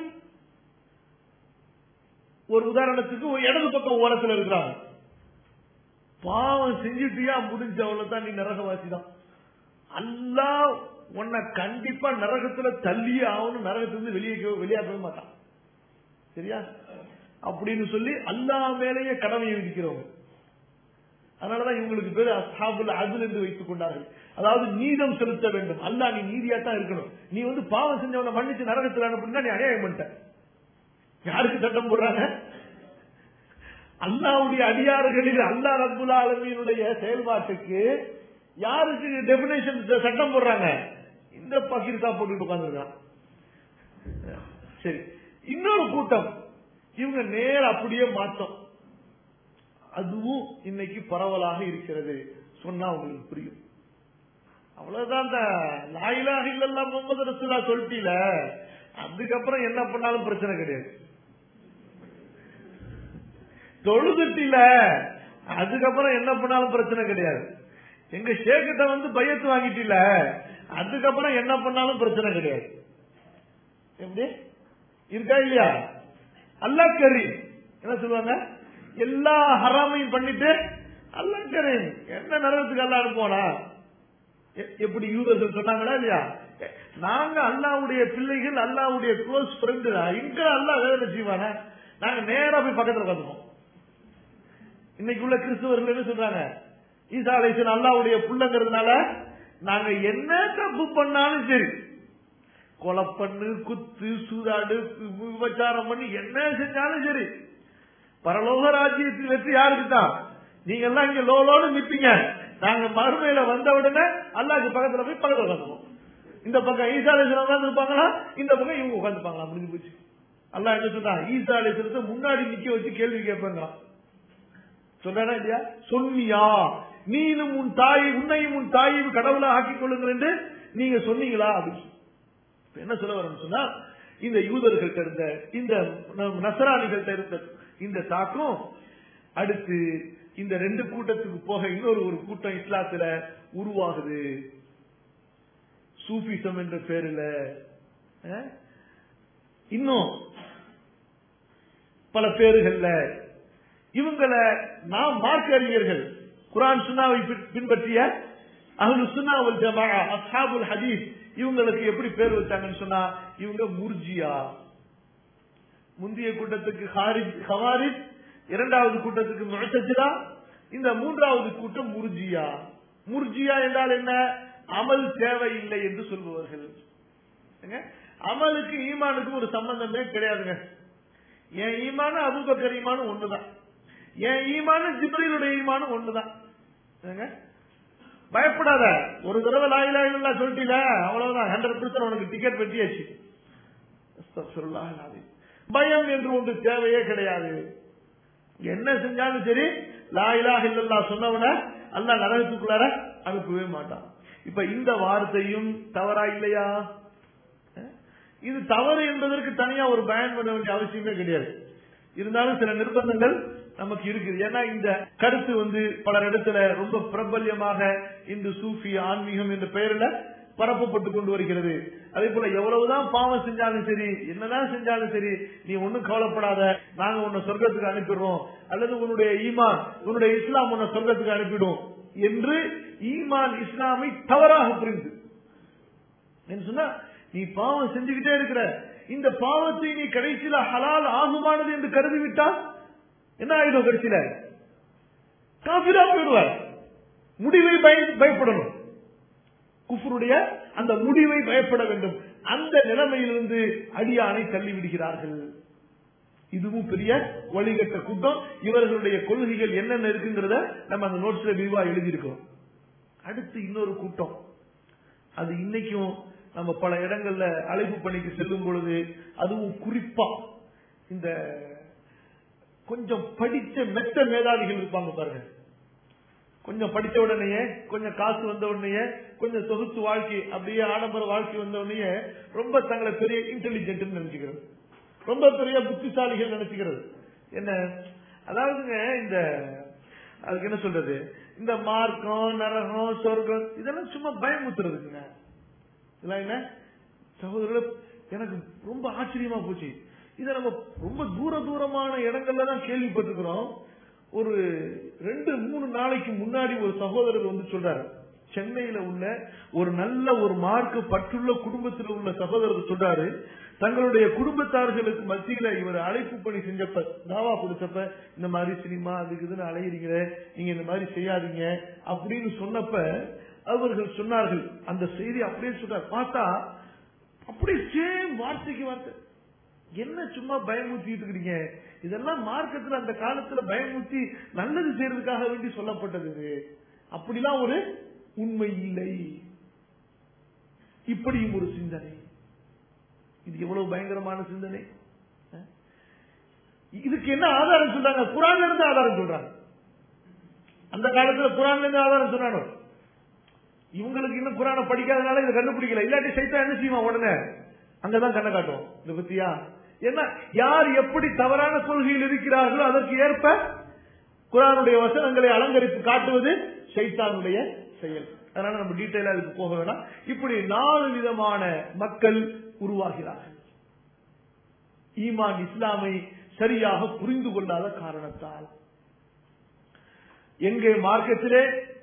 ஒரு உதாரணத்துக்கு ஒரு இடது பக்கம் ஓரத்தில் இருக்கிறாங்க பாவம் செஞ்சுட்டியா முடிஞ்ச அவ்வளவுதான் நீ நரகவாசி தான் அல்லா உன்னை கண்டிப்பா நரகத்துல தள்ளியே ஆகணும் நரகத்திலிருந்து வெளியே வெளியாக்கவே மாட்டான் சரியா அப்படின்னு சொல்லி அல்லா மேலேயே கடமையை விதிக்கிறவங்க அதனாலதான் இவங்களுக்கு பேரு அசாபுல் அதுல் என்று வைத்துக் கொண்டார்கள் அதாவது நீதம் செலுத்த வேண்டும் அல்லா நீ நீதியா தான் இருக்கணும் நீ வந்து பாவம் செஞ்சவனை மன்னிச்சு நரகத்தில் அனுப்புனா நீ அநியாயம் பண்ணிட்ட யாருக்கு சட்டம் போடுறாங்க அல்லாவுடைய அடியார்களில் அல்லா ரபுல் ஆலமியினுடைய செயல்பாட்டுக்கு யாருக்கு டெபினேஷன் சட்டம் போடுறாங்க இந்த பகிர்தா போட்டுட்டு உட்காந்துருக்கான் சரி இன்னொரு கூட்டம் இவங்க நேர அப்படியே மாத்தம் அதுவும் இன்னைக்கு பரவலாக இருக்கிறது சொன்னா உங்களுக்கு புரியும் அவ்வளவுதான் இந்த லாயிலாக இல்லல்லாம் முகமது ரசூலா சொல்லிட்டீல அதுக்கப்புறம் என்ன பண்ணாலும் பிரச்சனை கிடையாது தொழுதுட்டில அதுக்கப்புறம் என்ன பண்ணாலும் பிரச்சனை கிடையாது எங்க ஷேக்கிட்ட வந்து பையத்து வாங்கிட்டில அதுக்கப்புறம் என்ன பண்ணாலும் பிரச்சனை கிடையாது எப்படி இருக்கா இல்லையா அல்லா கரி என்ன சொல்லுவாங்க எல்லா ஹராமையும் பண்ணிட்டு அல்லா கரீம் என்ன நரகத்துக்கு அல்லா அனுப்புவானா எப்படி யூதர்கள் சொன்னாங்களா இல்லையா நாங்க அல்லாவுடைய பிள்ளைகள் அல்லாவுடைய க்ளோஸ் ஃப்ரெண்டு இங்க அல்லா வேலை செய்வானா நாங்க நேரா போய் பக்கத்துல உட்காந்துப்போம் இன்னைக்கு உள்ள கிறிஸ்தவர்கள் என்ன சொல்றாங்க ஈசா அலைசன் அல்லாவுடைய புள்ளங்கிறதுனால நாங்க என்ன தப்பு பண்ணாலும் சரி கொலை பண்ணு குத்து சூதாடு விபச்சாரம் பண்ணி என்ன செஞ்சாலும் சரி பரலோக ராஜ்யத்தில் வெற்றி யாருக்கு தான் நீங்க எல்லாம் இங்க லோலோன்னு நிப்பீங்க நாங்க மறுமையில வந்த உடனே அல்லாக்கு பக்கத்துல போய் பக்கத்துல உட்காந்துப்போம் இந்த பக்கம் ஈசா அலிஸ்லாம் உட்கார்ந்து இருப்பாங்களா இந்த பக்கம் இவங்க உட்காந்துப்பாங்களா முடிஞ்சு போச்சு அல்லா என்ன சொல்றான் ஈசா அலிஸ்லத்தை முன்னாடி நிக்க வச்சு கேள்வி கேட்பாங்க சொல்றானா இல்லையா சொன்னியா நீனும் உன் தாய் உன்னையும் உன் தாயையும் கடவுளை ஆக்கிக் கொள்ளுங்கள் என்று நீங்க சொன்னீங்களா அப்படின்னு சொல்லி. இப்ப என்ன சொல்ல வரேன்னு சொன்னா இந்த யூதர்கள்ட்ட இருந்த இந்த ந- நசராணிகள்ட்ட இருந்த இந்த தாக்கம் அடுத்து இந்த ரெண்டு கூட்டத்துக்கு போக இன்னொரு ஒரு கூட்டம் இஸ்லாத்துல உருவாகுது சூஃபிசம் என்ற பேருல அஹ், இன்னும் பல பேருகள்ல இவங்களை நாம் மார்க்க அறிஞர்கள் குரான் சுன்னாவை பின்- பின்பற்றிய அஹ்லு சுன்னா வல் ஜமாஅ அஸ்ஹாபுல் ஹதீஸ் இவங்களுக்கு எப்படி பேர் வச்சாங்கன்னு சொன்னா இவங்க முர்ஜியா முந்தைய கூட்டத்துக்கு ஹாரிஜ் ஹவாரிஜ் இரண்டாவது கூட்டத்துக்கு முஅத்தசிலா இந்த மூன்றாவது கூட்டம் முர்ஜியா முர்ஜியா என்றால் என்ன அமல் தேவையில்லை என்று சொல்பவர்கள் ஏங்க, அமலுக்கு ஈமானுக்கு ஒரு சம்பந்தமே கிடையாதுங்க என் ஈமானும் அபூபக்கர் ஈமானும் ஒண்ணுதான் என் ஈமானும் ஜிப்ரீலுடைய ஈமானும் ஒண்ணுதான் ஏங்க? பயப்படாத ஒரு தடவை லாயிலா இல்லா சொல்லிட்டீல அவ்வளவுதான் ஹண்ட்ரட் பர்சன்ட் உனக்கு டிக்கெட் வெட்டியாச்சு அஸ்தக்ஃபிருல்லாஹ் அல்-அலீம். பயம் என்று ஒன்று தேவையே கிடையாது என்ன செஞ்சாலும் சரி லா இலாஹ இல்லல்லாஹ் சொன்னவன அல்லாஹ் நரகத்துக்குள்ளார அனுப்பவே மாட்டான் இப்ப இந்த வார்த்தையும் தவறா இல்லையா அஹ்? இது தவறு என்பதற்கு தனியா ஒரு பயன் பண்ண வேண்டிய அவசியமே கிடையாது இருந்தாலும் சில நிர்பந்தங்கள் நமக்கு இருக்குது ஏன்னா இந்த கருத்து வந்து பல இடத்துல ரொம்ப பிரபல்யமாக இந்த சூஃபி ஆன்மீகம் என்ற பெயர்ல பரப்பப்பட்டு கொண்டு வருகிறது அதே போல எவ்வளவுதான் பாவம் செஞ்சாலும் சரி என்னதான் செஞ்சாலும் சரி நீ ஒண்ணும் கவலைப்படாத நாங்க உன்னை சொர்க்கத்துக்கு அனுப்பிடுறோம் அல்லது உன்னுடைய ஈமான் உன்னுடைய இஸ்லாம் உன்னை சொர்க்கத்துக்கு அனுப்பிடும் என்று ஈமான் இஸ்லாமை தவறாக புரிந்து என்ன சொன்னா நீ பாவம் செஞ்சுக்கிட்டே இருக்கிற இந்த பாவத்தை நீ கடைசியில ஹலால் ஆகுமானது என்று கருதி விட்டால் என்ன ஆயிடும் கடைசியில காபிரா போயிடுவார் முடிவை பய- பயப்படணும் குஃபருடைய அந்த முடிவை பயப்பட வேண்டும் அந்த நிலைமையிலிருந்து அடியானை தள்ளி விடுகிறார்கள் இதுவும் பெரிய வழிகட்ட கூட்டம் இவர்களுடைய கொள்கைகள் என்னென்ன இருக்குங்கிறத நம்ம அந்த நோட்ஸ்ல விரிவா எழுதியிருக்கோம் அடுத்து இன்னொரு கூட்டம் அது இன்னைக்கும் நம்ம பல இடங்கள்ல அழைப்பு பணிக்கு செல்லும் பொழுது அதுவும் குறிப்பா இந்த கொஞ்சம் படிச்ச மெத்த மேதாவிகள் இருப்பாங்க பாருங்க கொஞ்சம் படிச்ச உடனேயே கொஞ்சம் காசு வந்த உடனேயே கொஞ்சம் சொகுசு வாழ்க்கை அப்படியே ஆடம்பர வாழ்க்கை வந்த உடனேயே ரொம்ப தங்களை பெரிய இன்டெலிஜென்ட் நினைச்சுக்கிறது ரொம்ப பெரிய புத்திசாலிகள் நினைச்சுக்கிறது என்ன அதாவதுங்க இந்த அதுக்கு என்ன சொல்றது இந்த மார்க்கம் நரகம் சொர்க்கம் இதெல்லாம் சும்மா பயமுத்துறதுக்குங்க இதெல்லாம் என்ன சகோதரர்களே எனக்கு ரொம்ப ஆச்சரியமா போச்சு இதை நம்ம ரொம்ப தூர தூரமான இடங்கள்ல தான் கேள்விப்பட்டிருக்கிறோம் ஒரு ரெண்டு மூணு நாளைக்கு முன்னாடி ஒரு சகோதரர் வந்து சொல்றாரு சென்னையில உள்ள ஒரு நல்ல ஒரு மார்க்க பற்றுள்ள குடும்பத்தில் உள்ள சகோதரர் சொல்றாரு தங்களுடைய குடும்பத்தார்களுக்கு மத்தியில இவர் அழைப்பு பணி செஞ்சப்ப தாவா கொடுத்தப்ப இந்த மாதிரி சினிமா அதுக்கு இதுன்னு அலையிறீங்க நீங்க இந்த மாதிரி செய்யாதீங்க அப்படின்னு சொன்னப்ப அவர்கள் சொன்னார்கள் அந்த செய்தி அப்படியே சொன்னார் பார்த்தா அப்படியே சேம் வார்த்தைக்கு வார்த்தை என்ன சும்மா பயமுத்திட்டு இருக்கிறீங்க இதெல்லாம் மார்க்கத்துல அந்த காலத்துல பயமுத்தி நல்லது செய்யறதுக்காக வேண்டி சொல்லப்பட்டது இது. அப்படிலாம் ஒரு உண்மை இல்லை இப்படியும் ஒரு சிந்தனை இது எவ்வளவு பயங்கரமான சிந்தனை அஹ்? இதுக்கு என்ன ஆதாரம் சொல்றாங்க குரான்ல இருந்து ஆதாரம் சொல்றாங்க அந்த காலத்துல குரான்ல இருந்து ஆதாரம் சொன்னானோ இவங்களுக்கு இன்னும் குரானை படிக்காதனால இதை கண்டுபிடிக்கல இல்லாட்டி சைத்தா என்ன செய்வான் உடனே அங்கதான் கண்ணை காட்டும் இந்த பத்தியா என்ன யார் எப்படி தவறான கொள்கையில் இருக்கிறார்களோ அதற்கு ஏற்ப குரானுடைய வசனங்களை அலங்கரித்து காட்டுவது சைத்தானுடைய செயல் அதனால நம்ம டீட்டெயிலா அதுக்கு போக வேணாம் இப்படி நாலு விதமான மக்கள் உருவாகிறார்கள் ஈமான் இஸ்லாமை சரியாக புரிந்து கொள்ளாத காரணத்தால் எங்கே மார்க்கத்திலே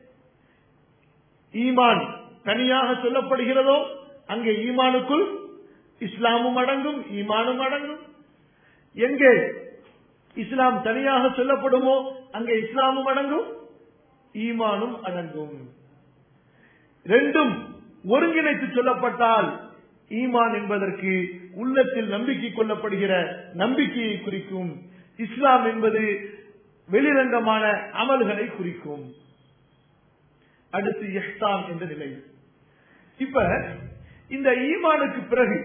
ஈமான் தனியாக சொல்லப்படுகிறதோ அங்கே ஈமானுக்குள் இஸ்லாமும் அடங்கும் ஈமானும் அடங்கும் எங்கே இஸ்லாம் தனியாக சொல்லப்படுமோ அங்கே இஸ்லாமும் அடங்கும் ஈமானும் அடங்கும் ரெண்டும் ஒருங்கிணைத்து சொல்லப்பட்டால் ஈமான் என்பதற்கு உள்ளத்தில் நம்பிக்கை கொள்ளப்படுகிற நம்பிக்கையை குறிக்கும் இஸ்லாம் என்பது வெளிரங்கமான அமல்களை குறிக்கும் அடுத்து இஹ்சான் என்ற நிலை இப்ப இந்த ஈமானுக்கு பிறகு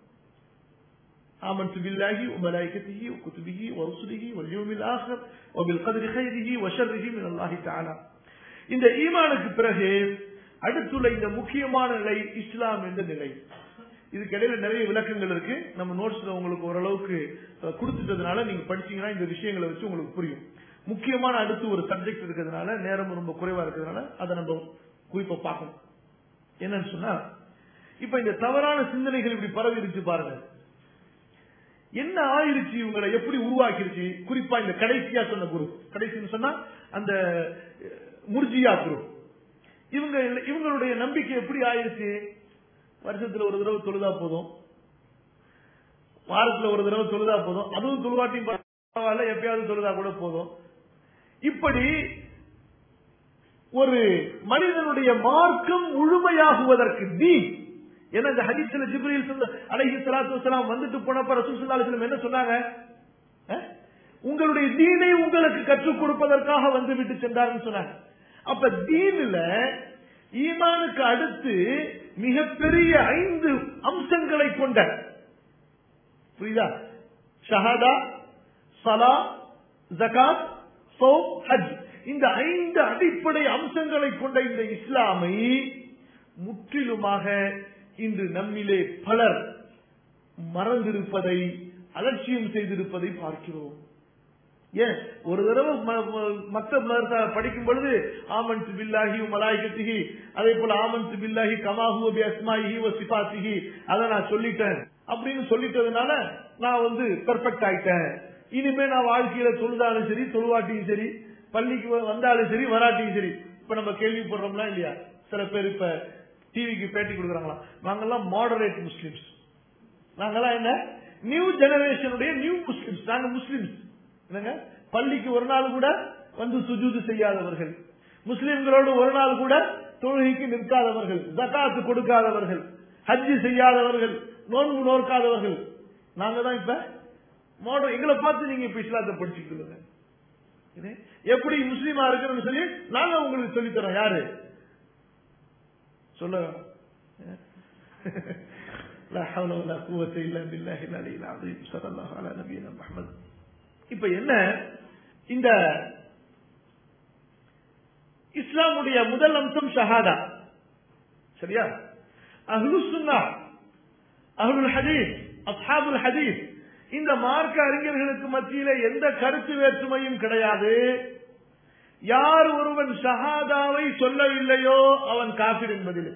آمنت بالله وملائكته وكتبه ورسله واليوم الآخر وبالقدر خيره وشره من الله تعالى இந்த ஈமானுக்கு பிறகு அடுத்துள்ள இந்த முக்கியமான நிலை இஸ்லாம் என்ற நிலை இதுக்கு இடையில நிறைய விளக்கங்கள் இருக்கு நம்ம நோட்ஸ்ல உங்களுக்கு ஓரளவுக்கு அஹ், கொடுத்துட்டதுனால நீங்க படிச்சீங்கன்னா இந்த விஷயங்களை வச்சு உங்களுக்கு புரியும் முக்கியமான அடுத்து ஒரு சப்ஜெக்ட் இருக்கிறதுனால நேரம் ரொம்ப குறைவா இருக்கிறதுனால அதை நம்ம குறிப்பா பார்க்கணும் என்னன்னு சொன்னா இப்ப இந்த தவறான சிந்தனைகள் இப்படி பரவி இருந்துச்சு பாருங்க என்ன ஆயிருச்சு இவங்களை எப்படி உருவாக்கிருச்சு குறிப்பா இந்த கடைசியா சொன்ன குரு கடைசின்னு சொன்னா அந்த அஹ், முர்ஜியா குரு இவங்க இவங்களுடைய நம்பிக்கை எப்படி ஆயிருச்சு வருஷத்துல ஒரு தடவை தொழுதா போதும் வாரத்துல ஒரு தடவை தொழுதா போதும் அதுவும் தொழுவாட்டியும் பரவாயில்ல எப்பயாவது தொழுதா கூட போதும் இப்படி ஒரு மனிதனுடைய மார்க்கம் முழுமையாகுவதற்கு தீ ஏன்னா இந்த ஹதீஸ்ல ஜிப்ரீல் சொல்ல அலைஹி ஸலாத்து வஸலாம் வந்துட்டு போனப்ப ரசூல் ஸல்லல்லாஹு அலைஹி வஸல்லம் என்ன சொன்னாங்க அஹ்? உங்களுடைய தீனை உங்களுக்கு கற்றுக் கொடுப்பதற்காக வந்து விட்டு சென்றார்னு சொன்னாங்க அப்ப தீன்ல ஈமானுக்கு அடுத்து மிகப்பெரிய ஐந்து அம்சங்களை கொண்ட புரியுதா ஷஹாதா சலா ஜகாத் சௌம் ஹஜ் இந்த ஐந்து அடிப்படை அம்சங்களை கொண்ட இந்த இஸ்லாமை முற்றிலுமாக இன்று நம்மிலே பலர் மறந்திருப்பதை அலட்சியம் செய்திருப்பதை பார்க்கிறோம் ஏன் ஒரு தடவை ம- ம- மத்த மதரசா படிக்கும் பொழுது ஆமன் பில்லாஹி மலாய்கத்திகி அதே போல ஆமன் பில்லாஹி கமாஹு பி அஸ்மாஹி வ சிபாத்திஹி அதை நான் சொல்லிட்டேன் அப்படின்னு சொல்லிட்டதுனால நான் வந்து பெர்ஃபெக்ட் ஆயிட்டேன் இனிமே நான் வாழ்க்கையில தொழுதாலும் சரி தொழுவாட்டியும் சரி பள்ளிக்கு வ- வந்தாலும் சரி வராட்டியும் சரி இப்ப நம்ம கேள்விப்படுறோம்னா இல்லையா சில பேர் இப்ப டிவிக்கு பேட்டி கொடுக்குறாங்களா நாங்கெல்லாம் மாடரேட் முஸ்லிம்ஸ் நாங்கெல்லாம் என்ன நியூ ஜெனரேஷனுடைய நியூ முஸ்லிம்ஸ் நாங்க முஸ்லிம்ஸ் என்னங்க பள்ளிக்கு ஒரு நாள் கூட வந்து சுஜூது செய்யாதவர்கள் முஸ்லிம்களோடு ஒரு நாள் கூட தொழுகைக்கு நிற்காதவர்கள் ஜகாத்து கொடுக்காதவர்கள் ஹஜ்ஜி செய்யாதவர்கள் நோன்பு நோக்காதவர்கள் நாங்க தான் இப்ப மாடல் எங்களை பார்த்து நீங்க இப்ப இஸ்லாத்தை படிச்சுக்கிட்டு இது எப்படி முஸ்லீமா இருக்கணும்னு சொல்லி நாங்க உங்களுக்கு சொல்லித் தரோம் யாரு சொல்ல لا حول ولا قوة إلا بالله العلي العظيم صلى الله على نبينا محمد இப்ப என்ன இந்த இஸ்லாமுடைய முதல் அம்சம் ஷஹாதா சரியா அஹ்லு சுன்னா அஹ்லுல் ஹதீஸ் அஸ்ஹாபுல் ஹதீஸ் இந்த மார்க்க அறிஞர்களுக்கு மத்தியிலே எந்த கருத்து வேற்றுமையும் கிடையாது யார் ஒருவன் ஷஹாதாவை சொல்லவில்லையோ அவன் காபிர் என்பதில்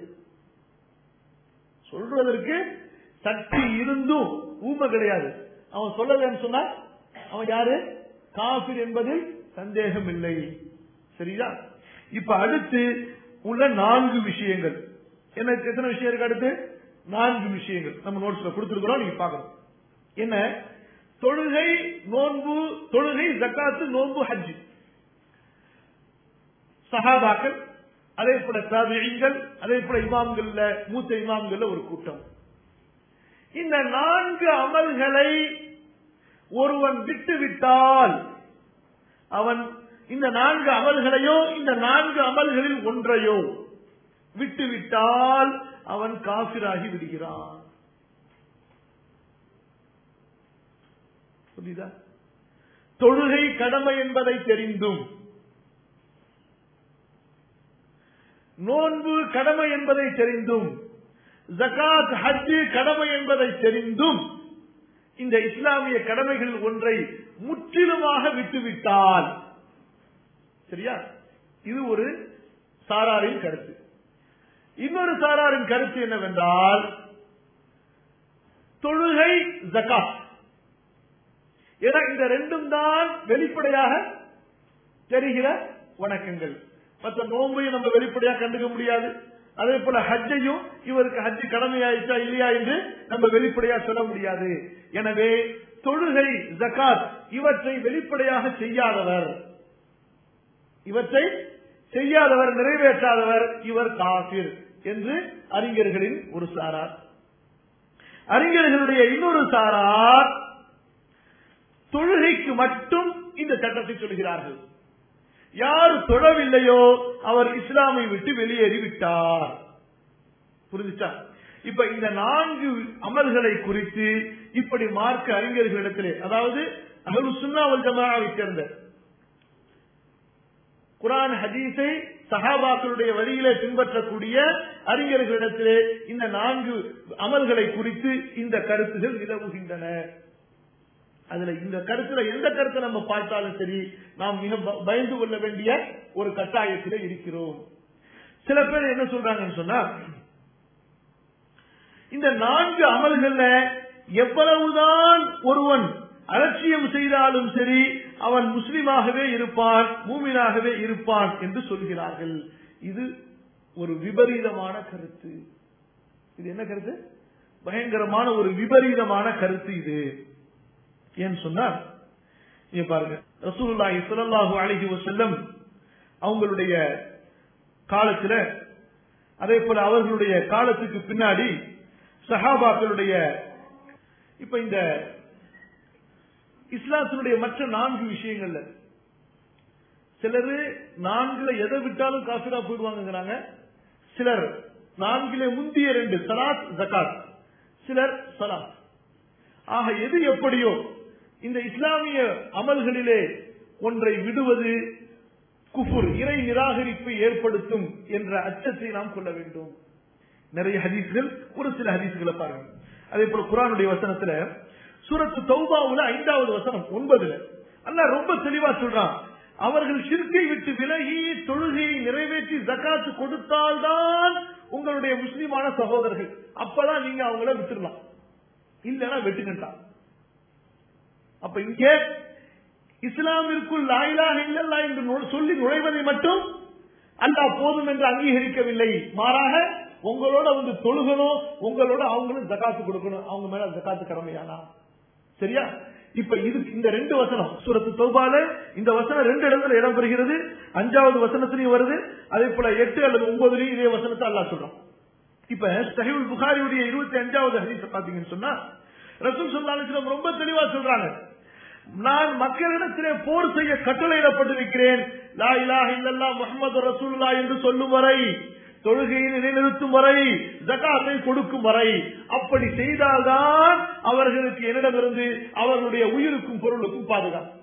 சொல்றதற்கு சக்தி இருந்தும் ஊமை கிடையாது அவன் சொல்லலன்னு சொன்னா அவன் யாரு காபிர் என்பதில் சந்தேகம் இல்லை சரியா இப்ப அடுத்து உள்ள நான்கு விஷயங்கள் என்ன எத்தனை விஷயம் இருக்கு அடுத்து நான்கு விஷயங்கள் நம்ம நோட்ஸ்ல கொடுத்திருக்கிறோம் நீங்க பார்க்கணும் என்ன தொழுகை நோன்பு தொழுகை ஜக்காத்து நோன்பு ஹஜ்ஜி சஹாபாக்கள் அதே போல தாபியங்கள் அதே போல இமாம்கள்ல மூத்த இமாம்கள்ல ஒரு கூட்டம் இந்த நான்கு அமல்களை ஒருவன் விட்டுவிட்டால் அவன் இந்த நான்கு அமல்களையோ இந்த நான்கு அமல்களில் ஒன்றையோ விட்டுவிட்டால் அவன் காபிராகி விடுகிறான் புரியுதா தொழுகை கடமை என்பதை தெரிந்தும் நோன்பு கடமை என்பதை தெரிந்தும் ஜகாத் ஹஜ்ஜு கடமை என்பதை தெரிந்தும் இந்த இஸ்லாமிய கடமைகளில் ஒன்றை முற்றிலுமாக விட்டுவிட்டால் சரியா இது ஒரு சாராரின் கருத்து இன்னொரு சாராரின் கருத்து என்னவென்றால் தொழுகை ஜகாத் ஏன்னா இந்த ரெண்டும் தான் வெளிப்படையாக தெரிகிற வணக்கங்கள் மற்ற நோன்பையும் நம்ம வெளிப்படையாக கண்டுக்க முடியாது அதே போல ஹஜ்ஜையும் இவருக்கு ஹஜ் கடமையாயிட்டா இல்லையா என்று நம்ம வெளிப்படையா சொல்ல முடியாது எனவே தொழுகை ஜகாத் இவற்றை வெளிப்படையாக செய்யாதவர் இவற்றை செய்யாதவர் நிறைவேற்றாதவர் இவர் காபிர் என்று அறிஞர்களின் ஒரு சாரார் அறிஞர்களுடைய இன்னொரு சாரார் தொழுகைக்கு மட்டும் இந்த சட்டத்தை சொல்கிறார்கள் யார் தொடவில்லையோ அவர் இஸ்லாமை விட்டு வெளியேறி விட்டார் புரிஞ்சுச்சா இப்ப இந்த நான்கு அமல்களை குறித்து இப்படி மார்க்க அறிஞர்களிடத்திலே அதாவது அகல் சுன்னாவல் ஜமாவை சேர்ந்த குரான் ஹதீஸை சஹாபாக்களுடைய வழியிலே பின்பற்றக்கூடிய அறிஞர்களிடத்திலே இந்த நான்கு அமல்களை குறித்து இந்த கருத்துகள் நிலவுகின்றன அதுல இந்த கருத்துல எந்த கருத்தை நம்ம பார்த்தாலும் சரி நாம் மிக ப- பயந்து கொள்ள வேண்டிய ஒரு கட்டாயத்திலே இருக்கிறோம் சில பேர் என்ன சொல்றாங்கன்னு சொன்னா இந்த நான்கு அமல்கள்ல எவ்வளவுதான் ஒருவன் அலட்சியம் செய்தாலும் சரி அவன் முஸ்லிமாகவே இருப்பான் மூமினாகவே இருப்பான் என்று சொல்கிறார்கள் இது ஒரு விபரீதமான கருத்து இது என்ன கருத்து பயங்கரமான ஒரு விபரீதமான கருத்து இது ஏன்னு சொன்னா நீங்க பாருங்க ரசூலுல்லாஹி ஸல்லல்லாஹு அலைஹி வஸல்லம் அவங்களுடைய காலத்துல அதே போல அவர்களுடைய காலத்துக்கு பின்னாடி சஹாபாக்களுடைய இப்ப இந்த இஸ்லாத்தினுடைய மற்ற நான்கு விஷயங்கள்ல சிலரு நான்குல எதை விட்டாலும் காபிரா போயிடுவாங்கிறாங்க சிலர் நான்கிலே முந்திய ரெண்டு சலாத் ஜகாத் சிலர் சலாத் ஆக எது எப்படியோ இந்த இஸ்லாமிய அமல்களிலே ஒன்றை விடுவது குஃபுர் இறை நிராகரிப்பை ஏற்படுத்தும் என்ற அச்சத்தை நாம் கொள்ள வேண்டும் நிறைய ஹதீஸ்கள் ஒரு சில ஹதீஸ்களை பாருங்க அதே போல குரானுடைய வசனத்துல சூரத்து தௌபாவுல ஐந்தாவது வசனம் ஒன்பதுல அல்லாஹ் ரொம்ப தெளிவா சொல்றான் அவர்கள் ஷிர்கை விட்டு விலகி தொழுகையை நிறைவேற்றி ஜக்காத்து கொடுத்தால்தான் உங்களுடைய முஸ்லிமான சகோதரர்கள் அப்பதான் நீங்க அவங்கள விட்டுடலாம் இல்லைன்னா வெட்டுக்கிட்டான் அப்ப இங்கே இஸ்லாமிற்குள் லாயிலாக இல்லல்லா என்று நு- சொல்லி நுழைவதை மட்டும் அல்லாஹ் போதும் என்று அங்கீகரிக்கவில்லை மாறாக உங்களோட வந்து தொழுகணும் உங்களோட அவங்களும் ஜகாத்து கொடுக்கணும் அவங்க மேல ஜகாத்து கடமையானா சரியா இப்ப இது இந்த ரெண்டு வசனம் சூரத்து தௌபால இந்த வசனம் ரெண்டு இடத்துல இடம் பெறுகிறது அஞ்சாவது வசனத்திலையும் வருது அதே போல எட்டு அல்லது ஒன்பதுலயும் இதே வசனத்தை அல்லாஹ் சொல்றான் இப்ப சஹீல் புகாரியுடைய இருபத்தி அஞ்சாவது ஹதீஸ் பாத்தீங்கன்னு சொன்னா ரசூல் ஸல்லல்லாஹு அலைஹி வஸல்லம் ரொம்ப தெளிவா சொல்றாங்க நான் மக்களிடத்திலே போர் செய்ய கட்டளையிடப்பட்டிருக்கிறேன் லா இலாஹ இல்லல்லாஹ் முஹம்மது ரசூலுல்லாஹ் என்று சொல்லும் வரை தொழுகையை நிலைநிறுத்தும் வரை ஜகாத்தை கொடுக்கும் வரை அப்படி செய்தால்தான் அவர்களுக்கு என்னிடமிருந்து அவர்களுடைய உயிருக்கும் பொருளுக்கும் பாதுகாப்பு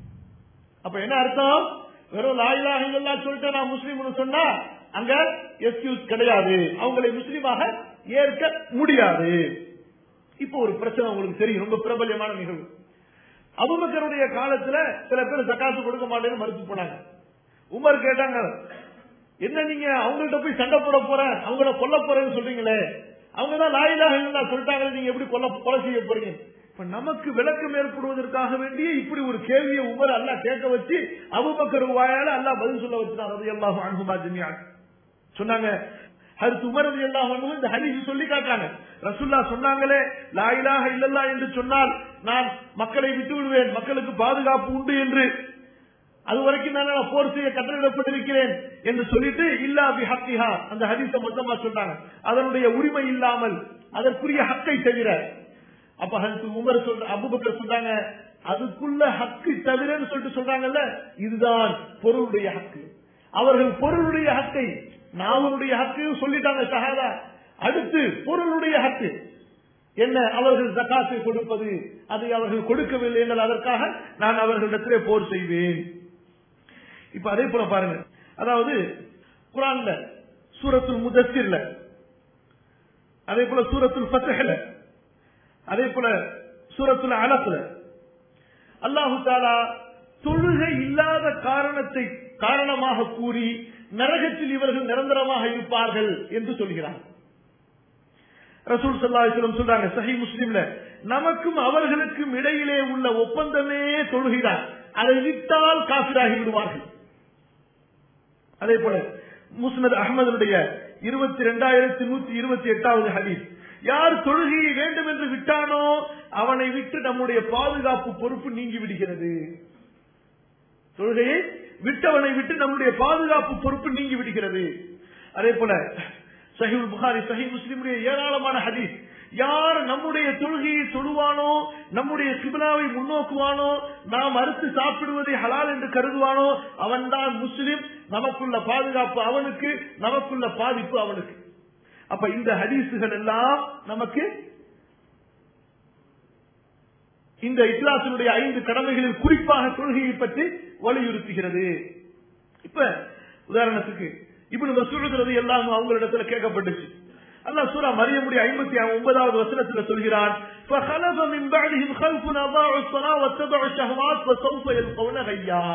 அப்ப என்ன அர்த்தம் வெறும் லாயிலாக இல்லல்லா சொல்லிட்டு நான் முஸ்லீம்னு சொன்னா அங்க எக்ஸ்கியூஸ் கிடையாது அவங்களை முஸ்லீமாக ஏற்க முடியாது இப்போ ஒரு பிரச்சனை உங்களுக்கு தெரியும் ரொம்ப பிரபல்யமான நிகழ்வு அபுபக்கருடைய காலத்துல சில பேர் ஜக்காத்து கொடுக்க மாட்டேன்னு மறுத்து போனாங்க உமர் கேட்டாங்க என்ன நீங்க அவங்கள்ட்ட போய் சண்டை போட போறேன் அவங்கள கொல்ல போறேன்னு சொல்றீங்களே அவங்க தான் லாயிலாக இல்லா சொல்லிட்டாங்க நீங்க எப்படி கொல்ல கொலை செய்ய போறீங்க இப்ப நமக்கு விளக்கம் ஏற்படுவதற்காக வேண்டிய இப்படி ஒரு கேள்வியை உமர் அல்லாஹ் கேட்க வச்சு அபுபக்கர் வாயால அல்லாஹ் பதில் சொல்ல வச்சுட்டான் ரதி அல்லாஹ் அன்புமா ஜிமியான் சொன்னாங்க ஹரித் உமர் ரதி அல்லாஹ் அன்ஹு இந்த ஹதீஸ் சொல்லி காட்டாங்க ரசூல்லா சொன்னாங்களே லா இலாஹ இல்லல்லா என்று சொன்னால் நான் மக்களை விட்டு விடுவேன் மக்களுக்கு பாதுகாப்பு உண்டு என்று அது வரைக்கும் நான் போர் செய்ய கட்டளையிடப்பட்டிருக்கிறேன் என்று சொல்லிட்டு இல்லா பி ஹக்கிஹா அந்த ஹதீஸ மொத்தமா சொல்றாங்க அதனுடைய உரிமை இல்லாமல் அதற்குரிய ஹக்கை தவிர அப்ப ஹரித் உமர் சொல்ற அபுபக்கர் சொல்றாங்க அதுக்குள்ள ஹக்கு தவிரன்னு சொல்லிட்டு சொல்றாங்கல்ல இதுதான் பொருளுடைய ஹக்கு அவர்கள் பொருளுடைய ஹக்கை நாவனுடைய ஹக்கையும் சொல்லிட்டாங்க சஹாதா அடுத்து பொருளுடைய ஹக்கு என்ன அவர்கள் ஜக்காத்தை கொடுப்பது அதை அவர்கள் கொடுக்கவில்லை என்றால் அதற்காக நான் அவர்களிடத்திலே போர் செய்வேன் இப்ப அதே போல பாருங்க அதாவது குரான்ல சூரத்துல் முதஸ்ஸிர்ல அதே போல சூரத்துல் ஃபத்ஹ்ல அதே போல சூரத்துல் அலக்ல அல்லாஹு தாலா தொழுகை இல்லாத காரணத்தை காரணமாக கூறி நரகத்தில் இவர்கள் நிரந்தரமாக இருப்பார்கள் என்று சொல்கிறார் ரசூல் சல்லா அலிஸ்லம் சொல்றாங்க சஹி முஸ்லிம்ல நமக்கும் அவர்களுக்கும் இடையிலே உள்ள ஒப்பந்தமே தொழுகிறார் அதை விட்டால் காசிராகி விடுவார்கள் அதே போல முஸ்னத் அகமதுடைய இருபத்தி ரெண்டாயிரத்தி நூத்தி இருபத்தி எட்டாவது ஹதீஸ் யார் தொழுகையை வேண்டும் என்று விட்டானோ அவனை விட்டு நம்முடைய பாதுகாப்பு பொறுப்பு நீங்கி விடுகிறது தொழுகையை விட்டவனை விட்டு நம்முடைய பாதுகாப்பு பொறுப்பு நீங்கி விடுகிறது அதே போல சஹில் புகாரி சஹி முஸ்லிமுடைய ஏராளமான ஹதீஸ் யார் நம்முடைய தொழுகையை தொழுவானோ நம்முடைய சிபிலாவை முன்னோக்குவானோ நாம் அறுத்து சாப்பிடுவதை ஹலால் என்று கருதுவானோ அவன்தான் முஸ்லிம் நமக்குள்ள பாதுகாப்பு அவனுக்கு நமக்குள்ள பாதிப்பு அவனுக்கு அப்ப இந்த ஹதீசுகள் எல்லாம் நமக்கு இந்த இஸ்லாத்தினுடைய ஐந்து கடமைகளில் குறிப்பாக தொழுகையை பற்றி வலியுறுத்துகிறது இப்ப உதாரணத்துக்கு இப்படி மசூடுறது எல்லாம் அவங்களிடத்துல கேட்கப்பட்டுச்சு அல்லாஹ் சூரா மரியமுடைய ஐம்பத்தி ஒன்பதாவது வசனத்துல சொல்கிறான் فَخَلَفَ مِنْ بَعْدِهِمْ خَلْفٌ أَضَاعُوا الصَّلَاةَ وَاتَّبَعُوا الشَّهَوَاتِ فَسَوْفَ يَلْقَوْنَ غَيًّا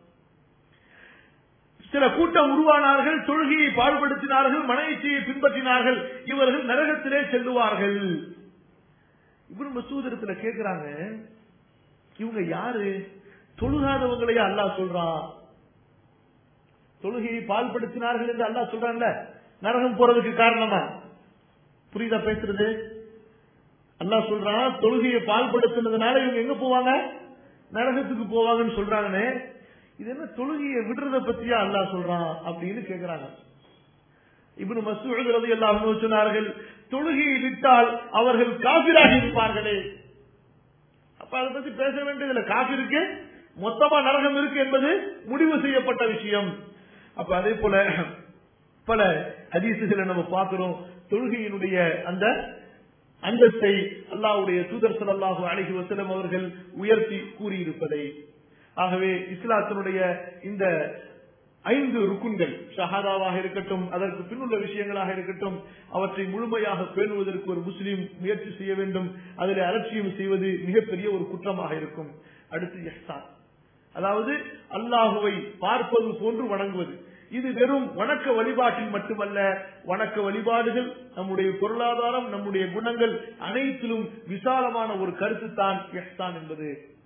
சில கூட்டம் உருவானார்கள் தொழுகையை பாடுபடுத்தினார்கள் மனைவியை பின்பற்றினார்கள் இவர்கள் நரகத்திலே செல்லுவார்கள் இவரு மசூதரத்துல கேக்குறாங்க இவங்க யாரு தொழுகாதவங்களையே அல்லாஹ் சொல்றான் தொழுகையை பால்படுத்தினார்கள் என்று அல்லாஹ் சொல்றான்ல நரகம் போறதுக்கு காரணமா புரியுதா பேசுறது அல்லாஹ் சொல்றான் தொழுகையை பால்படுத்தினதுனால இவங்க எங்க போவாங்க நரகத்துக்கு போவாங்கன்னு சொல்றாங்கன்னு இது என்ன தொழுகையை விடுறத பத்தியா அல்லாஹ் சொல்றான் அப்படின்னு கேக்குறாங்க இப்னு மசூத் ரலியல்லாஹு அன்ஹு சொன்னார்கள் தொழுகையை விட்டால் அவர்கள் காபிராகி இருப்பார்களே அப்ப அதை பத்தி பேச வேண்டியதில்லை காபிருக்கு மொத்தமா நரகம் இருக்கு என்பது முடிவு செய்யப்பட்ட விஷயம் அப்ப அதே போல பல ஹதீசுகளை நம்ம பார்க்கிறோம் தொழுகையினுடைய அந்த அந்தஸ்தை அல்லாஹ்வுடைய தூதர் ஸல்லல்லாஹு அலைஹி வஸல்லம் அவர்கள் உயர்த்தி கூறியிருப்பதை ஆகவே இஸ்லாத்தினுடைய இந்த ஐந்து ருக்குன்கள் ஷஹாதாவாக இருக்கட்டும் அதற்கு பின்னுள்ள விஷயங்களாக இருக்கட்டும் அவற்றை முழுமையாக பேணுவதற்கு ஒரு முஸ்லீம் முயற்சி செய்ய வேண்டும் அதில் அலட்சியம் செய்வது மிகப்பெரிய ஒரு குற்றமாக இருக்கும் அடுத்து எஹ்சான் அதாவது அல்லாஹுவை பார்ப்பது போன்று வணங்குவது இது வெறும் வணக்க வழிபாட்டில் மட்டுமல்ல வணக்க வழிபாடுகள் நம்முடைய பொருளாதாரம் நம்முடைய குணங்கள் அனைத்திலும் விசாலமான ஒரு கருத்து தான் எஹ்சான் என்பது